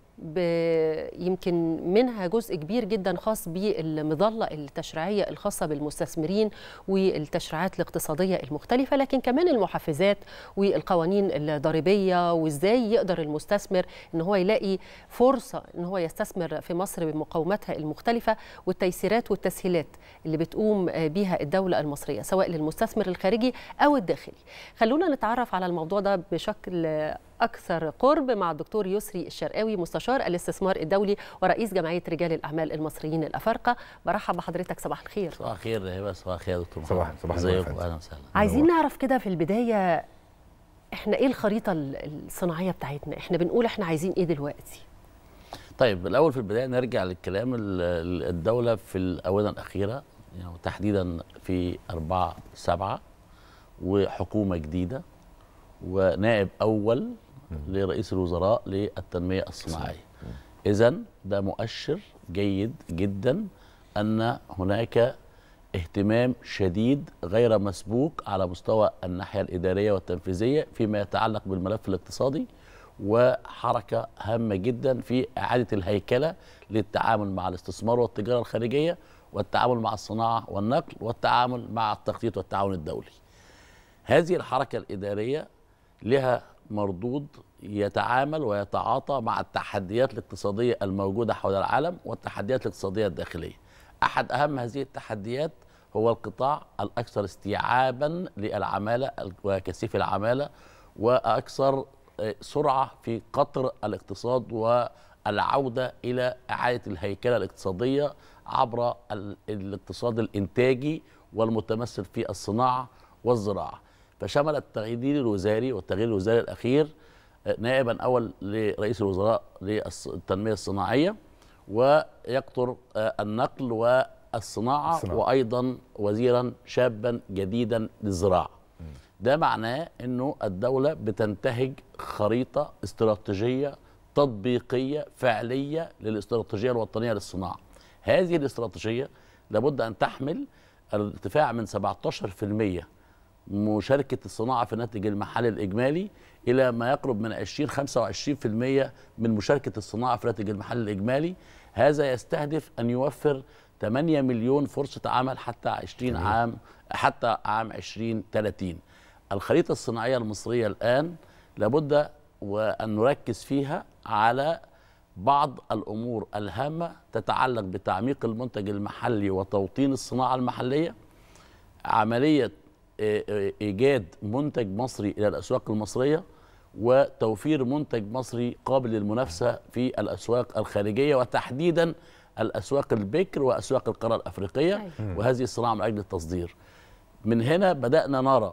ب- يمكن منها جزء كبير جدا خاص بالمظله التشريعيه الخاصه بالمستثمرين والتشريعات الاقتصاديه المختلفه لكن كمان المحفزات والقوانين الضريبيه وازاي يقدر المستثمر ان هو يلاقي فرصه ان هو يستثمر في مصر بمقوماتها المختلفه والتيسيرات والتسهيلات اللي بتقوم بيها الدوله المصريه سواء للمستثمر الخارجي او الداخلي خلونا نتعرف على الموضوع ده بشكل اكثر قرب مع الدكتور يسري الشرقاوي مستشار الاستثمار الدولي ورئيس جمعيه رجال الاعمال المصريين الافارقه برحب بحضرتك صباح الخير صباح الخير يا هبه صباح الخير يا دكتور صباح- محمد. صباح النور يا ازيكم فندم. اهلا وسهلا عايزين نعرف كده في البدايه احنا ايه الخريطه الصناعيه بتاعتنا احنا بنقول احنا عايزين ايه دلوقتي طيب الاول في البدايه نرجع للكلام ال- ال- الدوله في الاونه الاخيره يعني تحديدا في 4 7 وحكومه جديده ونائب اول لرئيس الوزراء للتنميه الصناعيه اذا ده مؤشر جيد جدا ان هناك اهتمام شديد غير مسبوق على مستوى الناحيه الاداريه والتنفيذيه فيما يتعلق بالملف الاقتصادي وحركه هامه جدا في اعاده الهيكله للتعامل مع الاستثمار والتجاره الخارجيه والتعامل مع الصناعه والنقل والتعامل مع التخطيط والتعاون الدولي. هذه الحركه الاداريه لها مردود يتعامل ويتعاطى مع التحديات الاقتصاديه الموجوده حول العالم والتحديات الاقتصاديه الداخليه. احد اهم هذه التحديات هو القطاع الاكثر استيعابا للعماله وكثيف العماله واكثر سرعه في قطر الاقتصاد والعوده الى اعاده الهيكله الاقتصاديه عبر الاقتصاد الانتاجي والمتمثل في الصناعه والزراعه. فشمل التغيير الوزاري والتغيير الوزاري الاخير نائبا اول لرئيس الوزراء للتنميه الصناعيه ويقطر النقل والصناعه الصناعة. وايضا وزيرا شابا جديدا للزراعه. ده معناه انه الدوله بتنتهج خريطه استراتيجيه تطبيقيه فعليه للاستراتيجيه الوطنيه للصناعه. هذه الاستراتيجيه لابد ان تحمل الارتفاع من 17% مشاركه الصناعه في الناتج المحلي الاجمالي الى ما يقرب من 20 25% من مشاركه الصناعه في الناتج المحلي الاجمالي هذا يستهدف ان يوفر 8 مليون فرصه عمل حتى 20 عام حتى عام 2030 الخريطه الصناعيه المصريه الان لابد وان نركز فيها على بعض الامور الهامه تتعلق بتعميق المنتج المحلي وتوطين الصناعه المحليه عمليه ايجاد منتج مصري الى الاسواق المصريه وتوفير منتج مصري قابل للمنافسه في الاسواق الخارجيه وتحديدا الاسواق البكر واسواق القاره الافريقيه وهذه الصناعه من اجل التصدير. من هنا بدانا نرى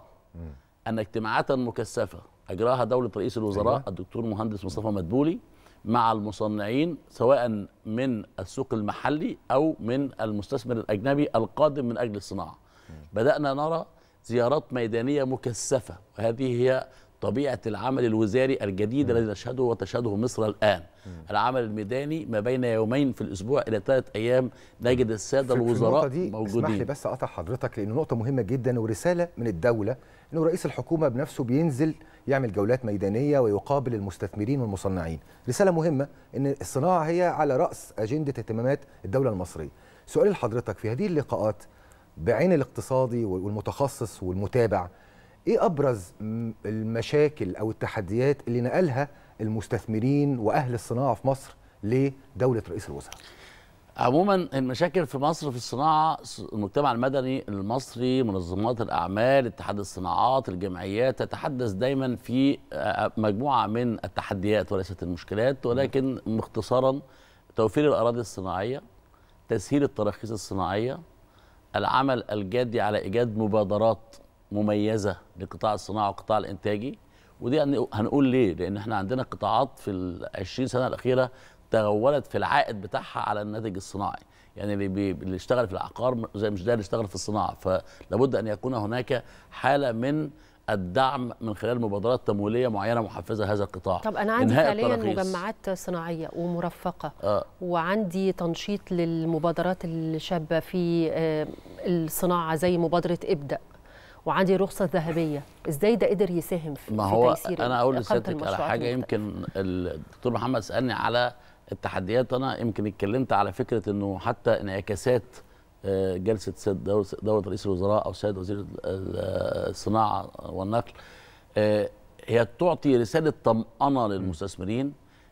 ان اجتماعات مكثفه اجراها دوله رئيس الوزراء أيوة. الدكتور مهندس مصطفى مدبولي مع المصنعين سواء من السوق المحلي او من المستثمر الاجنبي القادم من اجل الصناعه. بدانا نرى زيارات ميدانيه مكثفه وهذه هي طبيعه العمل الوزاري الجديد الذي نشهده وتشهده مصر الان. العمل الميداني ما بين يومين في الاسبوع الى ثلاث ايام نجد الساده في- في الوزراء النقطة دي موجودين. اسمح لي بس اقطع حضرتك لانه نقطة مهمة جدا ورسالة من الدولة انه رئيس الحكومة بنفسه بينزل يعمل جولات ميدانية ويقابل المستثمرين والمصنعين، رسالة مهمة ان الصناعة هي على رأس أجندة اهتمامات الدولة المصرية. سؤالي لحضرتك في هذه اللقاءات بعين الاقتصادي والمتخصص والمتابع ايه ابرز م- المشاكل او التحديات اللي نقلها المستثمرين واهل الصناعة في مصر لدولة رئيس الوزراء؟ عموما المشاكل في مصر في الصناعه المجتمع المدني المصري منظمات الاعمال اتحاد الصناعات الجمعيات تتحدث دايما في آه، مجموعه من التحديات وليست المشكلات ولكن مختصرا توفير الاراضي الصناعيه تسهيل التراخيص الصناعيه العمل الجادي على ايجاد مبادرات مميزه لقطاع الصناعه والقطاع الانتاجي ودي هن- هنقول ليه لان احنا عندنا قطاعات في ال 20 سنه الاخيره تغولت في العائد بتاعها على الناتج الصناعي يعني اللي, بي... اللي اشتغل في العقار زي مش ده اللي اشتغل في الصناعه فلابد ان يكون هناك حاله من الدعم من خلال مبادرات تمويليه معينه محفزه هذا القطاع طب انا عندي إنهاء فعليا التراخيص. مجمعات صناعيه ومرفقه آه. وعندي تنشيط للمبادرات الشابه في آه، الصناعه زي مبادره ابدا وعندي رخصه ذهبيه ازاي ده قدر يساهم في ما في هو تيسير انا اقول إقامة لسيادتك على المشروعات حاجه المختلفة؟ يمكن الدكتور محمد سالني على التحديات انا يمكن اتكلمت على فكره انه حتى انعكاسات آه، جلسه سيد دوله دولة رئيس الوزراء او سيد وزير ال- ال- الصناعه والنقل آه، هي تعطي رساله طمانه للمستثمرين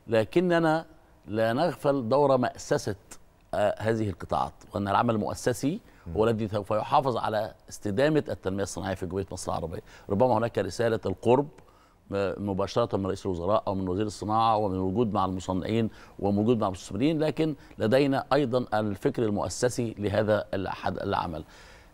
لكننا لا نغفل دور مأسسة آه، هذه القطاعات وأن العمل المؤسسي هو الذي سوف يحافظ على استدامة التنمية الصناعية في جمهورية مصر العربية ربما هناك رسالة القرب م- مباشرة من رئيس الوزراء أو من وزير الصناعة ومن الوجود مع المصنعين وموجود مع المستثمرين لكن لدينا أيضا الفكر المؤسسي لهذا الأحد- العمل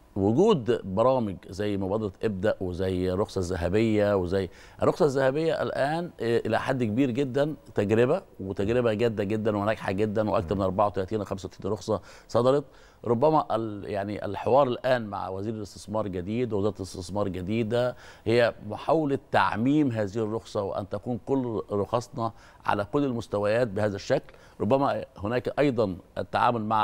وجود برامج زي مبادره ابدا وزي الرخصه الذهبيه وزي الرخصه الذهبيه الان آه، الى حد كبير جدا تجربه وتجربه جاده جدا وناجحه جدا واكثر من 34 او 35 رخصه صدرت ربما ال- يعني الحوار الان مع وزير الاستثمار جديد ووزاره الاستثمار جديده هي محاوله تعميم هذه الرخصه وان تكون كل رخصنا على كل المستويات بهذا الشكل ربما هناك ايضا التعامل مع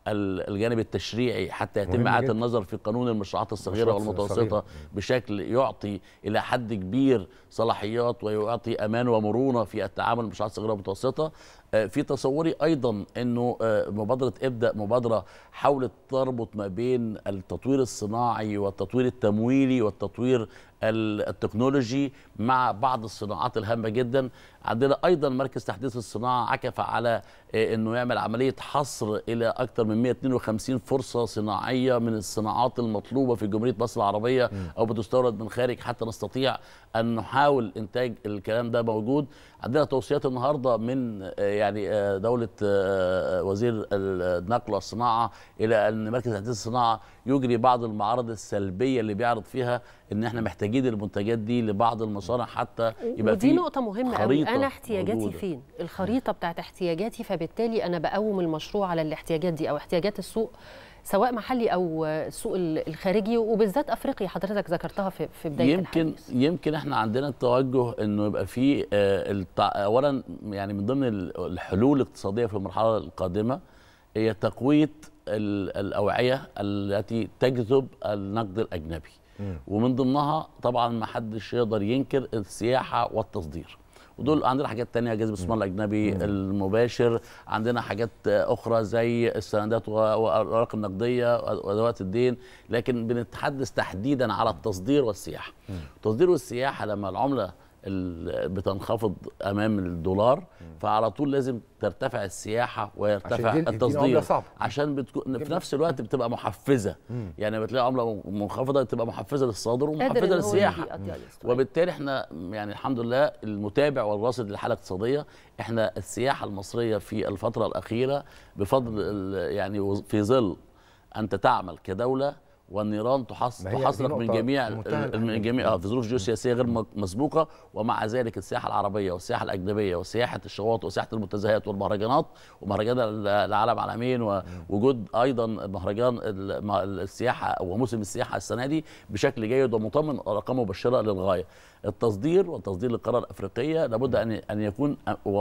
ال- الجانب التشريعي حتى يتم مهم اعاده جداً. النظر في قانون المشروعات الصغيره المشروعات والمتوسطه الصغيرة. بشكل يعطي الى حد كبير صلاحيات ويعطي امان ومرونه في التعامل مع المشروعات الصغيره والمتوسطه آه، في تصوري ايضا انه آه، مبادره ابدا مبادره حاولت تربط ما بين التطوير الصناعي والتطوير التمويلي والتطوير ال- التكنولوجي مع بعض الصناعات الهامه جدا عندنا ايضا مركز تحديث الصناعه عكف على آه، انه يعمل عمليه حصر الى اكثر من 152 فرصه صناعيه من الصناعات المطلوبه في جمهوريه مصر العربيه او بتستورد من خارج حتى نستطيع ان نحاول انتاج الكلام ده موجود عندنا توصيات النهارده من آه، يعني آه، دوله آه، وزير النقل والصناعه الى ان مركز تحديث الصناعه يجري بعض المعارض السلبيه اللي بيعرض فيها ان احنا محتاجين المنتجات دي لبعض المصانع حتى يبقى ودي في نقطة مهمة قوي خريطة أنا احتياجاتي موجودة. فين؟ الخريطة بتاعت احتياجاتي فبالتالي أنا بقوم المشروع على الاحتياجات دي أو احتياجات السوق سواء محلي أو السوق ال- الخارجي وبالذات أفريقيا حضرتك ذكرتها في في بداية يمكن الحديث. يمكن احنا عندنا التوجه انه يبقى في آه، التع... اولا يعني من ضمن ال- الحلول الاقتصاديه في المرحله القادمه هي تقويه ال- الاوعيه التي تجذب النقد الاجنبي ومن ضمنها طبعا ما حدش يقدر ينكر السياحه والتصدير ودول عندنا حاجات تانية جذب الاستثمار الاجنبي المباشر عندنا حاجات اخرى زي السندات و- والاوراق النقديه وادوات الدين لكن بنتحدث تحديدا على التصدير والسياحه التصدير والسياحه لما العمله ال- بتنخفض امام الدولار فعلى طول لازم ترتفع السياحه ويرتفع عشان دي- دي عملة التصدير صعبة. عشان بتكون في نفس الوقت بتبقى محفزه مم. يعني بتلاقي عمله منخفضه تبقى محفزه للصادر قادر إن ومحفزه هو للسياحه يدي أدي وبالتالي احنا يعني الحمد لله المتابع والراصد للحاله الاقتصاديه احنا السياحه المصريه في الفتره الاخيره بفضل ال- يعني وز- في ظل انت تعمل كدوله والنيران تحص ما هي دي تحصلك من نقطة جميع في منتهى من الأهمية. جميع اه في ظروف جيوسياسيه غير م- مسبوقه ومع ذلك السياحه العربيه والسياحه الاجنبيه وسياحه الشواطئ وسياحه المنتزهات والمهرجانات ومهرجان ال- العالم عالمين ووجود ايضا مهرجان ال- ما- السياحه وموسم السياحه السنه دي بشكل جيد ومطمن ارقام مبشره للغايه. التصدير والتصدير للقاره الافريقيه لابد ان ان يكون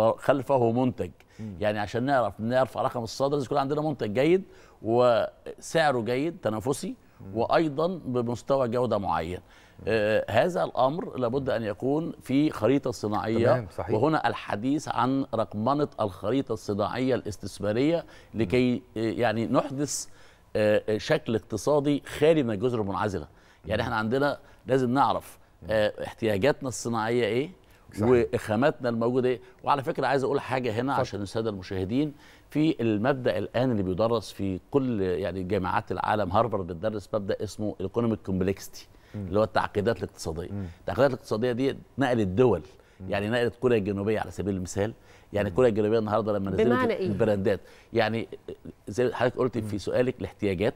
خلفه منتج يعني عشان نعرف نرفع رقم الصادر لازم يكون عندنا منتج جيد وسعره جيد تنافسي وايضا بمستوى جوده معين آه هذا الامر لابد ان يكون في خريطه صناعيه تمام، صحيح. وهنا الحديث عن رقمنه الخريطه الصناعيه الاستثماريه لكي آه، يعني نحدث آه، آه، شكل اقتصادي خالي من الجزر المنعزله يعني احنا عندنا لازم نعرف آه، احتياجاتنا الصناعيه ايه صحيح. وخاماتنا الموجوده ايه وعلى فكره عايز اقول حاجه هنا عشان الساده المشاهدين في المبدا الان اللي بيدرس في كل يعني جامعات العالم هارفارد بتدرس مبدا اسمه الايكونوميك كومبلكستي اللي هو التعقيدات الاقتصاديه التعقيدات الاقتصاديه دي نقلت دول يعني نقلت كوريا الجنوبيه على سبيل المثال يعني كوريا الجنوبيه النهارده لما نزلت بمعنى إيه؟ البراندات يعني زي حضرتك قلتي في سؤالك الاحتياجات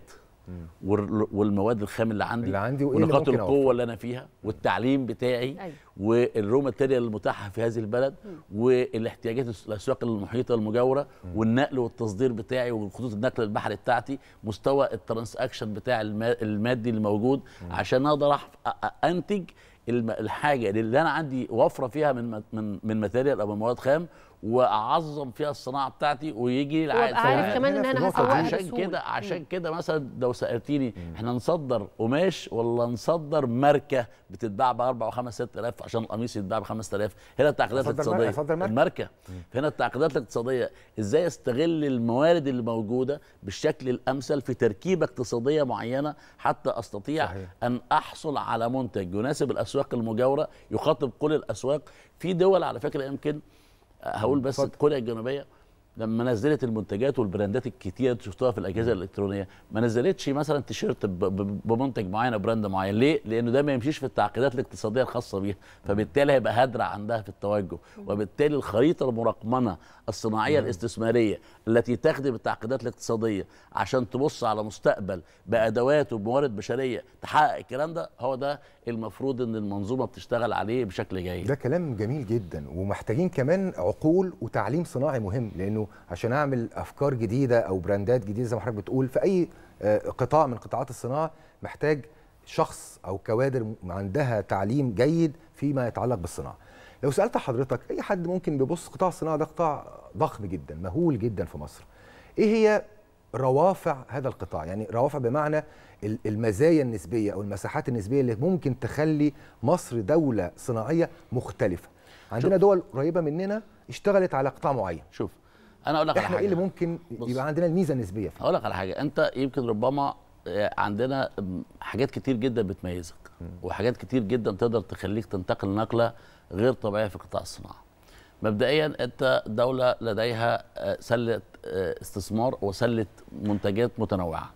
وال- والمواد الخام اللي عندي اللي عندي وإيه اللي ونقاط ممكن القوه أوفره. اللي انا فيها والتعليم بتاعي أيوة. والرو ماتيريال المتاحه في هذه البلد والاحتياجات الس- الاسواق المحيطه المجاوره والنقل والتصدير بتاعي وخطوط النقل البحري بتاعتي مستوى الترانزاكشن بتاع الما- المادي الموجود عشان اقدر أح- أ- أ- انتج الم- الحاجه اللي انا عندي وفره فيها من م- من من ماتيريال او من مواد خام واعظم فيها الصناعه بتاعتي ويجي لي العائد وأبقى عارف فوق. كمان إن أنا هسوقها عشان بسهولة. كده عشان كده مثلا لو سالتيني احنا نصدر قماش ولا نصدر ماركه بتتباع ب 4 و5 6000 عشان القميص يتباع ب 5000 هنا التعقيدات أصدر الاقتصاديه ماركة- أصدر ماركة. الماركه هنا التعقيدات الاقتصاديه ازاي استغل الموارد اللي موجوده بالشكل الامثل في تركيبه اقتصاديه معينه حتى استطيع صحيح. ان احصل على منتج يناسب الاسواق المجاوره يخاطب كل الاسواق في دول على فكره يمكن هقول بس كوريا الجنوبيه لما نزلت المنتجات والبراندات الكتيره اللي شفتوها في الاجهزه الالكترونيه ما نزلتش مثلا تيشيرت ب- ب- بمنتج معين او براند معين ليه لانه ده ما يمشيش في التعقيدات الاقتصاديه الخاصه بيها فبالتالي هيبقى هدرع عندها في التوجه وبالتالي الخريطه المرقمنه الصناعيه الاستثماريه التي تخدم التعقيدات الاقتصاديه عشان تبص على مستقبل بادوات وبموارد بشريه تحقق الكلام ده هو ده المفروض ان المنظومه بتشتغل عليه بشكل جيد ده كلام جميل جدا ومحتاجين كمان عقول وتعليم صناعي مهم لانه عشان اعمل افكار جديده او براندات جديده زي ما حضرتك بتقول في اي آه، قطاع من قطاعات الصناعه محتاج شخص او كوادر م- عندها تعليم جيد فيما يتعلق بالصناعه. لو سالت حضرتك اي حد ممكن بيبص قطاع الصناعه ده قطاع ضخم جدا مهول جدا في مصر. ايه هي روافع هذا القطاع يعني روافع بمعنى ال- المزايا النسبيه او المساحات النسبيه اللي ممكن تخلي مصر دوله صناعيه مختلفه عندنا دول قريبه مننا اشتغلت على قطاع معين شوف انا اقول لك على احنا ايه حاجه اللي ممكن يبقى عندنا الميزه النسبيه فيه هقول لك على حاجه انت يمكن ربما آه، عندنا م، حاجات كتير جدا بتميزك وحاجات كتير جدا تقدر تخليك تنتقل نقله غير طبيعيه في قطاع الصناعه مبدئيا انت دوله لديها آه، سله آه، استثمار وسله منتجات متنوعه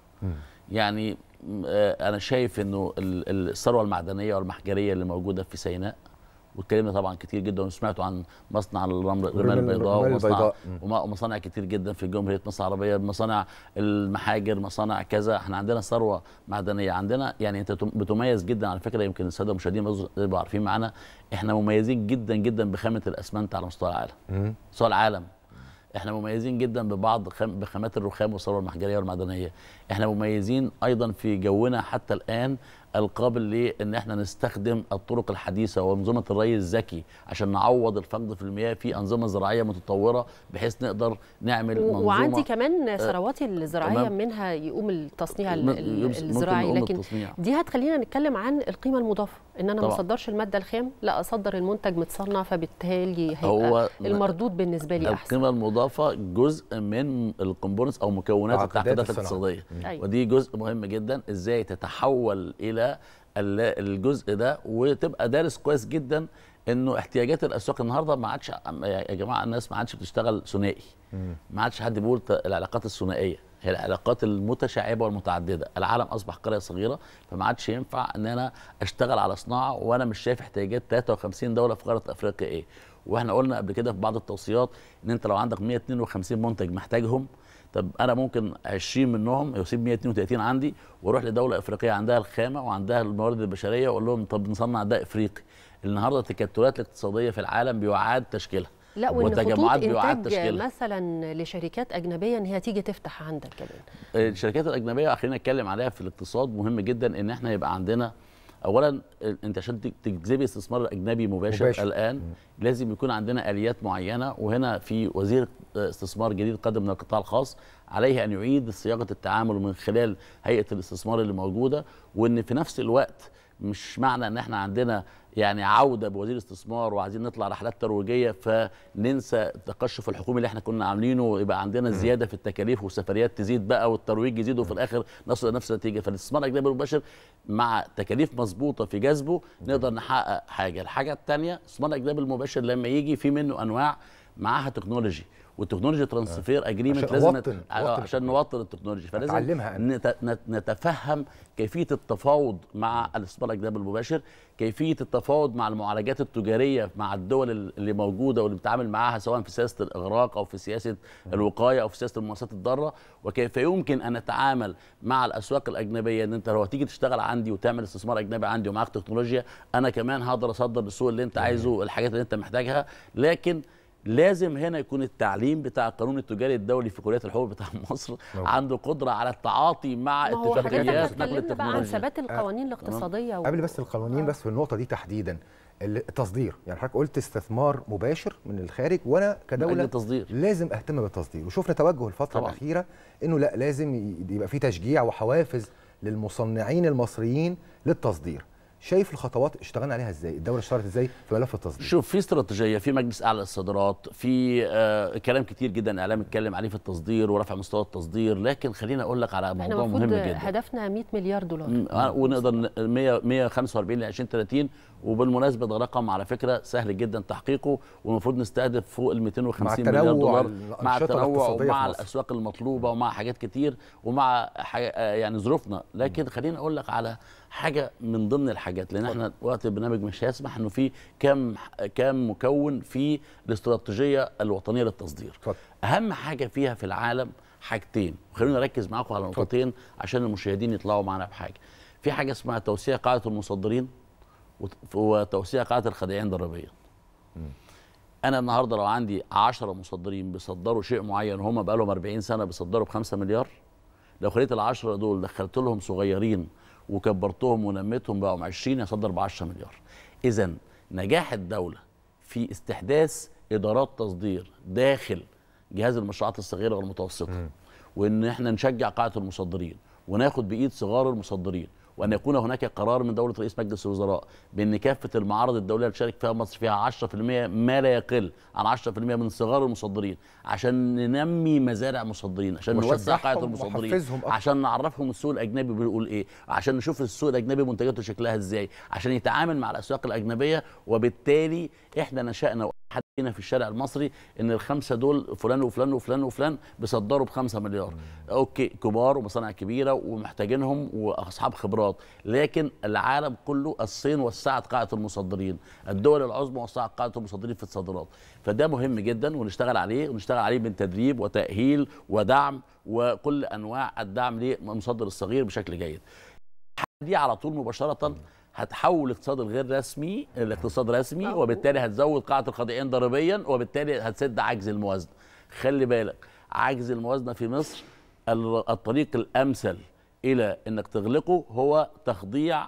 يعني م، آه، انا شايف انه ال- ال- الثروه المعدنيه والمحجريه اللي موجوده في سيناء واتكلمنا طبعا كتير جدا وسمعتوا عن مصنع الرمل الرمال الرمال- البيضاء الرمال ومصنع البيضاء. مم. وما- ومصانع كتير جدا في جمهوريه مصر العربيه مصانع المحاجر مصانع كذا احنا عندنا ثروه معدنيه عندنا يعني انت تم- بتميز جدا على فكره يمكن الساده المشاهدين برضه يبقوا عارفين معانا احنا مميزين جدا جدا بخامه الاسمنت على مستوى العالم مستوى العالم احنا مميزين جدا ببعض خام بخامات الرخام والثروه المحجريه والمعدنيه احنا مميزين ايضا في جونا حتى الان القابل لان احنا نستخدم الطرق الحديثه وانظمه الري الذكي عشان نعوض الفقد في المياه في انظمه زراعيه متطوره بحيث نقدر نعمل و- منظومه وعندي كمان آه، ثرواتي الزراعيه تمام. منها يقوم التصنيع ال- م- ال- يمس- ممكن الزراعي نقوم لكن التصنيع. دي هتخلينا نتكلم عن القيمه المضافه ان انا ما طبعا. اصدرش الماده الخام لا اصدر المنتج متصنع فبالتالي هيبقى هو المردود بالنسبه لي احسن القيمه المضافه جزء من الكومبوننتس او مكونات تعاقدات التعاقدات الصناعة. الاقتصاديه أيوة. ودي جزء مهم جدا ازاي تتحول الى ال- الجزء ده وتبقى دارس كويس جدا انه احتياجات الاسواق النهارده ما عادش يا جماعه الناس ما عادش بتشتغل ثنائي ما عادش حد بيقول ت- العلاقات الثنائيه هي العلاقات المتشعبه والمتعدده العالم اصبح قريه صغيره فما عادش ينفع ان انا اشتغل على صناعه وانا مش شايف احتياجات 53 دوله في قاره افريقيا ايه واحنا قلنا قبل كده في بعض التوصيات ان انت لو عندك 152 منتج محتاجهم طب انا ممكن 20 منهم يسيب 132 عندي واروح لدوله افريقيه عندها الخامه وعندها الموارد البشريه واقول لهم طب نصنع ده افريقي النهارده التكتلات الاقتصاديه في العالم بيعاد تشكيلها لا وان خطوط وتجمعات بيعاد انتاج تشكيلها مثلا لشركات اجنبيه ان هي تيجي تفتح عندك كمان الشركات الاجنبيه خلينا نتكلم عليها في الاقتصاد مهم جدا ان احنا يبقى عندنا اولا انت عشان تج- تجذبي استثمار اجنبي مباشر, مباشر. مباشر. الان لازم يكون عندنا اليات معينه وهنا في وزير استثمار جديد قادم من القطاع الخاص عليه ان يعيد صياغه التعامل من خلال هيئه الاستثمار اللي موجوده وان في نفس الوقت مش معنى ان احنا عندنا يعني عوده بوزير استثمار وعايزين نطلع رحلات ترويجيه فننسى التقشف الحكومي اللي احنا كنا عاملينه ويبقى عندنا زياده في التكاليف والسفريات تزيد بقى والترويج يزيد وفي الاخر نصل لنفس النتيجه فالاستثمار الاجنبي المباشر مع تكاليف مظبوطه في جذبه نقدر نحقق حاجه الحاجه الثانيه الاستثمار الاجنبي المباشر لما يجي في منه انواع معاها تكنولوجي والتكنولوجي ترانسفير اجريمنت عشان لازم أوطن- نت- أوطن عشان نوطن التكنولوجي فلازم أتعلمها أنا. نت- نت- نتفهم كيفيه التفاوض مع الاستثمار الاجنبي المباشر كيفيه التفاوض مع المعالجات التجاريه مع الدول اللي موجوده واللي بتتعامل معاها سواء في سياسه الاغراق او في سياسه الوقايه او في سياسه الممارسات الضاره وكيف يمكن ان نتعامل مع الاسواق الاجنبيه ان انت لو هتيجي تشتغل عندي وتعمل استثمار اجنبي عندي ومعاك تكنولوجيا انا كمان هقدر اصدر للسوق اللي انت عايزه الحاجات اللي انت محتاجها لكن لازم هنا يكون التعليم بتاع القانون التجاري الدولي في كليه الحقوق بتاع مصر عنده قدره على التعاطي مع ما هو حضرتك اتفاقيات نقل اتكلمنا بقى عن التكنولوجيا ثبات القوانين الاقتصاديه و... قبل بس القوانين بس في النقطه دي تحديدا التصدير يعني حضرتك قلت استثمار مباشر من الخارج وانا من كدوله أجل التصدير. لازم اهتم بالتصدير وشفنا توجه الفتره طبعاً. الاخيره انه لا لازم ي- يبقى في تشجيع وحوافز للمصنعين المصريين للتصدير شايف الخطوات اشتغلنا عليها ازاي الدوله اشتغلت ازاي في ملف التصدير شوف في استراتيجيه في مجلس اعلى للصادرات في آه كلام كتير جدا اعلام اتكلم عليه في التصدير ورفع مستوى التصدير لكن خليني اقول لك على احنا موضوع المفروض مهم جدا هدفنا 100 مليار دولار م- آه، ونقدر ن- 100 145 ل 2030 وبالمناسبه ده رقم على فكره سهل جدا تحقيقه والمفروض نستهدف فوق ال 250 مليار التنوع دولار الأنشطة مع التنوع الاقتصادية ومع في مصر. الاسواق المطلوبه ومع حاجات كتير ومع حاجة آه، يعني ظروفنا لكن خليني اقول لك على حاجه من ضمن الحاجات لان احنا وقت البرنامج مش هيسمح انه في كم كم مكون في الاستراتيجيه الوطنيه للتصدير اهم حاجه فيها في العالم حاجتين خلينا نركز معاكم على نقطتين عشان المشاهدين يطلعوا معانا بحاجه في حاجه اسمها توسيع قاعده المصدرين وت- وتوسيع قاعده الخادعين ضريبيا انا النهارده لو عندي 10 مصدرين بيصدروا شيء معين وهم بقى لهم 40 سنه بيصدروا ب 5 مليار لو خليت ال10 دول دخلت لهم صغيرين وكبرتهم ونميتهم بقوا 20 يصدر ب 10 مليار اذا نجاح الدوله في استحداث ادارات تصدير داخل جهاز المشروعات الصغيره والمتوسطه وان احنا نشجع قاعده المصدرين وناخد بايد صغار المصدرين وان يكون هناك قرار من دوله رئيس مجلس الوزراء بان كافه المعارض الدوليه اللي تشارك فيها مصر فيها 10% ما لا يقل عن 10% من صغار المصدرين عشان ننمي مزارع مصدرين عشان نوسع وشجعهم قاعده المصدرين وحفزهم أكتر. عشان نعرفهم السوق الاجنبي بيقول ايه عشان نشوف السوق الاجنبي منتجاته شكلها ازاي عشان يتعامل مع الاسواق الاجنبيه وبالتالي احنا نشانا حد هنا في الشارع المصري ان الخمسه دول فلان وفلان وفلان وفلان بيصدروا بخمسة مليار اوكي كبار ومصانع كبيره ومحتاجينهم واصحاب خبرات لكن العالم كله الصين وسعت قاعده المصدرين الدول العظمى وسعت قاعده المصدرين في الصادرات فده مهم جدا ونشتغل عليه ونشتغل عليه من تدريب وتاهيل ودعم وكل انواع الدعم للمصدر الصغير بشكل جيد دي على طول مباشره هتحول الاقتصاد الغير رسمي لاقتصاد رسمي وبالتالي هتزود قاعده الخاضعين ضريبيا وبالتالي هتسد عجز الموازنه خلي بالك عجز الموازنه في مصر ال- الطريق الامثل الى انك تغلقه هو تخضيع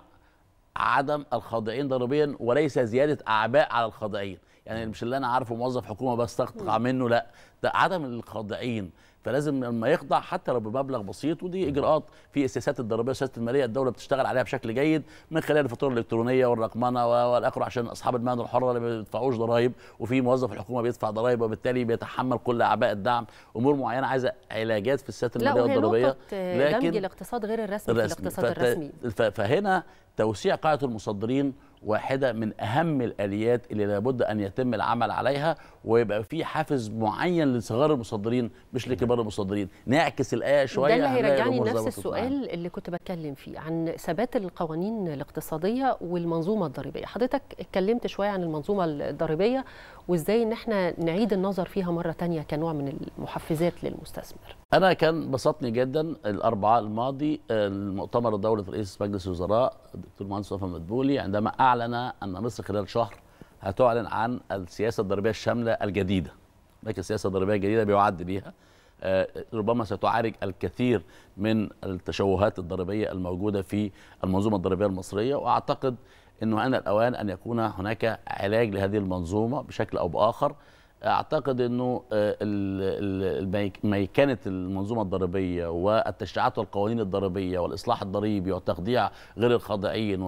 عدم الخاضعين ضريبيا وليس زياده اعباء على الخاضعين يعني مش اللي انا عارفه موظف حكومه بس اقطع منه لا ده عدم الخاضعين فلازم لما يخضع حتى لو بمبلغ بسيط ودي اجراءات في السياسات الضريبيه والسياسات الماليه الدوله بتشتغل عليها بشكل جيد من خلال الفاتوره الالكترونيه والرقمنه و- والاخر عشان اصحاب المهن الحره اللي ما بيدفعوش ضرائب وفي موظف الحكومه بيدفع ضرائب وبالتالي بيتحمل كل اعباء الدعم امور معينه عايزه علاجات في السياسات لا الماليه وهي والضريبيه نقطة دمج الاقتصاد غير الرسمي في الاقتصاد فت- الرسمي ف- فهنا توسيع قاعده المصدرين واحده من اهم الاليات اللي لابد ان يتم العمل عليها ويبقى في حافز معين لصغار المصدرين مش لكبار المصدرين نعكس الايه شويه ده اللي هنلاقي هيرجعني الأمور لنفس ظبطت معانا. السؤال اللي كنت بتكلم فيه عن ثبات القوانين الاقتصاديه والمنظومه الضريبيه حضرتك اتكلمت شويه عن المنظومه الضريبيه وازاي ان احنا نعيد النظر فيها مره تانية كنوع من المحفزات للمستثمر انا كان بسطني جدا الاربعاء الماضي المؤتمر دوله رئيس مجلس الوزراء الدكتور مهندس مصطفى مدبولي عندما اعلن ان مصر خلال شهر هتعلن عن السياسه الضريبيه الشامله الجديده لكن السياسه الضريبيه الجديده بيعد بيها آه، ربما ستعالج الكثير من التشوهات الضريبيه الموجوده في المنظومه الضريبيه المصريه واعتقد انه ان الاوان ان يكون هناك علاج لهذه المنظومه بشكل او باخر اعتقد انه آه، ال- ال- الميك- ميكنه المنظومه الضريبيه والتشريعات والقوانين الضريبيه والاصلاح الضريبي وتخضيع غير الخاضعين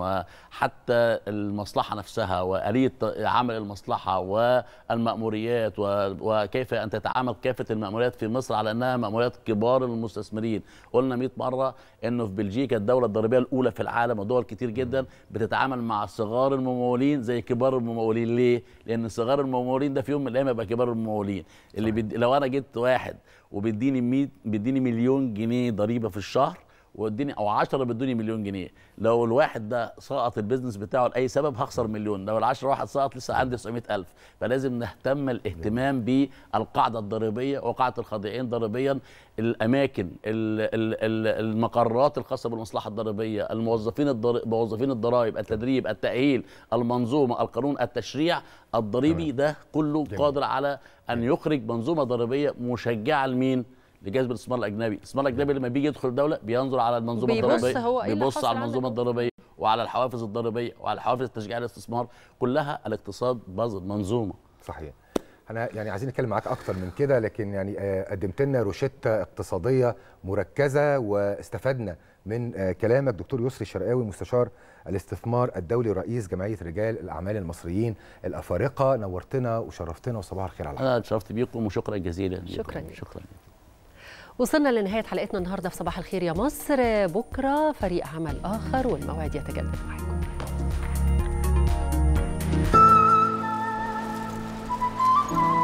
وحتى المصلحه نفسها واليه عمل المصلحه والماموريات و- وكيف ان تتعامل كافه الماموريات في مصر على انها ماموريات كبار المستثمرين قلنا 100 مره انه في بلجيكا الدوله الضريبيه الاولى في العالم ودول كتير جدا بتتعامل مع صغار الممولين زي كبار الممولين ليه لان صغار الممولين ده في يوم من الايام يبقى كبار الممولين اللي بيد... لو انا جبت واحد وبيديني 100 بيديني مليون جنيه ضريبه في الشهر واديني او 10 بيدوني مليون جنيه لو الواحد ده سقط البيزنس بتاعه لاي سبب هخسر مليون لو ال10 واحد سقط لسه عندي 900000 فلازم نهتم الاهتمام بالقاعده الضريبيه وقاعده الخاضعين ضريبيا الاماكن ال- ال- ال- المقرات الخاصه بالمصلحه الضريبيه الموظفين الضر... موظفين الضرائب التدريب التاهيل المنظومه القانون التشريع الضريبي ده كله قادر على ان يخرج منظومه ضريبيه مشجعه لمين لجذب الاستثمار الاجنبي، الاستثمار الاجنبي لما بيجي يدخل الدوله بينظر على المنظومه بيبص الضريبيه هو إيه اللي بيبص حصل على المنظومه عندك؟ الضريبيه وعلى الحوافز الضريبيه وعلى حوافز تشجيع الاستثمار كلها الاقتصاد بازل منظومه صحيح احنا يعني عايزين نتكلم معاك اكتر من كده لكن يعني آه، قدمت لنا روشته اقتصاديه مركزه واستفدنا من آه، كلامك دكتور يسري الشرقاوي مستشار الاستثمار الدولي رئيس جمعيه رجال الاعمال المصريين الافارقه نورتنا وشرفتنا وصباح الخير على انا اتشرفت بيكم وشكرا جزيلا لكم. شكراً لك. شكرا وصلنا لنهايه حلقتنا النهارده في صباح الخير يا مصر بكره فريق عمل اخر والموعد يتجدد معاكم